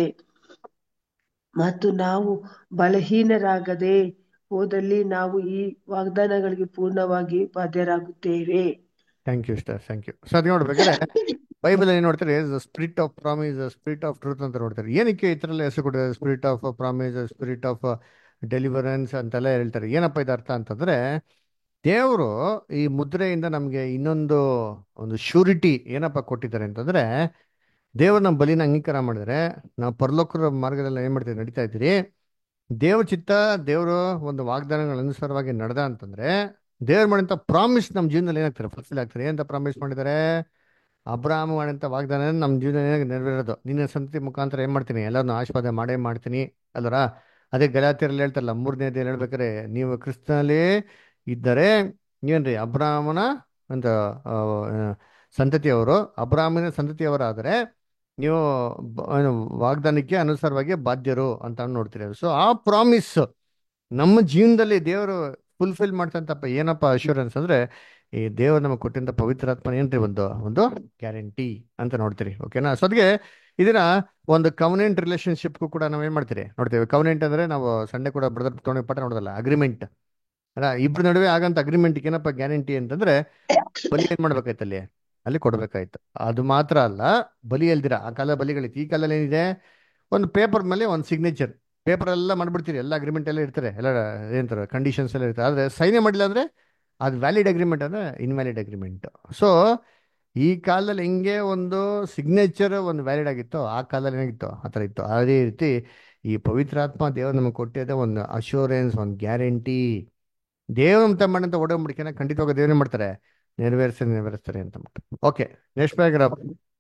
ಮತ್ತು ನಾವು ಬಲಹೀನರಾಗದೆ ಹೋದಲ್ಲಿ ನಾವು ಈ ವಾಗ್ದಾನಗಳಿಗೆ ಪೂರ್ಣವಾಗಿ ಬಾಧ್ಯರಾಗುತ್ತೇವೆ thank you sister thank you so ಅದು ನೋಡ್ಬೇಕಾದ್ರೆ ಬೈಬಲ್ ಏನು ನೋಡ್ತಾರೆ spirit of promise spirit of truth ಅಂತ ನೋಡ್ತಾರೆ ಏನಕ್ಕೆ ಈ ಥರ ಎಲ್ಲ ಹೆಸರು ಕೊಟ್ಟಿದ್ದಾರೆ spirit of promise spirit of deliverance ಅಂತೆಲ್ಲ ಹೇಳ್ತಾರೆ ಏನಪ್ಪ ಇದು ಅರ್ಥ ಅಂತಂದ್ರೆ ದೇವರು ಈ ಮುದ್ರೆಯಿಂದ ನಮಗೆ ಇನ್ನೊಂದು ಒಂದು ಶ್ಯೂರಿಟಿ ಏನಪ್ಪ ಕೊಟ್ಟಿದ್ದಾರೆ ಅಂತಂದ್ರೆ ದೇವರು ನಮ್ಮ ಬಲಿನ ಅಂಗೀಕಾರ ಮಾಡಿದ್ರೆ ನಾವು ಪರಲೋಕರ ಮಾರ್ಗದಲ್ಲಿ ಏನು ಮಾಡ್ತೀವಿ ನಡೀತಾ ಇದ್ದೀರಿ ದೇವ್ರ ಚಿತ್ತ ದೇವರು ಒಂದು ವಾಗ್ದಾನಗಳ ಅನುಸಾರವಾಗಿ ನಡೆದ ಅಂತಂದ್ರೆ ದೇವ್ರು ಮಾಡಿದಂಥ ಪ್ರಾಮಿಸ್ ನಮ್ಮ ಜೀವನದಲ್ಲಿ ಏನಾಗ್ತಾರೆ ಫುಲ್ಫಿಲ್ ಆಗ್ತಾರೆ ಏನಂತ ಪ್ರಾಮಿಸ್ ಮಾಡಿದ್ದಾರೆ ಅಬ್ರಾಹ್ಮ ಮಾಡಿದಂಥ ವಾಗ್ದಾನ ನಮ್ಮ ಜೀವನ ನೆರವೇರೋದು ನಿನ್ನ ಸಂತತಿ ಮುಖಾಂತರ ಏನು ಮಾಡ್ತೀನಿ ಎಲ್ಲರನ್ನು ಆಶೀರ್ವಾದ ಮಾಡೇ ಮಾಡ್ತೀನಿ ಅಲ್ವರ ಅದೇ ಗಲಾತಿಯರಲ್ಲಿ ಹೇಳ್ತಾರಲ್ಲ ಮೂರನೇ ಅಧ್ಯಾಯ ಹೇಳ್ಬೇಕಾರೆ ನೀವು ಕ್ರಿಸ್ತನಲ್ಲಿ ಇದ್ದರೆ ಏನ್ರಿ ಅಬ್ರಾಹ್ಮನ ಅಂತ ಆ, ಸಂತತಿಯವರು ಅಬ್ರಾಹ್ಮನ ಸಂತತಿಯವರಾದರೆ ನೀವು ಬ- ಏನು, ವಾಗ್ದಾನಕ್ಕೆ ಅನುಸಾರವಾಗಿ ಬಾಧ್ಯರು ಅಂತ ನೋಡ್ತೀರಿ ಸೊ ಆ ಪ್ರಾಮಿಸ್ ನಮ್ಮ ಜೀವನದಲ್ಲಿ ದೇವರು ಫುಲ್ಫಿಲ್ ಮಾಡ್ತಂತಪ್ಪ ಏನಪ್ಪ ಅಶ್ಯೂರೆನ್ಸ್ ಅಂದ್ರೆ ಈ ದೇವರು ನಮಗೆ ಕೊಟ್ಟಂತ ಪವಿತ್ರಾತ್ಮ ಏನ್ರಿ ಒಂದು ಒಂದು ಗ್ಯಾರಂಟಿ ಅಂತ ನೋಡ್ತೀರಿ ಓಕೆನಾ ಸೊ ಅದಕ್ಕೆ ಇದನ್ನ ಒಂದು ಕವನೆಂಟ್ ರಿಲೇಶನ್ಶಿಪ್ಗೂ ಕೂಡ ನಾವು ಏನ್ ಮಾಡ್ತೀರಿ ನೋಡ್ತೇವೆ ಕವನೆಂಟ್ ಅಂದ್ರೆ ನಾವು ಸಂಡೆ ಕೂಡ ಬ್ರದರ್ ತೊಗೊಂಡು ಪಾಠ ನೋಡೋದಲ್ಲ ಅಗ್ರಿಮೆಂಟ್ ಅಲ್ಲ ಇಬ್ರ ನಡುವೆ ಆಗಂತ ಅಗ್ರಿಮೆಂಟ್ ಏನಪ್ಪ ಗ್ಯಾರಂಟಿ ಅಂತಂದ್ರೆ ಬಲಿ ಏನ್ ಮಾಡ್ಬೇಕಾಯ್ತು ಅಲ್ಲಿ ಅಲ್ಲಿ ಕೊಡ್ಬೇಕಾಯ್ತು ಅದು ಮಾತ್ರ ಅಲ್ಲ ಬಲಿ ಎಲ್ದಿರ ಆ ಕಾಲ ಬಲಿಗಳಿತ್ತು ಈ ಕಾಲದಲ್ಲಿ ಏನಿದೆ ಒಂದು ಪೇಪರ್ ಮೇಲೆ ಒಂದು ಸಿಗ್ನೇಚರ್ ಪೇಪರ್ ಎಲ್ಲ ಮಾಡ್ಬಿಡ್ತೀರಿ ಎಲ್ಲ ಅಗ್ರಿಮೆಂಟ್ ಎಲ್ಲ ಇರ್ತಾರೆ ಎಲ್ಲ ಏನಂತಾರೆ ಕಂಡೀಷನ್ಸ್ ಎಲ್ಲ ಇರ್ತಾರೆ ಆದರೆ ಸೈನೇ ಮಾಡಿಲ್ಲ ಅಂದ್ರೆ ಅದು ವ್ಯಾಲಿಡ್ ಅಗ್ರಿಮೆಂಟ್ ಅಂದ್ರೆ ಇನ್ವ್ಯಾಲಿಡ್ ಅಗ್ರಿಮೆಂಟ್ ಸೊ ಈ ಕಾಲದಲ್ಲಿ ಹೆಂಗೆ ಒಂದು ಸಿಗ್ನೇಚರ್ ಒಂದು ವ್ಯಾಲಿಡ್ ಆಗಿತ್ತು ಆ ಕಾಲದಲ್ಲಿ ಏನಾಗಿತ್ತು ಆ ಥರ ಇತ್ತು ಅದೇ ರೀತಿ ಈ ಪವಿತ್ರಾತ್ಮ ದೇವರು ನಮಗೆ ಕೊಟ್ಟಿದ್ದೆ ಒಂದು ಅಶ್ಯೂರೆನ್ಸ್ ಒಂದು ಗ್ಯಾರಂಟಿ ದೇವ್ರ ಅಂತ ಮಾಡಂತ ಒಡಂಬಡಿಕೆನ ಖಂಡಿತವಾಗ ದೇವರೇ ಮಾಡ್ತಾರೆ ನೆರವೇರಿಸಿ ನೆರವೇರಿಸ್ತಾರೆ ಅಂತ ಓಕೆ ನೆಕ್ಸ್ಟ್ ಪ್ಯಾರಾಗ್ರಾಫ್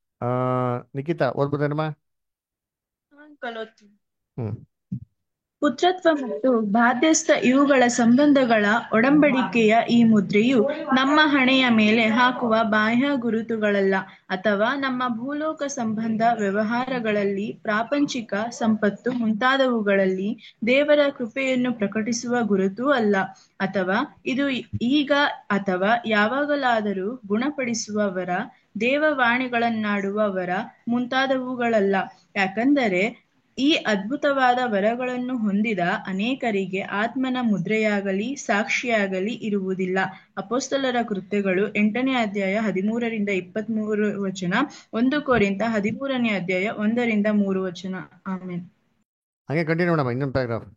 ನಿಖಿತಾ ಓದ್ಬೋದೇನಮ್ಮ ಹ್ಮ್ ಪುತ್ರತ್ವ ಮತ್ತು ಬಾಧ್ಯಸ್ಥ ಇವುಗಳ ಸಂಬಂಧಗಳ ಒಡಂಬಡಿಕೆಯ ಈ ಮುದ್ರೆಯು ನಮ್ಮ ಹಣೆಯ ಮೇಲೆ ಹಾಕುವ ಬಾಹ್ಯ ಗುರುತುಗಳಲ್ಲ ಅಥವಾ ನಮ್ಮ ಭೂಲೋಕ ಸಂಬಂಧ ವ್ಯವಹಾರಗಳಲ್ಲಿ ಪ್ರಾಪಂಚಿಕ ಸಂಪತ್ತು ಮುಂತಾದವುಗಳಲ್ಲಿ ದೇವರ ಕೃಪೆಯನ್ನು ಪ್ರಕಟಿಸುವ ಗುರುತೂ ಅಲ್ಲ ಅಥವಾ ಇದು ಈಗ ಅಥವಾ ಯಾವಾಗಲಾದರೂ ಗುಣಪಡಿಸುವವರ ದೇವವಾಣಿಗಳನ್ನಾಡುವವರ ಮುಂತಾದವುಗಳಲ್ಲ ಯಾಕಂದರೆ ಈ ಅದ್ಭುತವಾದ ವರಗಳನ್ನು ಹೊಂದಿದ ಅನೇಕರಿಗೆ ಆತ್ಮನ ಮುದ್ರೆಯಾಗಲಿ ಸಾಕ್ಷಿಯಾಗಲಿ ಇರುವುದಿಲ್ಲ ಅಪೋಸ್ತಲರ ಕೃತ್ಯಗಳು ಎಂಟನೇ ಅಧ್ಯಾಯ ಹದಿಮೂರರಿಂದ ಇಪ್ಪತ್ಮೂರು ವಚನ ಒಂದು ಕೋರಿಂತ ಹದಿಮೂರನೇ ಅಧ್ಯಾಯ ಒಂದರಿಂದ ಮೂರು ವಚನ ಆಮೇಲೆ ಹಾಗೆ ಕಂಟಿನ್ಯೂ ಮಾಡಮ್ಮ ಇನ್ನೊಂದು ಪ್ಯಾರಾಗ್ರಾಫ್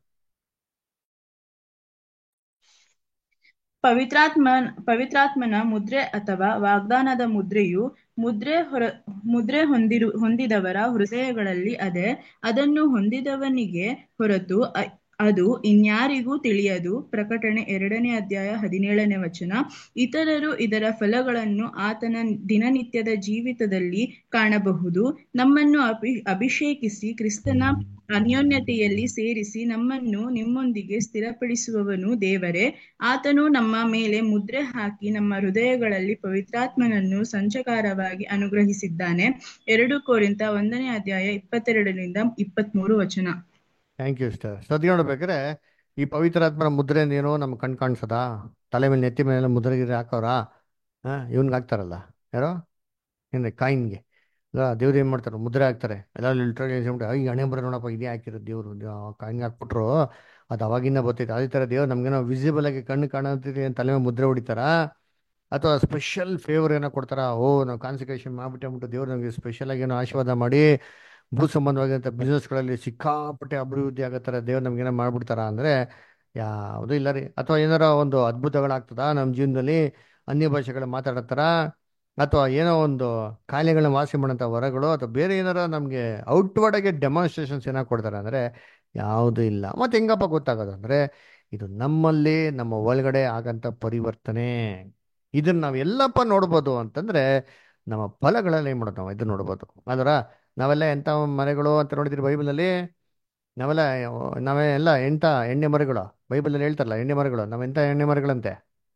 ಪವಿತ್ರಾತ್ಮ ಪವಿತ್ರಾತ್ಮನ ಮುದ್ರೆ ಅಥವಾ ವಾಗ್ದಾನದ ಮುದ್ರೆಯು ಮುದ್ರೆ ಹೊರ ಮುದ್ರೆ ಹೊಂದಿರು ಹೊಂದಿದವರ ಹೃದಯಗಳಲ್ಲಿ ಅದೆ ಅದನ್ನು ಹೊಂದಿದವನಿಗೆ ಹೊರತು ಅ- ಅದು ಇನ್ಯಾರಿಗೂ ತಿಳಿಯದು ಪ್ರಕಟಣೆ ಎರಡನೇ ಅಧ್ಯಾಯ ಹದಿನೇಳನೇ ವಚನ ಇತರರು ಇದರ ಫಲಗಳನ್ನು ಆತನ ದಿನನಿತ್ಯದ ಜೀವಿತದಲ್ಲಿ ಕಾಣಬಹುದು ನಮ್ಮನ್ನು ಅಭಿ ಅಭಿಷೇಕಿಸಿ ಕ್ರಿಸ್ತನ ಅನ್ಯೋನ್ಯತೆಯಲ್ಲಿ ಸೇರಿಸಿ ನಮ್ಮನ್ನು ನಿಮ್ಮೊಂದಿಗೆ ಸ್ಥಿರಪಡಿಸುವವನು ದೇವರೇ ಆತನು ನಮ್ಮ ಮೇಲೆ ಮುದ್ರೆ ಹಾಕಿ ನಮ್ಮ ಹೃದಯಗಳಲ್ಲಿ ಪವಿತ್ರಾತ್ಮನನ್ನು ಸಂಚಕಾರವಾಗಿ ಅನುಗ್ರಹಿಸಿದ್ದಾನೆ ಎರಡು ಕೋರಿಂತ ಒಂದನೇ ಅಧ್ಯಾಯ ಇಪ್ಪತ್ತೆರಡರಿಂದ ಇಪ್ಪತ್ಮೂರು ವಚನ ಥ್ಯಾಂಕ್ ಯು ಸ್ಟಾರ್ ಸದ್ಯ ನೋಡ್ಬೇಕಾದ್ರೆ ಈ ಪವಿತ್ರಾತ್ಮನ ಮುದ್ರೆ ಏನೋ ನಮ್ಗೆ ಕಣ್ ಕಾಣಿಸದ ತಲೆ ಮೇಲೆ ನೆತ್ತಿ ಮೇಲೆ ಮುದ್ರೆ ಗಿದ್ರೆ ಹಾಕೋರಾ ಹಾ ಇವ್ನಿಗೆ ಹಾಕ್ತಾರಲ್ಲ ಯಾರೋ ಏನ್ರಿ ಕಾಯಿನ್ಗೆ ದೇವ್ರು ಏನ್ ಮಾಡ್ತಾರೆ ಮುದ್ರೆ ಹಾಕ್ತಾರೆ ಎಲ್ಲ ಲಿಟ್ರಲಿ ಈ ಹಣೆ ಬರ ನೋಡಪ್ಪ ಇದೇ ಹಾಕಿರೋದು ದೇವ್ರು ಕಾಯಿನ್ಗೆ ಹಾಕ್ಬಿಟ್ರು ಅದು ಅವಾಗಿಂದ ಬರ್ತೈತೆ ಅದೇ ಥರ ದೇವ್ರು ನಮ್ಗೇನೋ ವಿಸಿಬಲ್ ಆಗಿ ಕಣ್ಣು ಕಾಣುತ್ತಿದೆ ಅಂತ ತಲೆ ಮೇಲೆ ಮುದ್ರೆ ಹೊಡಿತಾರಾ ಅಥವಾ ಸ್ಪೆಷಲ್ ಫೇವರ್ ಏನೋ ಕೊಡ್ತಾರಾ ಓ ನಾವು ಕಾನ್ಸಿಕ್ರೇಷನ್ ಮಾಡ್ಬಿಟ್ಟು ಅಂದ್ಬಿಟ್ಟು ದೇವ್ರು ನಮಗೆ ಸ್ಪೆಷಲ್ ಆಗಿ ಏನೋ ಆಶೀರ್ವಾದ ಮಾಡಿ ಭೂ ಸಂಬಂಧವಾಗಿರುವಂಥ ಬಿಸ್ನೆಸ್ಗಳಲ್ಲಿ ಸಿಕ್ಕಾಪಟ್ಟೆ ಅಭಿವೃದ್ಧಿ ಆಗೋ ಥರ ದೇವ್ರು ನಮ್ಗೇನೋ ಮಾಡ್ಬಿಡ್ತಾರ ಅಂದರೆ ಯಾವುದೂ ಇಲ್ಲ ರೀ ಅಥವಾ ಏನಾರ ಒಂದು ಅದ್ಭುತಗಳಾಗ್ತದಾ ನಮ್ಮ ಜೀವನದಲ್ಲಿ ಅನ್ಯ ಭಾಷೆಗಳು ಮಾತಾಡತ್ತಾರ ಅಥವಾ ಏನೋ ಒಂದು ಕಾಯಿಲೆಗಳನ್ನ ವಾಸಿ ಮಾಡೋಂಥ ವರಗಳು ಅಥವಾ ಬೇರೆ ಏನಾರ ನಮಗೆ ಔಟ್ವರ್ಡ್ ಆಗಿ ಡೆಮಾನ್ಸ್ಟ್ರೇಷನ್ಸ್ ಏನಾರು ಕೊಡ್ತಾರೆ ಅಂದರೆ ಯಾವುದೂ ಇಲ್ಲ ಮತ್ತೆ ಹೆಂಗಪ್ಪ ಗೊತ್ತಾಗೋದು ಅಂದರೆ ಇದು ನಮ್ಮಲ್ಲಿ ನಮ್ಮ ಒಳಗಡೆ ಆಗಂತ ಪರಿವರ್ತನೆ ಇದನ್ನ ನಾವು ಎಲ್ಲಪ್ಪ ನೋಡ್ಬೋದು ಅಂತಂದ್ರೆ ನಮ್ಮ ಫಲಗಳಲ್ಲಿ ಏನು ಮಾಡೋದು ನಾವು ಇದು ನೋಡ್ಬೋದು ಅದರ ನಾವೆಲ್ಲ ಎಂಥ ಮನೆಗಳು ಅಂತ ನೋಡಿದ್ರಿ ಬೈಬಲಲ್ಲಿ ನಾವೆಲ್ಲ ನಾವೆಲ್ಲ ಎಂಥ ಎಣ್ಣೆ ಮರಗಳು ಬೈಬಲಲ್ಲಿ ಹೇಳ್ತಾರಲ್ಲ ಎಣ್ಣೆ ಮರಗಳು ನಾವ್ ಎಂಥ ಎಣ್ಣೆ ಮರಗಳಂತೆ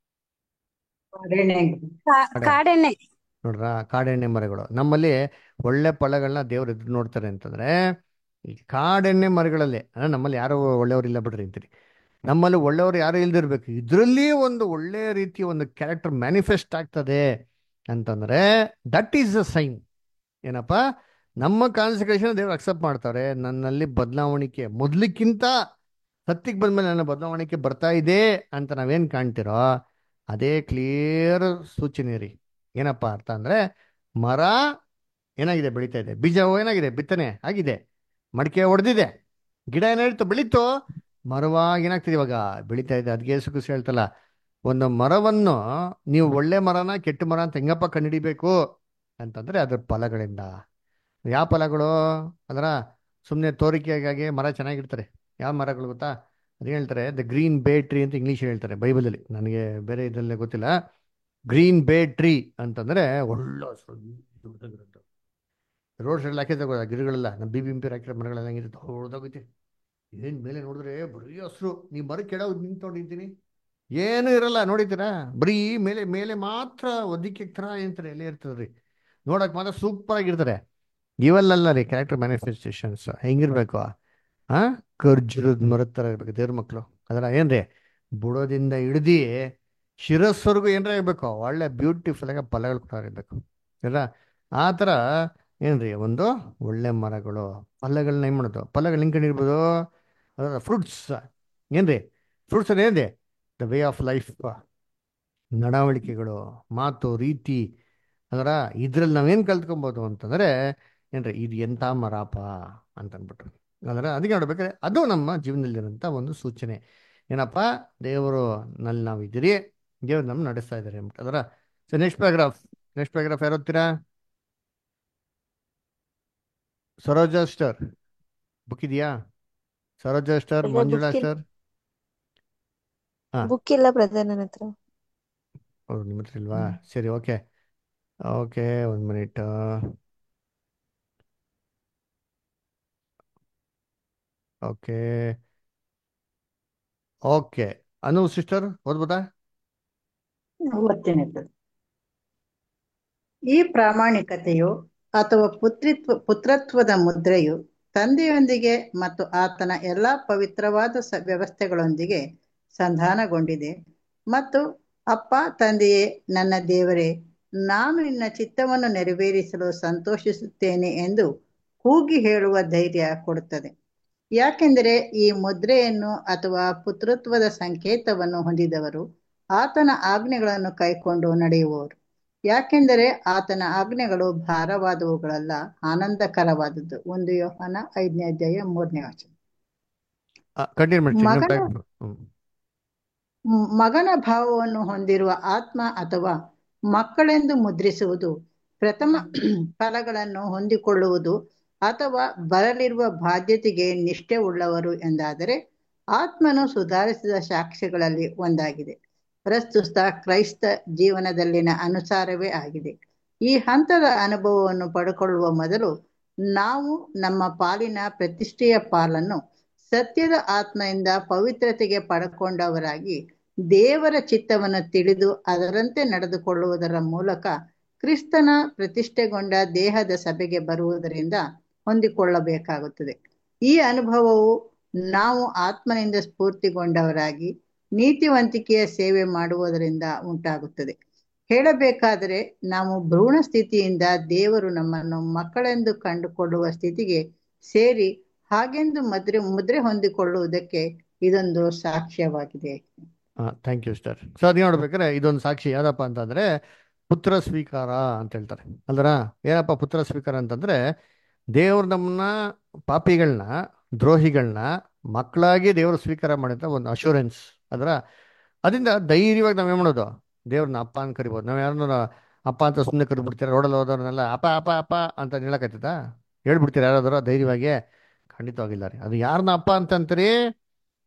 ಕಾಡೆ ಕಾಡೆಣ್ಣೆ ನೋಡ್ರ ಕಾಡೆಣ್ಣೆ ಮರಗಳು ನಮ್ಮಲ್ಲಿ ಒಳ್ಳೆ ಫಲಗಳನ್ನ ದೇವ್ರು ಎದುರು ನೋಡ್ತಾರೆ ಅಂತಂದ್ರೆ ಈ ಕಾಡೆಣ್ಣೆ ಮರಗಳಲ್ಲಿ ಅಂದ್ರೆ ನಮ್ಮಲ್ಲಿ ಯಾರು ಒಳ್ಳೆಯವ್ರು ಇಲ್ಲ ಬಿಡ್ರಿ ಅಂತೀರಿ ನಮ್ಮಲ್ಲಿ ಒಳ್ಳೆಯವ್ರು ಯಾರು ಇಲ್ದಿರ್ಬೇಕು ಇದರಲ್ಲಿ ಒಂದು ಒಳ್ಳೆ ರೀತಿಯ ಒಂದು ಕ್ಯಾರೆಕ್ಟರ್ ಮ್ಯಾನಿಫೆಸ್ಟ್ ಆಗ್ತದೆ ಅಂತಂದ್ರೆ ದಟ್ ಈಸ್ ಅ ಸೈನ್ ಏನಪ್ಪ ನಮ್ಮ ಕಾನ್ಸಂಟ್ರೇಷನ್ ದೇವ್ರು ಅಕ್ಸೆಪ್ಟ್ ಮಾಡ್ತಾರೆ ನನ್ನಲ್ಲಿ ಬದಲಾವಣಿಕೆ ಮೊದ್ಲಿಕ್ಕಿಂತ ಸತ್ತಿಗೆ ಬಂದ್ಮೇಲೆ ನನ್ನ ಬದಲಾವಣಿಕೆ ಬರ್ತಾ ಇದೆ ಅಂತ ನಾವೇನ್ ಕಾಣ್ತಿರೋ ಅದೇ ಕ್ಲಿಯರ್ ಸೂಚನೆ ರೀ ಏನಪ್ಪ ಅರ್ಥ ಅಂದ್ರೆ ಮರ ಏನಾಗಿದೆ ಬೆಳೀತಾ ಇದೆ ಬೀಜ ಏನಾಗಿದೆ ಬಿತ್ತನೆ ಆಗಿದೆ ಮಡಿಕೆ ಹೊಡೆದಿದೆ ಗಿಡ ಏನಾಯ್ತು ಬೆಳೀತು ಮರವಾಗಿ ಏನಾಗ್ತಿದೆ ಇವಾಗ ಬೆಳೀತಾ ಇದೆ ಅದಕ್ಕೆ ಸುಖಸ್ ಹೇಳ್ತಲ್ಲ ಒಂದು ಮರವನ್ನು ನೀವು ಒಳ್ಳೆ ಮರನ ಕೆಟ್ಟ ಮರ ಅಂತ ಹೆಂಗಪ್ಪ ಕಂಡುಹಿಡಿಬೇಕು ಅಂತಂದ್ರೆ ಅದ್ರ ಫಲಗಳಿಂದ ಯಾವ ಫಲಗಳು ಅದರ ಸುಮ್ಮನೆ ತೋರಿಕೆಗಾಗಿ ಮರ ಚೆನ್ನಾಗಿರ್ತಾರೆ ಯಾವ ಮರಗಳು ಗೊತ್ತಾ ಅದು ಹೇಳ್ತಾರೆ ದ ಗ್ರೀನ್ ಬೇ ಟ್ರೀ ಅಂತ ಇಂಗ್ಲೀಷ್ ಹೇಳ್ತಾರೆ ಬೈಬಲಲ್ಲಿ ನನಗೆ ಬೇರೆ ಇದರಲ್ಲೇ ಗೊತ್ತಿಲ್ಲ ಗ್ರೀನ್ ಬೇ ಟ್ರೀ ಅಂತಂದ್ರೆ ಒಳ್ಳೆ ದೊಡ್ಡದಾಗಿರುತ್ತೆ ರೋಡ್ ಸೈಡ್ ಹಾಕಿದ್ರೆ ಗೊತ್ತಾ ಗಿಡಗಳೆಲ್ಲ ನಮ್ಮ ಬಿ ಬಿ ಎಂ ಪಿ ಹಾಕಿರೋ ಮರಗಳೆಲ್ಲ ಹೆಂಗಿರುತ್ತೆ ದೊಡ್ಡದಾಗೈತೆ ಏನ್ ಮೇಲೆ ನೋಡಿದ್ರೆ ಬರೀ ಹಸ್ರು ನೀವು ಬರೀ ಕೆಳ ನಿಂತ್ಕೊಂಡಿದ್ದೀನಿ ಏನು ಇರಲ್ಲ ನೋಡಿದ್ದೀರಾ ಬರೀ ಮೇಲೆ ಮೇಲೆ ಮಾತ್ರ ಒದಿಕೆ ಥರ ಏನಂತಾರೆ ಎಲೆ ಇರ್ತದೆ ನೋಡಕ್ ಮಾತ್ರ ಸೂಪರ್ ಆಗಿರ್ತಾರೆ ಇವೆಲ್ಲ ರೀ ಕ್ಯಾರೆಕ್ಟರ್ ಮ್ಯಾನಿಫೆಸ್ಟೇಷನ್ಸ್ ಹೆಂಗಿರ್ಬೇಕು ಆ ಖರ್ಜುರದ ಮರದ ಥರ ಇರ್ಬೇಕು ದೇವ್ರ ಮಕ್ಕಳು ಅದರ ಏನ್ರಿ ಬುಡದಿಂದ ಹಿಡ್ದು ಶಿರಸ್ವರೆಗೂ ಏನ್ರ ಇರ್ಬೇಕು ಒಳ್ಳೆ ಬ್ಯೂಟಿಫುಲ್ ಆಗಿ ಫಲಗಳು ಕೂಡ ಇರ್ಬೇಕು ಇಲ್ಲ ಆ ಥರ ಏನ್ರಿ ಒಂದು ಒಳ್ಳೆ ಮರಗಳು ಫಲಗಳನ್ನ ಏನ್ ಮಾಡೋದು ಫಲಗಳು ಹೆಂಗ್ ಕಂಡಿರ್ಬೋದು ಅದರ ಫ್ರೂಟ್ಸ್ ಏನ್ರಿ ಫ್ರೂಟ್ಸ್ ಅಂದ್ರೆ ಏನಿದೆ ದ ವೇ ಆಫ್ ಲೈಫ್ ನಡವಳಿಕೆಗಳು ಮಾತು ರೀತಿ ಅದರ ಇದ್ರಲ್ಲಿ ನಾವೇನು ಕಲ್ತ್ಕೊಬೋದು ಅಂತಂದ್ರೆ ಏನ್ರಿ ಇದು ಎಂಥ ಮರಪ ಅಂತ ಅಂದ್ಬಿಟ್ರು ಅದರ ಅದಕ್ಕೆ ನೋಡ್ಬೇಕಾದ್ರೆ ಅದು ನಮ್ಮ ಜೀವನದಲ್ಲಿರೋಂಥ ಒಂದು ಸೂಚನೆ ಏನಪ್ಪ ದೇವರು ನಲ್ಲಿ ನಾವು ಇದ್ದೀರಿ ದೇವ್ರು ನಮ್ಮ ನಡೆಸ್ತಾ ಇದ್ದಾರೆ ಅಂದ್ಬಿಟ್ಟು ಅದರ so next paragraph next paragraph ಯಾರು ಓದ್ತೀರಾ ಸರೋಜಾ ಸ್ಟರ್ ಬುಕ್ ಇದೆಯಾ ಸರೋಜಾ ಸ್ಟರ್ ಇಲ್ಲ ಮಂಜುಳಾ ಬುಕ್ ಇಲ್ಲ ಸ್ಟರ್ ಹಾ ಬುಕ್ ಇಲ್ಲ ಬ್ರದರ್ ನನ್ನ ಹತ್ರ ಅವ್ರು ನಿಮ್ಮ ಹತ್ರ ಇಲ್ವಾ ಹ್ಮ್. ಸರಿ ಓಕೆ ಓಕೆ ಒಂದು minute okay okay Anu sister ಓದ್ಬೋದಾ ಓದ್ತೇನೆ brother. ಈ ಪ್ರಾಮಾಣಿಕತೆಯು ಅಥವಾ ಪುತ್ರಿತ್ವ ಪುತ್ರತ್ವದ ಮುದ್ರೆಯು ತಂದೆಯೊಂದಿಗೆ ಮತ್ತು ಆತನ ಎಲ್ಲಾ ಪವಿತ್ರವಾದ ಸ ವ್ಯವಸ್ಥೆಗಳೊಂದಿಗೆ ಸಂಧಾನಗೊಂಡಿದೆ ಮತ್ತು ಅಪ್ಪ ತಂದೆಯೇ ನನ್ನ ದೇವರೇ ನಾನು ನಿನ್ನ ಚಿತ್ತವನ್ನು ನೆರವೇರಿಸಲು ಸಂತೋಷಿಸುತ್ತೇನೆ ಎಂದು ಕೂಗಿ ಹೇಳುವ ಧೈರ್ಯ ಕೊಡುತ್ತದೆ ಯಾಕೆಂದರೆ ಈ ಮುದ್ರೆಯನ್ನು ಅಥವಾ ಪುತ್ರತ್ವದ ಸಂಕೇತವನ್ನು ಹೊಂದಿದವರು ಆತನ ಆಜ್ಞೆಗಳನ್ನು ಕೈಕೊಂಡು ನಡೆಯುವವರು ಯಾಕೆಂದರೆ ಆತನ ಆಜ್ಞೆಗಳು ಭಾರವಾದವುಗಳಲ್ಲ ಆನಂದಕರವಾದದ್ದು ಒಂದು ಯೋಹಾನ ಐದನೇ ಅಧ್ಯಾಯ ಮೂರನೇ ವಚನ ಕಂಟಿನ್ಯೂ ಮಾಡಿ ಇನ್ನೊಂದು ಮಗನ ಪ್ಯಾಕ್ ಹ್ಮ್ ಮ್- ಮಗನ ಭಾವವನ್ನು ಹೊಂದಿರುವ ಆತ್ಮ ಅಥವಾ ಮಕ್ಕಳೆಂದು ಮುದ್ರಿಸುವುದು ಪ್ರಥಮ ಫಲಗಳನ್ನು ಹೊಂದಿಕೊಳ್ಳುವುದು ಅಥವಾ ಬರಲಿರುವ ಬಾಧ್ಯತೆಗೆ ನಿಷ್ಠೆ ಉಳ್ಳವರು ಎಂದಾದರೆ ಆತ್ಮನು ಸುಧಾರಿಸಿದ ಸಾಕ್ಷ್ಯಗಳಲ್ಲಿ ಒಂದಾಗಿದೆ ಪ್ರಸ್ತುತ ಕ್ರೈಸ್ತ ಜೀವನದಲ್ಲಿನ ಅನುಸಾರವೇ ಆಗಿದೆ ಈ ಹಂತದ ಅನುಭವವನ್ನು ಪಡ್ಕೊಳ್ಳುವ ಮೊದಲು ನಾವು ನಮ್ಮ ಪಾಲಿನ ಪ್ರತಿಷ್ಠೆಯ ಪಾಲನ್ನು ಸತ್ಯದ ಆತ್ಮದಿಂದ ಪವಿತ್ರತೆಗೆ ಪಡ್ಕೊಂಡವರಾಗಿ ದೇವರ ಚಿತ್ತವನ್ನು ತಿಳಿದು ಅದರಂತೆ ನಡೆದುಕೊಳ್ಳುವುದರ ಮೂಲಕ ಕ್ರಿಸ್ತನ ಪ್ರತಿಷ್ಠೆಗೊಂಡ ದೇಹದ ಸಭೆಗೆ ಬರುವುದರಿಂದ ಹೊಂದಿಕೊಳ್ಳಬೇಕಾಗುತ್ತದೆ ಈ ಅನುಭವವು ನಾವು ಆತ್ಮನಿಂದ ಸ್ಫೂರ್ತಿಗೊಂಡವರಾಗಿ ನೀತಿವಂತಿಕೆಯ ಸೇವೆ ಮಾಡುವುದರಿಂದ ಉಂಟಾಗುತ್ತದೆ ಹೇಳಬೇಕಾದರೆ ನಾವು ಭ್ರೂಣ ಸ್ಥಿತಿಯಿಂದ ದೇವರು ನಮ್ಮನ್ನು ಮಕ್ಕಳೆಂದು ಕಂಡುಕೊಳ್ಳುವ ಸ್ಥಿತಿಗೆ ಸೇರಿ ಹಾಗೆಂದು ಮುದ್ರೆ ಮುದ್ರೆ ಹೊಂದಿಕೊಳ್ಳುವುದಕ್ಕೆ ಇದೊಂದು ಸಾಕ್ಷ್ಯವಾಗಿದೆ ಥ್ಯಾಂಕ್ ಯು ಸ್ಟರ್ ಸೊ ಅದು ನೋಡ್ಬೇಕಾದ್ರೆ ಇದೊಂದು ಸಾಕ್ಷಿ ಯಾವ್ದಪ್ಪ ಅಂತಂದ್ರೆ ಪುತ್ರ ಸ್ವೀಕಾರ ಅಂತ ಹೇಳ್ತಾರೆ ಅಲ್ದರ ಏನಪ್ಪ ಪುತ್ರ ಸ್ವೀಕಾರ ಅಂತಂದ್ರೆ ದೇವ್ರು ನಮ್ಮನ್ನ ಪಾಪಿಗಳನ್ನ ದ್ರೋಹಿಗಳನ್ನ ಮಕ್ಕಳಾಗಿ ದೇವರು ಸ್ವೀಕಾರ ಮಾಡಿದ ಒಂದು ಅಶೂರೆನ್ಸ್ ಅದರ ಅದರಿಂದ ಧೈರ್ಯವಾಗಿ ನಾವೇನ್ ಮಾಡೋದು ದೇವ್ರನ್ನ ಅಪ್ಪ ಅಂತ ಕರಿಬೋದು ನಾವ್ ಯಾರನ್ನ ಅಪ್ಪ ಅಂತ ಸುಮ್ಮನೆ ಕರಿಬಿಡ್ತೀರ ರೋಡಲ್ಲಿ ಹೋದವ್ರನ್ನೆಲ್ಲ ಅಪ್ಪ ಅಪ್ಪ ಅಪ್ಪ ಅಂತ ಹೇಳಕತ್ತದ ಹೇಳ್ಬಿಡ್ತೀರ ಯಾರಾದರೂ ಧೈರ್ಯವಾಗಿ ಖಂಡಿತವಾಗಿಲ್ಲ ರೀ ಅದು ಯಾರನ್ನ ಅಪ್ಪ ಅಂತ ಅಂತೀರಿ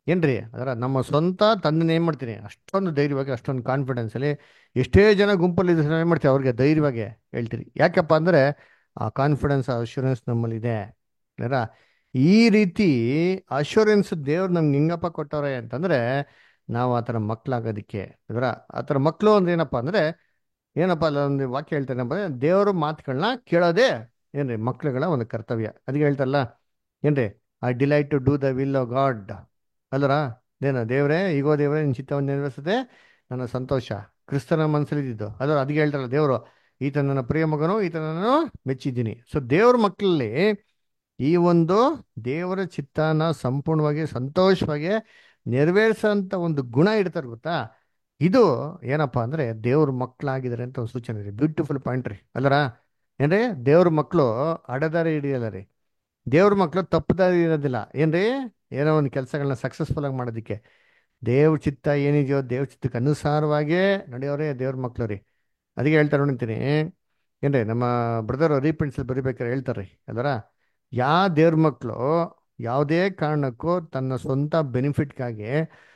ಏನ್ರಿ ಅದರ ನಮ್ಮ ಸ್ವಂತ ತಂದೆನ ಏನ್ ಮಾಡ್ತೀನಿ ಅಷ್ಟೊಂದು ಧೈರ್ಯವಾಗಿ ಅಷ್ಟೊಂದು ಕಾನ್ಫಿಡೆನ್ಸ್ ಅಲ್ಲಿ ಎಷ್ಟೇ ಜನ ಗುಂಪಲ್ಲಿ ಇದ್ರೆ ಏನ್ ಮಾಡ್ತೀವಿ ಅವ್ರಿಗೆ ಧೈರ್ಯವಾಗಿ ಹೇಳ್ತೀರಿ ಯಾಕಪ್ಪ ಅಂದ್ರೆ ಆ ಕಾನ್ಫಿಡೆನ್ಸ್ ಅಶ್ಯೂರೆನ್ಸ್ ನಮ್ಮಲ್ಲಿ ಇದೆ ಅದರ ಈ ರೀತಿ ಅಶ್ಯೂರೆನ್ಸ್ ದೇವ್ರು ನಮ್ಗೆ ಹೆಂಗಪ್ಪ ಕೊಟ್ಟವ್ರೆ ಅಂತಂದ್ರೆ ನಾವು ಆ ಥರ ಮಕ್ಕಳಾಗೋದಕ್ಕೆ ಅದರ ಆ ಥರ ಮಕ್ಕಳು ಅಂದ್ರೆ ಏನಪ್ಪ ಅಂದ್ರೆ ಏನಪ್ಪ ಅಲ್ಲ ಒಂದು ವಾಕ್ಯ ಹೇಳ್ತಾರೆ ಅಂದ್ರೆ ದೇವ್ರ ಮಾತುಗಳನ್ನ ಕೇಳೋದೇ ಏನ್ರಿ ಮಕ್ಳುಗಳ ಒಂದು ಕರ್ತವ್ಯ ಅದಕ್ಕೆ ಹೇಳ್ತಾರಲ್ಲ ಏನ್ರಿ I delight to do the will of God ಅಲ್ಲರ ಏನ ದೇವ್ರೇ ಈಗೋ ದೇವ್ರೇ ನಿನ್ನ ಚಿತ್ತವನ್ನು ನೆರವೇರಿಸದೆ ನನ್ನ ಸಂತೋಷ ಕ್ರಿಸ್ತನ ಮನಸ್ಸಲ್ಲಿ ಇದ್ದಿದ್ದು ಅದರ ಅದಕ್ಕೆ ಹೇಳ್ತಾರಲ್ಲ ದೇವರು ಈತ ನನ್ನ ಪ್ರಿಯ ಮಗನು ಈತನನ್ನು ಮೆಚ್ಚಿದ್ದೀನಿ ಸೊ ದೇವ್ರ ಮಕ್ಕಳಲ್ಲಿ ಈ ಒಂದು ದೇವರ ಚಿತ್ತನ ಸಂಪೂರ್ಣವಾಗಿ ಸಂತೋಷವಾಗಿ ನೆರವೇರಿಸೋಂಥ ಒಂದು ಗುಣ ಇಡ್ತಾರೆ ಗೊತ್ತಾ ಇದು ಏನಪ್ಪಾ ಅಂದ್ರೆ ದೇವ್ರ ಮಕ್ಕಳಾಗಿದ್ದಾರೆ ಅಂತ ಒಂದು ಸೂಚನೆ ರೀ ಬ್ಯೂಟಿಫುಲ್ ಪಾಯಿಂಟ್ ರೀ ಅಲ್ಲರ ಏನ್ರಿ ದೇವ್ರ ಮಕ್ಕಳು ಅಡದಾರಿ ಹಿಡಿಯಲ್ಲ ರೀ ದೇವ್ರ ಮಕ್ಕಳು ತಪ್ಪದಾರಿ ಇರೋದಿಲ್ಲ ಏನ್ರಿ ಏನೋ ಒಂದು ಕೆಲಸಗಳನ್ನ ಸಕ್ಸಸ್ಫುಲ್ ಆಗಿ ಮಾಡೋದಕ್ಕೆ ದೇವ್ರ ಚಿತ್ತ ಏನಿದೆಯೋ ದೇವ್ರ ಚಿತ್ತಕ್ಕೆ ಅನುಸಾರವಾಗೇ ನಡೆಯೋರೇ ದೇವ್ರ ಮಕ್ಕಳು ರೀ ಅದಕ್ಕೆ ಹೇಳ್ತಾರೆ ನೋಡಿರ್ತೀನಿ ಏನ್ರಿ ನಮ್ಮ ಬ್ರದರ್ ರೀಪ್ರಿಂಟ್ಸಲ್ಲಿ ಬರಿಬೇಕಾದ್ರೆ ಹೇಳ್ತಾರೆ ಅಲ್ಲರ ಯಾ ದೇವ್ರ ಮಕ್ಕಳು ಯಾವುದೇ ಕಾರಣಕ್ಕೂ ತನ್ನ ಸ್ವಂತ ಬೆನಿಫಿಟ್ಗಾಗಿ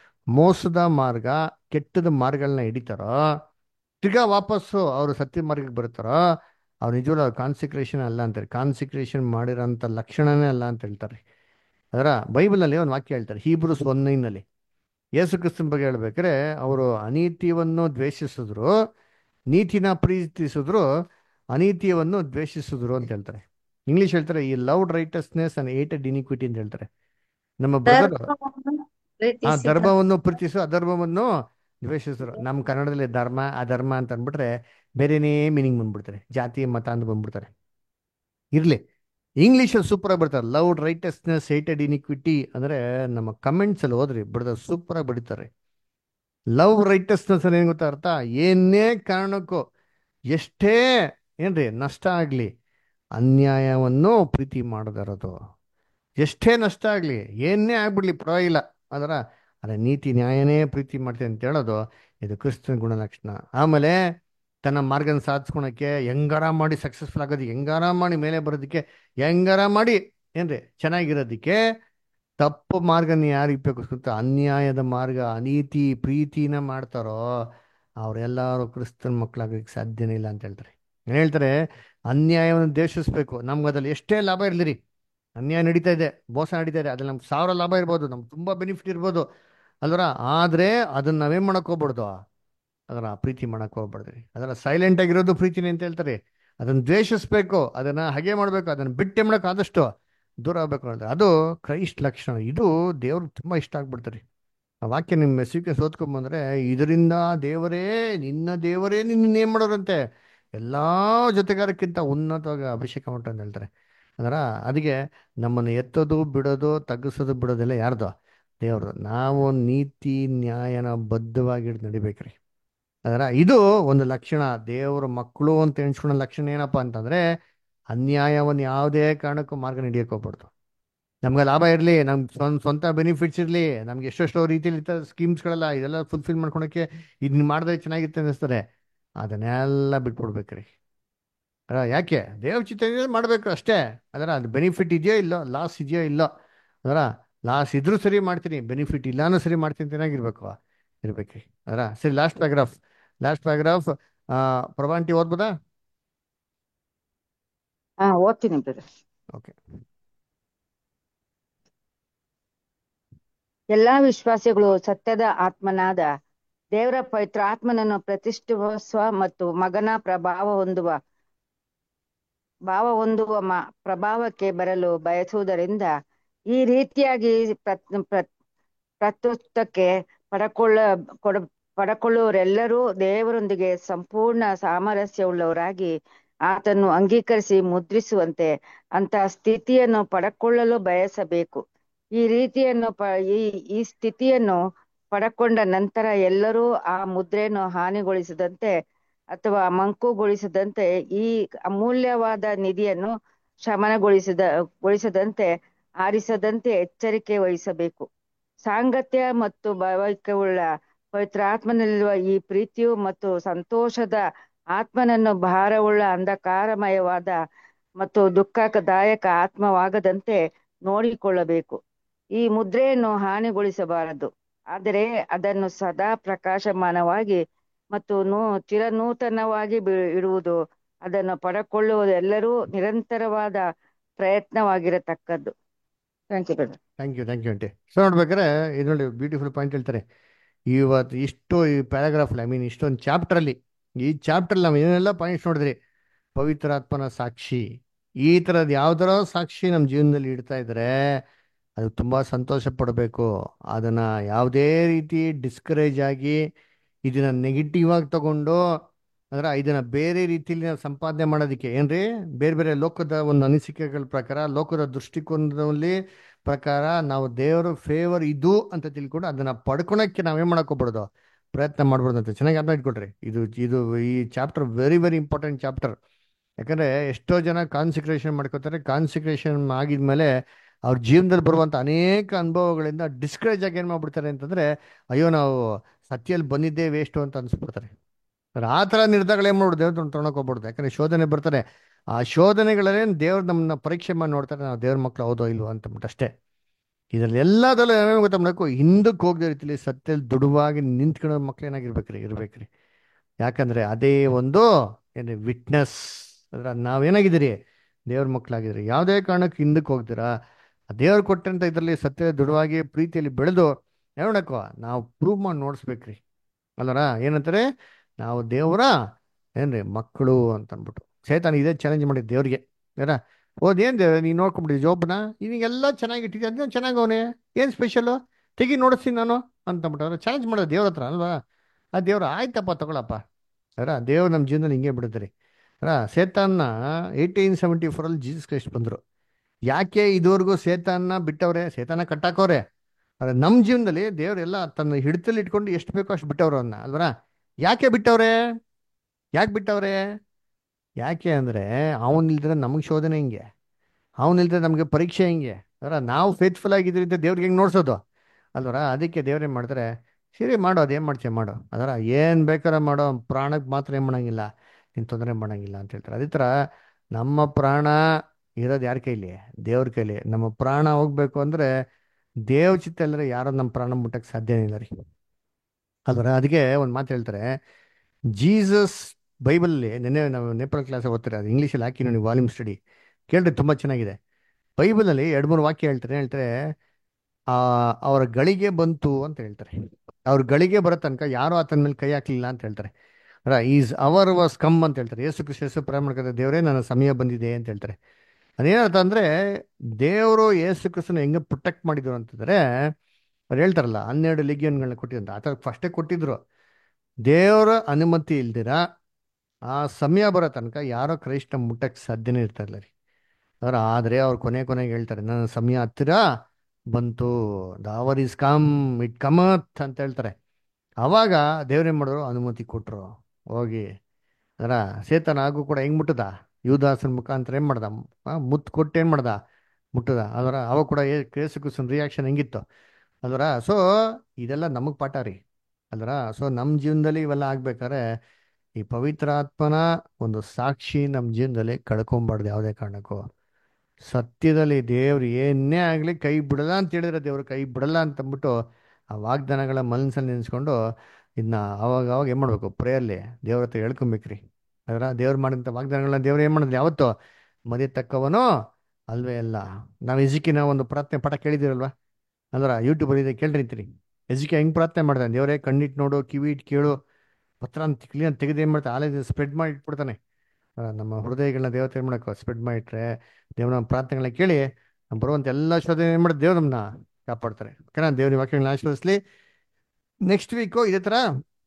ಮೋಸದ ಮಾರ್ಗ ಕೆಟ್ಟದ ಮಾರ್ಗಗಳನ್ನ ಹಿಡಿತಾರೋ ತಿರ್ಗಾ ವಾಪಸ್ಸು ಅವರು ಸತ್ಯ ಮಾರ್ಗಕ್ಕೆ ಬರ್ತಾರೋ ಅವ್ರು ನಿಜವಲ್ಲ ಅವ್ರು ಕಾನ್ಸಿಕ್ರೇಷನ್ ಅಲ್ಲ ಅಂತಾರೆ ಕಾನ್ಸಿಕ್ರೇಷನ್ ಮಾಡಿರೋಂಥ ಲಕ್ಷಣನೇ ಅಲ್ಲ ಅಂತ ಹೇಳ್ತಾರೆ ಅದರ ಬೈಬಲಲ್ಲಿ ಒಂದು ವಾಕ್ಯ ಹೇಳ್ತಾರೆ ಹೀಬ್ರೂಸ್ ಒನ್ನೈನಲ್ಲಿ ಯೇಸು ಕ್ರಿಸ್ತನ ಬಗ್ಗೆ ಹೇಳ್ಬೇಕಾದ್ರೆ ಅವರು ಅನೀತಿಯನ್ನು ದ್ವೇಷಿಸಿದ್ರು ನೀತಿನ ಪ್ರೀತಿಸಿದ್ರು ಅನೀತಿಯನ್ನು ದ್ವೇಷಿಸಿದ್ರು ಅಂತ ಹೇಳ್ತಾರೆ ಇಂಗ್ಲಿಷ್ ಹೇಳ್ತಾರೆ ಈ loved righteousness and hated iniquity ಅಂತ ಹೇಳ್ತಾರೆ ನಮ್ಮ ಬ್ರದರ್ ಧರ್ಮವನ್ನು ಆ ಪ್ರೀತಿಸಿ ಧರ್ಮವನ್ನು ಪ್ರೀತಿಸು ಅಧರ್ಮವನ್ನು ದ್ವೇಷಿಸಿದ್ರು ನಮ್ಮ ಕನ್ನಡದಲ್ಲಿ ಧರ್ಮ ಅಧರ್ಮ ಅಂತ ಅಂದ್ಬಿಟ್ರೆ ಬೇರೆನೇ ಮೀನಿಂಗ್ ಬಂದ್ಬಿಡ್ತಾರೆ ಜಾತಿ ಮತ ಅಂತ ಬಂದ್ಬಿಡ್ತಾರೆ ಇರ್ಲಿ ಇಂಗ್ಲೀಷಲ್ಲಿ ಸೂಪರ್ ಆಗಿ ಬರ್ತಾರೆ ಲವ್ಡ್ ರೈಟಸ್ನೆಸ್ ಹೇಟೆಡ್ ಇನಿಕ್ವಿಟಿ ಅಂದ್ರೆ ನಮ್ಮ ಕಮೆಂಟ್ಸ್ ಅಲ್ಲಿ ಹೋದ್ರಿ ಬಿಡದ ಸೂಪರ್ ಆಗಿ ಬಡಿತಾರೆ ಲವ್ ರೈಟಸ್ನೆಸ್ ಏನ್ ಗೊತ್ತಾ ಅರ್ಥ ಏನೇ ಕಾರಣಕ್ಕೂ ಎಷ್ಟೇ ಏನ್ರಿ ನಷ್ಟ ಆಗ್ಲಿ ಅನ್ಯಾಯವನ್ನು ಪ್ರೀತಿ ಮಾಡದಿರೋದು ಎಷ್ಟೇ ನಷ್ಟ ಆಗ್ಲಿ ಏನೇ ಆಗ್ಬಿಡ್ಲಿ ಪರವಾಗಿಲ್ಲ ಅದರ ಅದೇ ನೀತಿ ನ್ಯಾಯನೇ ಪ್ರೀತಿ ಮಾಡ್ತೀನಿ ಅಂತ ಹೇಳೋದು ಇದು ಕ್ರಿಸ್ತನ ಗುಣಲಕ್ಷಣ ಆಮೇಲೆ ತನ್ನ ಮಾರ್ಗನ ಸಾಧಿಸ್ಕೊಳಕ್ಕೆ ಹೆಂಗಾರ ಮಾಡಿ ಸಕ್ಸಸ್ಫುಲ್ ಆಗೋದಕ್ಕೆ ಹೆಂಗಾರ ಮಾಡಿ ಮೇಲೆ ಬರೋದಕ್ಕೆ ಹೆಂಗಾರ ಮಾಡಿ ಏನ್ರಿ ಚೆನ್ನಾಗಿರೋದಕ್ಕೆ ತಪ್ಪು ಮಾರ್ಗನ ಯಾರು ಉಪಯೋಗಿಸ್ಕೊತ ಅನ್ಯಾಯದ ಮಾರ್ಗ ಅನೀತಿ ಪ್ರೀತಿನ ಮಾಡ್ತಾರೋ ಅವರೆಲ್ಲರೂ ಕ್ರಿಸ್ತನ ಮಕ್ಕಳಾಗೋದಕ್ಕೆ ಸಾಧ್ಯನೇ ಇಲ್ಲ ಅಂತ ಹೇಳ್ತಾರೆ ಏನ್ ಹೇಳ್ತಾರೆ ಅನ್ಯಾಯವನ್ನು ದ್ವೇಷಿಸ್ಬೇಕು ನಮ್ಗೆ ಅದ್ರಲ್ಲಿ ಎಷ್ಟೇ ಲಾಭ ಇರಲಿರಿ ಅನ್ಯಾಯ ನಡೀತಾ ಇದೆ ಮೋಸ ನಡೀತಾ ಇದೆ ಅದ್ರಲ್ಲಿ ನಮ್ಗೆ ಸಾವಿರ ಲಾಭ ಇರ್ಬೋದು ನಮ್ಗೆ ತುಂಬಾ ಬೆನಿಫಿಟ್ ಇರ್ಬೋದು ಅಲ್ವರ ಆದ್ರೆ ಅದನ್ನ ನಾವೇನ್ ಮಾಡಕ್ ಹೋಗ್ಬಾರ್ದು ಅದರ ಪ್ರೀತಿ ಮಾಡಕ್ ಹೋಗ್ಬಾರ್ದ್ರಿ ಅದರ ಸೈಲೆಂಟ್ ಆಗಿರೋದು ಪ್ರೀತಿನೇ ಅಂತ ಹೇಳ್ತಾರೆ ಅದನ್ನ ದ್ವೇಷಿಸ್ಬೇಕು ಅದನ್ನ ಹಾಗೆ ಮಾಡ್ಬೇಕು ಅದನ್ನ ಬಿಟ್ಟೆ ಮಾಡಕ್ ಆದಷ್ಟು ದೂರ ಆಗ್ಬೇಕು ಅಂದ್ರೆ ಅದು ಕ್ರೈಸ್ಟ್ ಲಕ್ಷಣ ಇದು ದೇವ್ರಿಗೆ ತುಂಬಾ ಇಷ್ಟ ಆಗ್ಬಿಡ್ತಾರೆ ಆ ವಾಕ್ಯ ನಿಮ್ಮ ಮೆಸ್ಸಿಗೆ ಸೋತ್ಕೊಂಬಂದ್ರೆ ಇದರಿಂದ ದೇವರೇ ನಿನ್ನ ದೇವರೇ ನಿನ್ನ ಏನ್ ಮಾಡೋರಂತೆ ಎಲ್ಲಾ ಜೊತೆಗಾರಕ್ಕಿಂತ ಉನ್ನತವಾಗಿ ಅಭಿಷೇಕ ಮಾಡ್ತಾರೆ ಅಂತ ಹೇಳ್ತಾರೆ ಅದರ ಅದಕ್ಕೆ ನಮ್ಮನ್ನು ಎತ್ತೋದು ಬಿಡೋದು ತಗ್ಗಿಸೋದು ಬಿಡೋದೆಲ್ಲ ಯಾರ್ದು ದೇವ್ರದು ನಾವು ನೀತಿ ನ್ಯಾಯನ ಬದ್ಧವಾಗಿ ಹಿಡ್ದು ನಡಿಬೇಕ್ರಿ ಅದರ ಇದು ಒಂದು ಲಕ್ಷಣ ದೇವರ ಮಕ್ಕಳು ಅಂತ ಎಣಿಸ್ಕೊಳ್ಳೋ ಲಕ್ಷಣ ಏನಪ್ಪಾ ಅಂತಂದ್ರೆ ಅನ್ಯಾಯವನ್ನು ಯಾವುದೇ ಕಾರಣಕ್ಕೂ ಮಾರ್ಗ ನಡೆಯಕ್ಕೆ ಹೋಗ್ಬಾರ್ದು ನಮ್ಗೆ ಲಾಭ ಇರಲಿ ನಮ್ಗೆ ಸ್ವಂತ ಸ್ವಂತ ಬೆನಿಫಿಟ್ಸ್ ಇರಲಿ ನಮ್ಗೆ ಎಷ್ಟೆಷ್ಟೋ ರೀತಿಯಲ್ಲಿ ಸ್ಕೀಮ್ಸ್ಗಳೆಲ್ಲ ಇದೆಲ್ಲ ಫುಲ್ಫಿಲ್ ಮಾಡ್ಕೊಳಕ್ಕೆ ಇದನ್ನ ಮಾಡಿದ್ರೆ ಚೆನ್ನಾಗಿರುತ್ತೆ ಅನ್ನಿಸ್ತಾರೆ ಅದನ್ನೆಲ್ಲ ಬಿಟ್ಬಿಡ್ಬೇಕ್ರಿ ಅಲ್ಲ ಯಾಕೆ ದೇವ್ರ ಚಿತ್ತ ಮಾಡಬೇಕು ಅಷ್ಟೇ ಅದರ ಅದು ಬೆನಿಫಿಟ್ ಇದೆಯೋ ಇಲ್ಲೋ ಲಾಸ್ ಇದೆಯೋ ಇಲ್ಲೋ ಅದರ ಲಾಸ್ ಇದ್ರೂ ಸರಿ ಮಾಡ್ತೀನಿ ಬೆನಿಫಿಟ್ ಇಲ್ಲಾನು ಸರಿ ಮಾಡ್ತೀನಿ ಅಂತ ಏನಾಗಿರ್ಬೇಕು ಇರ್ಬೇಕ್ರಿ ಅದರ ಸರಿ ಲಾಸ್ಟ್ ಪ್ಯಾರಾಗ್ರಾಫ್ ಲಾಸ್ಟ್ ಪ್ಯಾರಾಗ್ರಾಫ್ ಪ್ರವಾಂಟಿ ಓದ್ಬೋದಾ ಹಾ ಓದ್ತೀನಿ ಬ್ರದರ್ ಓಕೆ ಎಲ್ಲಾ ವಿಶ್ವಾಸಿಗಳು ಸತ್ಯದ ಆತ್ಮನಾದ ದೇವರ ಪವಿತ್ರ ಆತ್ಮನನ್ನು ಪ್ರತಿಷ್ಠಿಸುವ ಮತ್ತು ಮಗನ ಪ್ರಭಾವ ಹೊಂದುವ ಭಾವ ಹೊಂದುವ ಮ ಪ್ರಭಾವಕ್ಕೆ ಬರಲು ಬಯಸುವುದರಿಂದ ಈ ರೀತಿಯಾಗಿ ಪ್ರತ್ ಪ್ರತ್- ಪ್ರಸ್ತುತಕ್ಕೆ ಪಡಕೊಳ್ಳ ಕೊಡ ಪಡಕೊಳ್ಳುವರೆಲ್ಲರೂ ದೇವರೊಂದಿಗೆ ಸಂಪೂರ್ಣ ಸಾಮರಸ್ಯವುಳ್ಳವರಾಗಿ ಆತನ್ನು ಅಂಗೀಕರಿಸಿ ಮುದ್ರಿಸುವಂತೆ ಅಂತಹ ಸ್ಥಿತಿಯನ್ನು ಪಡಕೊಳ್ಳಲು ಬಯಸಬೇಕು ಈ ರೀತಿಯನ್ನು ಪ ಈ ಈ ಸ್ಥಿತಿಯನ್ನು ಪಡಕೊಂಡ ನಂತರ ಎಲ್ಲರೂ ಆ ಮುದ್ರೆಯನ್ನು ಹಾನಿಗೊಳಿಸದಂತೆ ಅಥವಾ ಮಂಕುಗೊಳಿಸದಂತೆ ಈ ಅಮೂಲ್ಯವಾದ ನಿಧಿಯನ್ನು ಶಮನಗೊಳಿಸದ ಗೊಳಿಸದಂತೆ ಆರಿಸದಂತೆ ಎಚ್ಚರಿಕೆ ವಹಿಸಬೇಕು ಸಾಂಗತ್ಯ ಮತ್ತು ಭಾವೈಕ್ಯವುಳ್ಳ ಪವಿತ್ರಾತ್ಮನಲ್ಲಿರುವ ಈ ಪ್ರೀತಿಯು ಮತ್ತು ಸಂತೋಷದ ಆತ್ಮನನ್ನು ಭಾರವುಳ್ಳ ಅಂಧಕಾರಮಯವಾದ ಮತ್ತು ದುಃಖದಾಯಕ ಆತ್ಮವಾಗದಂತೆ ನೋಡಿಕೊಳ್ಳಬೇಕು ಈ ಮುದ್ರೆಯನ್ನು ಹಾನಿಗೊಳಿಸಬಾರದು ಆದರೆ ಅದನ್ನು ಸದಾ ಪ್ರಕಾಶಮಾನವಾಗಿ ಮತ್ತು ನೂ ಚಿರನೂತನವಾಗಿ ಬಿ- ಇಡುವುದು ಅದನ್ನು ಪಡಕೊಳ್ಳುವುದು ಎಲ್ಲರೂ ನಿರಂತರವಾದ ಪ್ರಯತ್ನವಾಗಿರತಕ್ಕದ್ದು thank you brother thank you thank you aunty so ನೋಡ್ಬೇಕಾದ್ರೆ ಇದು ನೋಡಿ ಬ್ಯೂಟಿಫುಲ್ ಪಾಯಿಂಟ್ ಹೇಳ್ತಾರೆ ಇವತ್ತು ಇಷ್ಟು ಈ ಪ್ಯಾರಾಗ್ರಾಫ್ ಐ ಮೀನ್ ಇಷ್ಟೊಂದು ಚಾಪ್ಟ್ರಲ್ಲಿ ಈ ಚಾಪ್ಟ್ರಲ್ಲಿ ನಾವು ಏನೆಲ್ಲ ಪಾಯಿಂಟ್ಸ್ ನೋಡಿದ್ರಿ ಪವಿತ್ರಾತ್ಮನ ಸಾಕ್ಷಿ ಈ ಥರದ್ದು ಯಾವ್ದಾರ ಸಾಕ್ಷಿ ನಮ್ಮ ಜೀವನದಲ್ಲಿ ಇಡ್ತಾ ಇದ್ರೆ ಅದು ತುಂಬ ಸಂತೋಷ ಪಡಬೇಕು ಅದನ್ನ ಯಾವುದೇ ರೀತಿ ಡಿಸ್ಕರೇಜ್ ಆಗಿ ಇದನ್ನ ನೆಗೆಟಿವ್ ಆಗಿ ತಗೊಂಡು ಅಂದ್ರೆ ಇದನ್ನ ಬೇರೆ ರೀತಿಯಲ್ಲಿ ನಾವು ಸಂಪಾದನೆ ಮಾಡೋದಕ್ಕೆ ಏನ್ರಿ ಬೇರೆ ಬೇರೆ ಲೋಕದ ಒಂದು ಅನಿಸಿಕೆಗಳ ಪ್ರಕಾರ ಲೋಕದ ದೃಷ್ಟಿಕೋನದಲ್ಲಿ ಪ್ರಕಾರ ನಾವು ದೇವರ ಫೇವರ್ ಇದು ಅಂತ ತಿಳ್ಕೊಂಡು ಅದನ್ನ ಪಡ್ಕೊಳಕ್ಕೆ ನಾವೇನ್ ಮಾಡಕ್ ಹೋಗ್ಬಿಡೋದು ಪ್ರಯತ್ನ ಮಾಡ್ಬೋದು ಅಂತ ಚೆನ್ನಾಗಿ ಅರ್ಥ ಇಟ್ಕೊಳ್ರಿ ಇದು ಇದು ಈ chapter very very important chapter ಯಾಕಂದ್ರೆ ಎಷ್ಟೋ ಜನ ಕಾನ್ಸಿಕ್ರೇಷನ್ ಮಾಡ್ಕೋತಾರೆ ಕಾನ್ಸಿಕ್ರೇಷನ್ ಆಗಿದ್ಮೇಲೆ ಅವ್ರ ಜೀವನದಲ್ಲಿ ಬರುವಂತ ಅನೇಕ ಅನುಭವಗಳಿಂದ ಡಿಸ್ಕರೇಜ್ ಆಗಿ ಏನ್ ಮಾಡ್ಬಿಡ್ತಾರೆ ಅಂತಂದ್ರೆ ಅಯ್ಯೋ ನಾವು ಸತ್ಯಲ್ಲಿ ಬಂದಿದ್ದೇ ವೇಸ್ಟು ಅಂತ ಅನ್ಸ್ಬಿಡ್ತಾರೆ ಅವ್ರು ಆ ಥರ ನಿರ್ಧಾರಗಳು ಏನು ಮಾಡ್ಬಿಡು ದೇವ್ರ ತೊಗೊಳಕ್ ಹೋಗ್ಬಿಡ್ದು ಯಾಕಂದ್ರೆ ಶೋಧನೆ ಬರ್ತಾರೆ ಆ ಶೋಧನೆಗಳಲ್ಲೇ ದೇವ್ರು ನಮ್ಮನ್ನ ಪರೀಕ್ಷೆ ಮಾಡಿ ನೋಡ್ತಾರೆ ನಾವು ದೇವ್ರ ಮಕ್ಳು ಹೌದೋ ಇಲ್ವೋ ಅಂತಬಿಟ್ಟು ಅಷ್ಟೇ ಇದರಲ್ಲಿ ಎಲ್ಲದಲ್ಲೂ ಏನೇನು ಗೊತ್ತಾ ಮಾಡಬೇಕು ಹಿಂದಕ್ಕೆ ಹೋಗದ ರೀತಿಲಿ ಸತ್ಯಲ್ಲಿ ದುಡುವಾಗಿ ನಿಂತ್ಕೊಳ್ಳೋ ಮಕ್ಳು ಏನಾಗಿರ್ಬೇಕ್ರಿ ಇರ್ಬೇಕ್ರಿ ಯಾಕಂದ್ರೆ ಅದೇ ಒಂದು ಏನು ವಿಟ್ನೆಸ್ ಅಂದ್ರೆ ನಾವೇನಾಗಿದ್ದೀರಿ ದೇವ್ರ ಮಕ್ಕಳಾಗಿದ್ರಿ ಯಾವುದೇ ಕಾರಣಕ್ಕೆ ಹಿಂದಕ್ಕೆ ಹೋಗ್ತೀರಾ ದೇವ್ರು ಕೊಟ್ಟಂತ ಇದರಲ್ಲಿ ಸತ್ಯ ದೃಢವಾಗಿ ಪ್ರೀತಿಯಲ್ಲಿ ಬೆಳೆದು ನೋಡಕ್ಕೋ ನಾವು ಪ್ರೂವ್ ಮಾಡಿ ನೋಡಿಸ್ಬೇಕ್ರಿ ಅಲ್ಲರ ಏನಂತಾರೆ ನಾವು ದೇವರ ಏನ್ರಿ ಮಕ್ಕಳು ಅಂತ ಅಂದ್ಬಿಟ್ಟು ಚೇತನ ಇದೇ ಚಾಲೆಂಜ್ ಮಾಡಿದ್ ದೇವ್ರಿಗೆ ಏನ ಓದೇನ್ ದೇವ್ರ ನೀನು ನೋಡ್ಕೊಂಬಿಟ್ಟಿದ್ದೆ ಜೋಬ್ನ ನಿನಗೆಲ್ಲ ಚೆನ್ನಾಗಿ ಇಟ್ಟಿದ್ದೆ ಅಂದ್ರೆ ಚೆನ್ನಾಗಿ ಅವನೇ ಏನು ಸ್ಪೆಷಲು ತೆಗಿ ನೋಡಿಸ್ತೀನಿ ನಾನು ಅಂತಂದ್ಬಿಟ್ಟು ಚಾಲೆಂಜ್ ಮಾಡೋದು ದೇವ್ರ ಹತ್ರ ಅಲ್ವಾ ಆ ದೇವ್ರ ಆಯ್ತಪ್ಪ ತಗೊಳಪ್ಪ ಅರ ದೇವ್ರು ನಮ್ಮ ಜೀವನದಲ್ಲಿ ಹಿಂಗೆ ಬಿಡುತ್ತಾರೆ ಅರ ಸೇತಾನ್ನ ಏಯ್ಟೀನ್ ಸೆವೆಂಟಿ ಫೋರಲ್ಲಿ ಜೀಸಸ್ ಕ್ರೈಸ್ಟ್ ಬಂದರು ಯಾಕೆ ಇದುವರೆಗೂ ಸೇತಾನ್ನ ಬಿಟ್ಟವ್ರೆ ಸೇತಾನ ಕಟ್ಟಾಕವ್ರೆ ಆದರೆ ನಮ್ಮ ಜೀವನದಲ್ಲಿ ದೇವರೆಲ್ಲ ತನ್ನ ಹಿಡಿತಲ್ಲಿ ಇಟ್ಕೊಂಡು ಎಷ್ಟು ಬೇಕೋ ಅಷ್ಟು ಬಿಟ್ಟವ್ರು ಅವನ್ನ ಅಲ್ವರ ಯಾಕೆ ಬಿಟ್ಟವ್ರೆ ಯಾಕೆ ಬಿಟ್ಟವ್ರೆ ಯಾಕೆ ಅಂದರೆ ಅವನಿಲ್ದ್ರೆ ನಮಗೆ ಶೋಧನೆ ಹಿಂಗೆ ಅವನಿಲ್ದ್ರೆ ನಮಗೆ ಪರೀಕ್ಷೆ ಹಿಂಗೆ ಅದರ ನಾವು ಫೇತ್ಫುಲ್ ಆಗಿದ್ರಿಂದ ದೇವ್ರಿಗೆ ಹೆಂಗೆ ನೋಡ್ಸೋದು ಅಲ್ವರ ಅದಕ್ಕೆ ದೇವ್ರು ಏನು ಮಾಡ್ತಾರೆ ಸರಿ ಮಾಡು ಅದೇನು ಮಾಡ್ತೀಯ ಮಾಡು ಅದರ ಏನು ಬೇಕಾದ್ರೆ ಮಾಡೋ ಪ್ರಾಣಕ್ಕೆ ಮಾತ್ರ ಏನು ಮಾಡಂಗಿಲ್ಲ ನೀನು ತೊಂದರೆ ಮಾಡಂಗಿಲ್ಲ ಅಂತ ಹೇಳ್ತಾರೆ ಅದೇ ಥರ ನಮ್ಮ ಪ್ರಾಣ ಇರೋದು ಯಾರ ಕೈಲಿ ದೇವ್ರ ಕೈಲಿ ನಮ್ಮ ಪ್ರಾಣ ಹೋಗ್ಬೇಕು ಅಂದರೆ ದೇವ್ ಚಿತ್ತ ಇಲ್ಲದ್ರೆ ಯಾರೋ ನಮ್ಮ ಪ್ರಾಣ ಮುಟ್ಟಕ್ಕೆ ಸಾಧ್ಯನೇ ಇಲ್ಲ ರೀ ಅಲ್ವರ ಅದಕ್ಕೆ ಒಂದು ಮಾತು ಹೇಳ್ತಾರೆ ಜೀಸಸ್ ಬೈಬಲಲ್ಲಿ ನೆನ್ನೆ ನಾವು ನೇಪಾಳ ಕ್ಲಾಸ್ ಓದ್ತಾರೆ ಅದು ಇಂಗ್ಲೀಷಲ್ಲಿ ಹಾಕಿ ನೋಡಿ ವಾಲ್ಯೂಮ್ ಸ್ಟಡಿ ಕೇಳ್ರಿ ತುಂಬ ಚೆನ್ನಾಗಿದೆ ಬೈಬಲಲ್ಲಿ ಎರಡು ಮೂರು ವಾಕ್ಯ ಹೇಳ್ತಾರೆ ಹೇಳ್ತಾರೆ ಆ ಅವರ ಗಳಿಗೆ ಬಂತು ಅಂತ ಹೇಳ್ತಾರೆ ಅವ್ರ ಗಳಿಗೆ ಬರೋ ತನಕ ಯಾರು ಆತನ ಮೇಲೆ ಕೈ ಹಾಕ್ಲಿಲ್ಲ ಅಂತ ಹೇಳ್ತಾರೆ ಈಸ್ ಅವರ್ ವಾಸ್ ಕಮ್ ಅಂತ ಹೇಳ್ತಾರೆ ಯೇಸು ಕ್ರಿಸ್ತ ಯೇಸು ಪ್ರೇಮ ಮಾಡ್ತಾರೆ ದೇವರೇ ನನ್ನ ಸಮಯ ಬಂದಿದೆ ಅಂತ ಹೇಳ್ತಾರೆ ಅದೇನರ್ಥ ಅಂದ್ರೆ ದೇವರು ಯೇಸು ಕ್ರಿಸ್ತನ ಹೆಂಗೆ ಪ್ರೊಟೆಕ್ಟ್ ಮಾಡಿದ್ರು ಅಂತಂದ್ರೆ ಅವ್ರು ಹೇಳ್ತಾರಲ್ಲ ಹನ್ನೆರಡು ಲಿಗಿಯನ್ಗಳನ್ನ ಕೊಟ್ಟಿದ್ದಂತ ಆ ಥರ ಫಸ್ಟೇ ಕೊಟ್ಟಿದ್ರು ದೇವರ ಅನುಮತಿ ಇಲ್ದಿರ ಆ ಸಮಯ ಬರೋ ತನಕ ಯಾರೋ ಕ್ರೈಸ್ತ ಮುಟ್ಟಕ್ಕೆ ಸಾಧ್ಯನೇ ಇರ್ತಾರಲ್ಲ ರೀ ಅವ್ರ ಆದರೆ ಅವ್ರು ಕೊನೆ ಕೊನೆಗೆ ಹೇಳ್ತಾರೆ ನನ್ನ ಸಮಯ ಹತ್ತಿರ ಬಂತು the hour is come it cometh ಅಂತ ಹೇಳ್ತಾರೆ ಅವಾಗ ದೇವ್ರೇನ್ ಮಾಡಿದ್ರು ಅನುಮತಿ ಕೊಟ್ರು ಹೋಗಿ ಅದರ ಸೇತನ ಹಾಗೂ ಕೂಡ ಹೆಂಗ್ ಮುಟ್ಟದ ಯುವದಾಸನ ಮುಖಾಂತರ ಏನ್ ಮಾಡ್ದ ಆ, ಮುತ್ತು ಕೊಟ್ಟು ಏನ್ ಮಾಡ್ದ ಮುಟ್ಟದ ಅದರ ಅವಾಗ ಕೂಡ ಕೇಸು ಕುಸನ್ ರಿಯಾಕ್ಷನ್ ಹೆಂಗಿತ್ತು ಅದರ ಸೊ ಇದೆಲ್ಲ ನಮಗ್ ಪಾಠ ರೀ ಅಲ್ರ ಸೊ ನಮ್ಮ ಜೀವನದಲ್ಲಿ ಇವೆಲ್ಲ ಆಗ್ಬೇಕಾದ್ರೆ ಈ ಪವಿತ್ರಾತ್ಮನ ಒಂದು ಸಾಕ್ಷಿ ನಮ್ಮ ಜೀವನದಲ್ಲಿ ಕಳ್ಕೊಂಬಾರ್ದು ಯಾವುದೇ ಕಾರಣಕ್ಕೂ ಸತ್ಯದಲ್ಲಿ ದೇವ್ರು ಏನೇ ಆಗಲಿ ಕೈ ಬಿಡಲ್ಲ ಅಂತ ಹೇಳಿದ್ರೆ ದೇವ್ರು ಕೈ ಬಿಡಲ್ಲ ಅಂತಂದ್ಬಿಟ್ಟು ಆ ವಾಗ್ದಾನಗಳ ಮನಸ್ಸಲ್ಲಿ ನೆನೆಸ್ಕೊಂಡು ಇದನ್ನ ಅವಾಗ ಅವಾಗ ಏನು ಮಾಡಬೇಕು ಪ್ರೇಯಲ್ಲಿ ದೇವ್ರ ಹತ್ರ ಹೇಳ್ಕೊಬೇಕ್ರಿ ಅದರ ದೇವ್ರು ಮಾಡಿದಂಥ ವಾಗ್ದಾನಗಳನ್ನ ದೇವ್ರು ಏನು ಮಾಡಿದ್ರು ಯಾವತ್ತು ಮದಿ ತಕ್ಕವನು ಅಲ್ವೇ ಅಲ್ಲ ನಾವು ಎಜಿಕಿನ ಒಂದು ಪ್ರಾರ್ಥನೆ ಪಾಠ ಕೇಳಿದಿರಲ್ವಾ ಅಂದ್ರೆ ಯೂಟ್ಯೂಬಲ್ಲಿ ಇದೆ ಕೇಳಿರ್ತೀರಿ ಎಜಿಕೆ ಹೆಂಗೆ ಪ್ರಾರ್ಥನೆ ಮಾಡ್ತಾನೆ ದೇವರೇ ಕಣ್ಣಿಟ್ಟು ನೋಡು ಕಿವಿ ಇಟ್ಟು ಕೇಳು ಪತ್ರ ಅಂತ ಕ್ಲೀನ್ ತೆಗೆದು ಏನು ಮಾಡ್ತಾನೆ ಆಲೇ ಸ್ಪ್ರೆಡ್ ಮಾಡಿ ಇಟ್ಬಿಡ್ತಾನೆ ಆ, ನಮ್ಮ ಹೃದಯಗಳನ್ನ ದೇವತೆ ಏನು ಮಾಡಕ್ಕೆ ಸ್ಪ್ರೆಡ್ ಮಾಡಿಟ್ರೆ ದೇವ್ರ ನಮ್ಮ ಪ್ರಾರ್ಥನೆಗಳನ್ನ ಕೇಳಿ ನಮ್ಮ ಬರುವಂಥ ಎಲ್ಲ ಶೋಧನೆ ಏನು ಮಾಡಿ ದೇವ್ರು ನಮ್ಮನ್ನ ಕಾಪಾಡ್ತಾರೆ ಓಕೆನಾ ದೇವ್ರ ವಾಕ್ಯಗಳನ್ನ ಆಶೀರ್ವದಿಸ್ಲಿ ನೆಕ್ಸ್ಟ್ ವೀಕು ಇದೇ ಥರ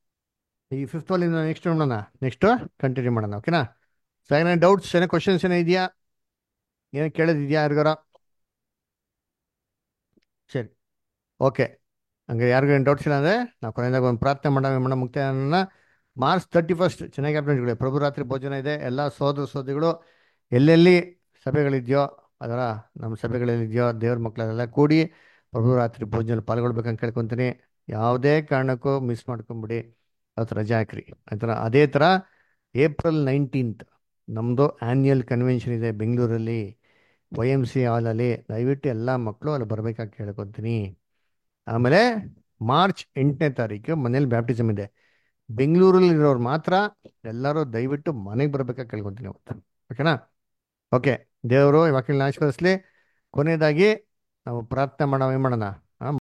ಈ ಫಿಫ್ತ್ ವಾಲಿಂದ ನೆಕ್ಸ್ಟ್ ನೋಡೋಣ ನೆಕ್ಸ್ಟ್ ಕಂಟಿನ್ಯೂ ಮಾಡೋಣ ಓಕೆನಾ ಸೊ ಏನೇ ಡೌಟ್ಸ್ ಏನೋ ಕ್ವಶನ್ಸ್ ಏನೋ ಇದೆಯಾ ಏನೋ ಕೇಳೋದಿದೆಯಾ ಯಾರಿಗಾರ ಸರಿ ಓಕೆ ಹಂಗೆ ಯಾರಿಗೂ ಏನು ಡೌಟ್ಸ್ ಇಲ್ಲ ಅಂದರೆ ನಾವು ಕೊನೆಯದಾಗ ಒಂದು ಪ್ರಾರ್ಥನೆ ಮಾಡೋಣ ಮಾಡೋಣ ಮುಕ್ತಾಯನ ಮಾರ್ಚ್ ತರ್ಟಿ ಫಸ್ಟ್ ಚೆನ್ನಾಗಿ ಅಪ್ಡೇಟ್ಗಳು ಪ್ರಭು ರಾತ್ರಿ ಭೋಜನ ಇದೆ ಎಲ್ಲ ಸೋದರ ಸೋದರಿಗಳು ಎಲ್ಲೆಲ್ಲಿ ಸಭೆಗಳಿದೆಯೋ ಅದರ ನಮ್ಮ ಸಭೆಗಳಲ್ಲಿದೆಯೋ ದೇವ್ರ ಮಕ್ಕಳೆಲ್ಲ ಕೂಡಿ ಪ್ರಭು ರಾತ್ರಿ ಭೋಜನ ಪಾಲ್ಗೊಳ್ಬೇಕಂತ ಕೇಳ್ಕೊತೀನಿ ಯಾವುದೇ ಕಾರಣಕ್ಕೂ ಮಿಸ್ ಮಾಡ್ಕೊಂಬಿಡಿ ಅವತ್ತು ರಜೆ ಹಾಕ್ರಿ ಆಯ್ತರ ಅದೇ ಥರ ಏಪ್ರಿಲ್ ನೈನ್ಟೀನ್ತ್ ನಮ್ಮದು ಆ್ಯನ್ಯಲ್ ಕನ್ವೆನ್ಷನ್ ಇದೆ ಬೆಂಗಳೂರಲ್ಲಿ ವೈ ಎಮ್ ಸಿ ಹಾಲಲ್ಲಿ ದಯವಿಟ್ಟು ಎಲ್ಲ ಮಕ್ಕಳು ಅಲ್ಲಿ ಬರ್ಬೇಕಾಗಿ ಕೇಳ್ಕೊತೀನಿ ಆಮೇಲೆ ಮಾರ್ಚ್ ಎಂಟನೇ ತಾರೀಕು ಮನೇಲಿ ಬ್ಯಾಪ್ಟಿಸಮ್ ಇದೆ ಬೆಂಗಳೂರಲ್ಲಿ ಇರೋರು ಮಾತ್ರ ಎಲ್ಲರೂ ದಯವಿಟ್ಟು ಮನೆಗೆ ಬರ್ಬೇಕಾಗಿ ಕೇಳ್ಕೊತೀನಿ ಅವತ್ತು ಓಕೆನಾ ಓಕೆ ದೇವರು ಈ ವಾಕ್ಯಗಳನ್ನ ಆಶೀರ್ವದಿಸ್ಲಿ ಕೊನೆಯದಾಗಿ ನಾವು ಪ್ರಾರ್ಥನೆ ಮಾಡೋಣ ಏನು ಮಾಡೋಣ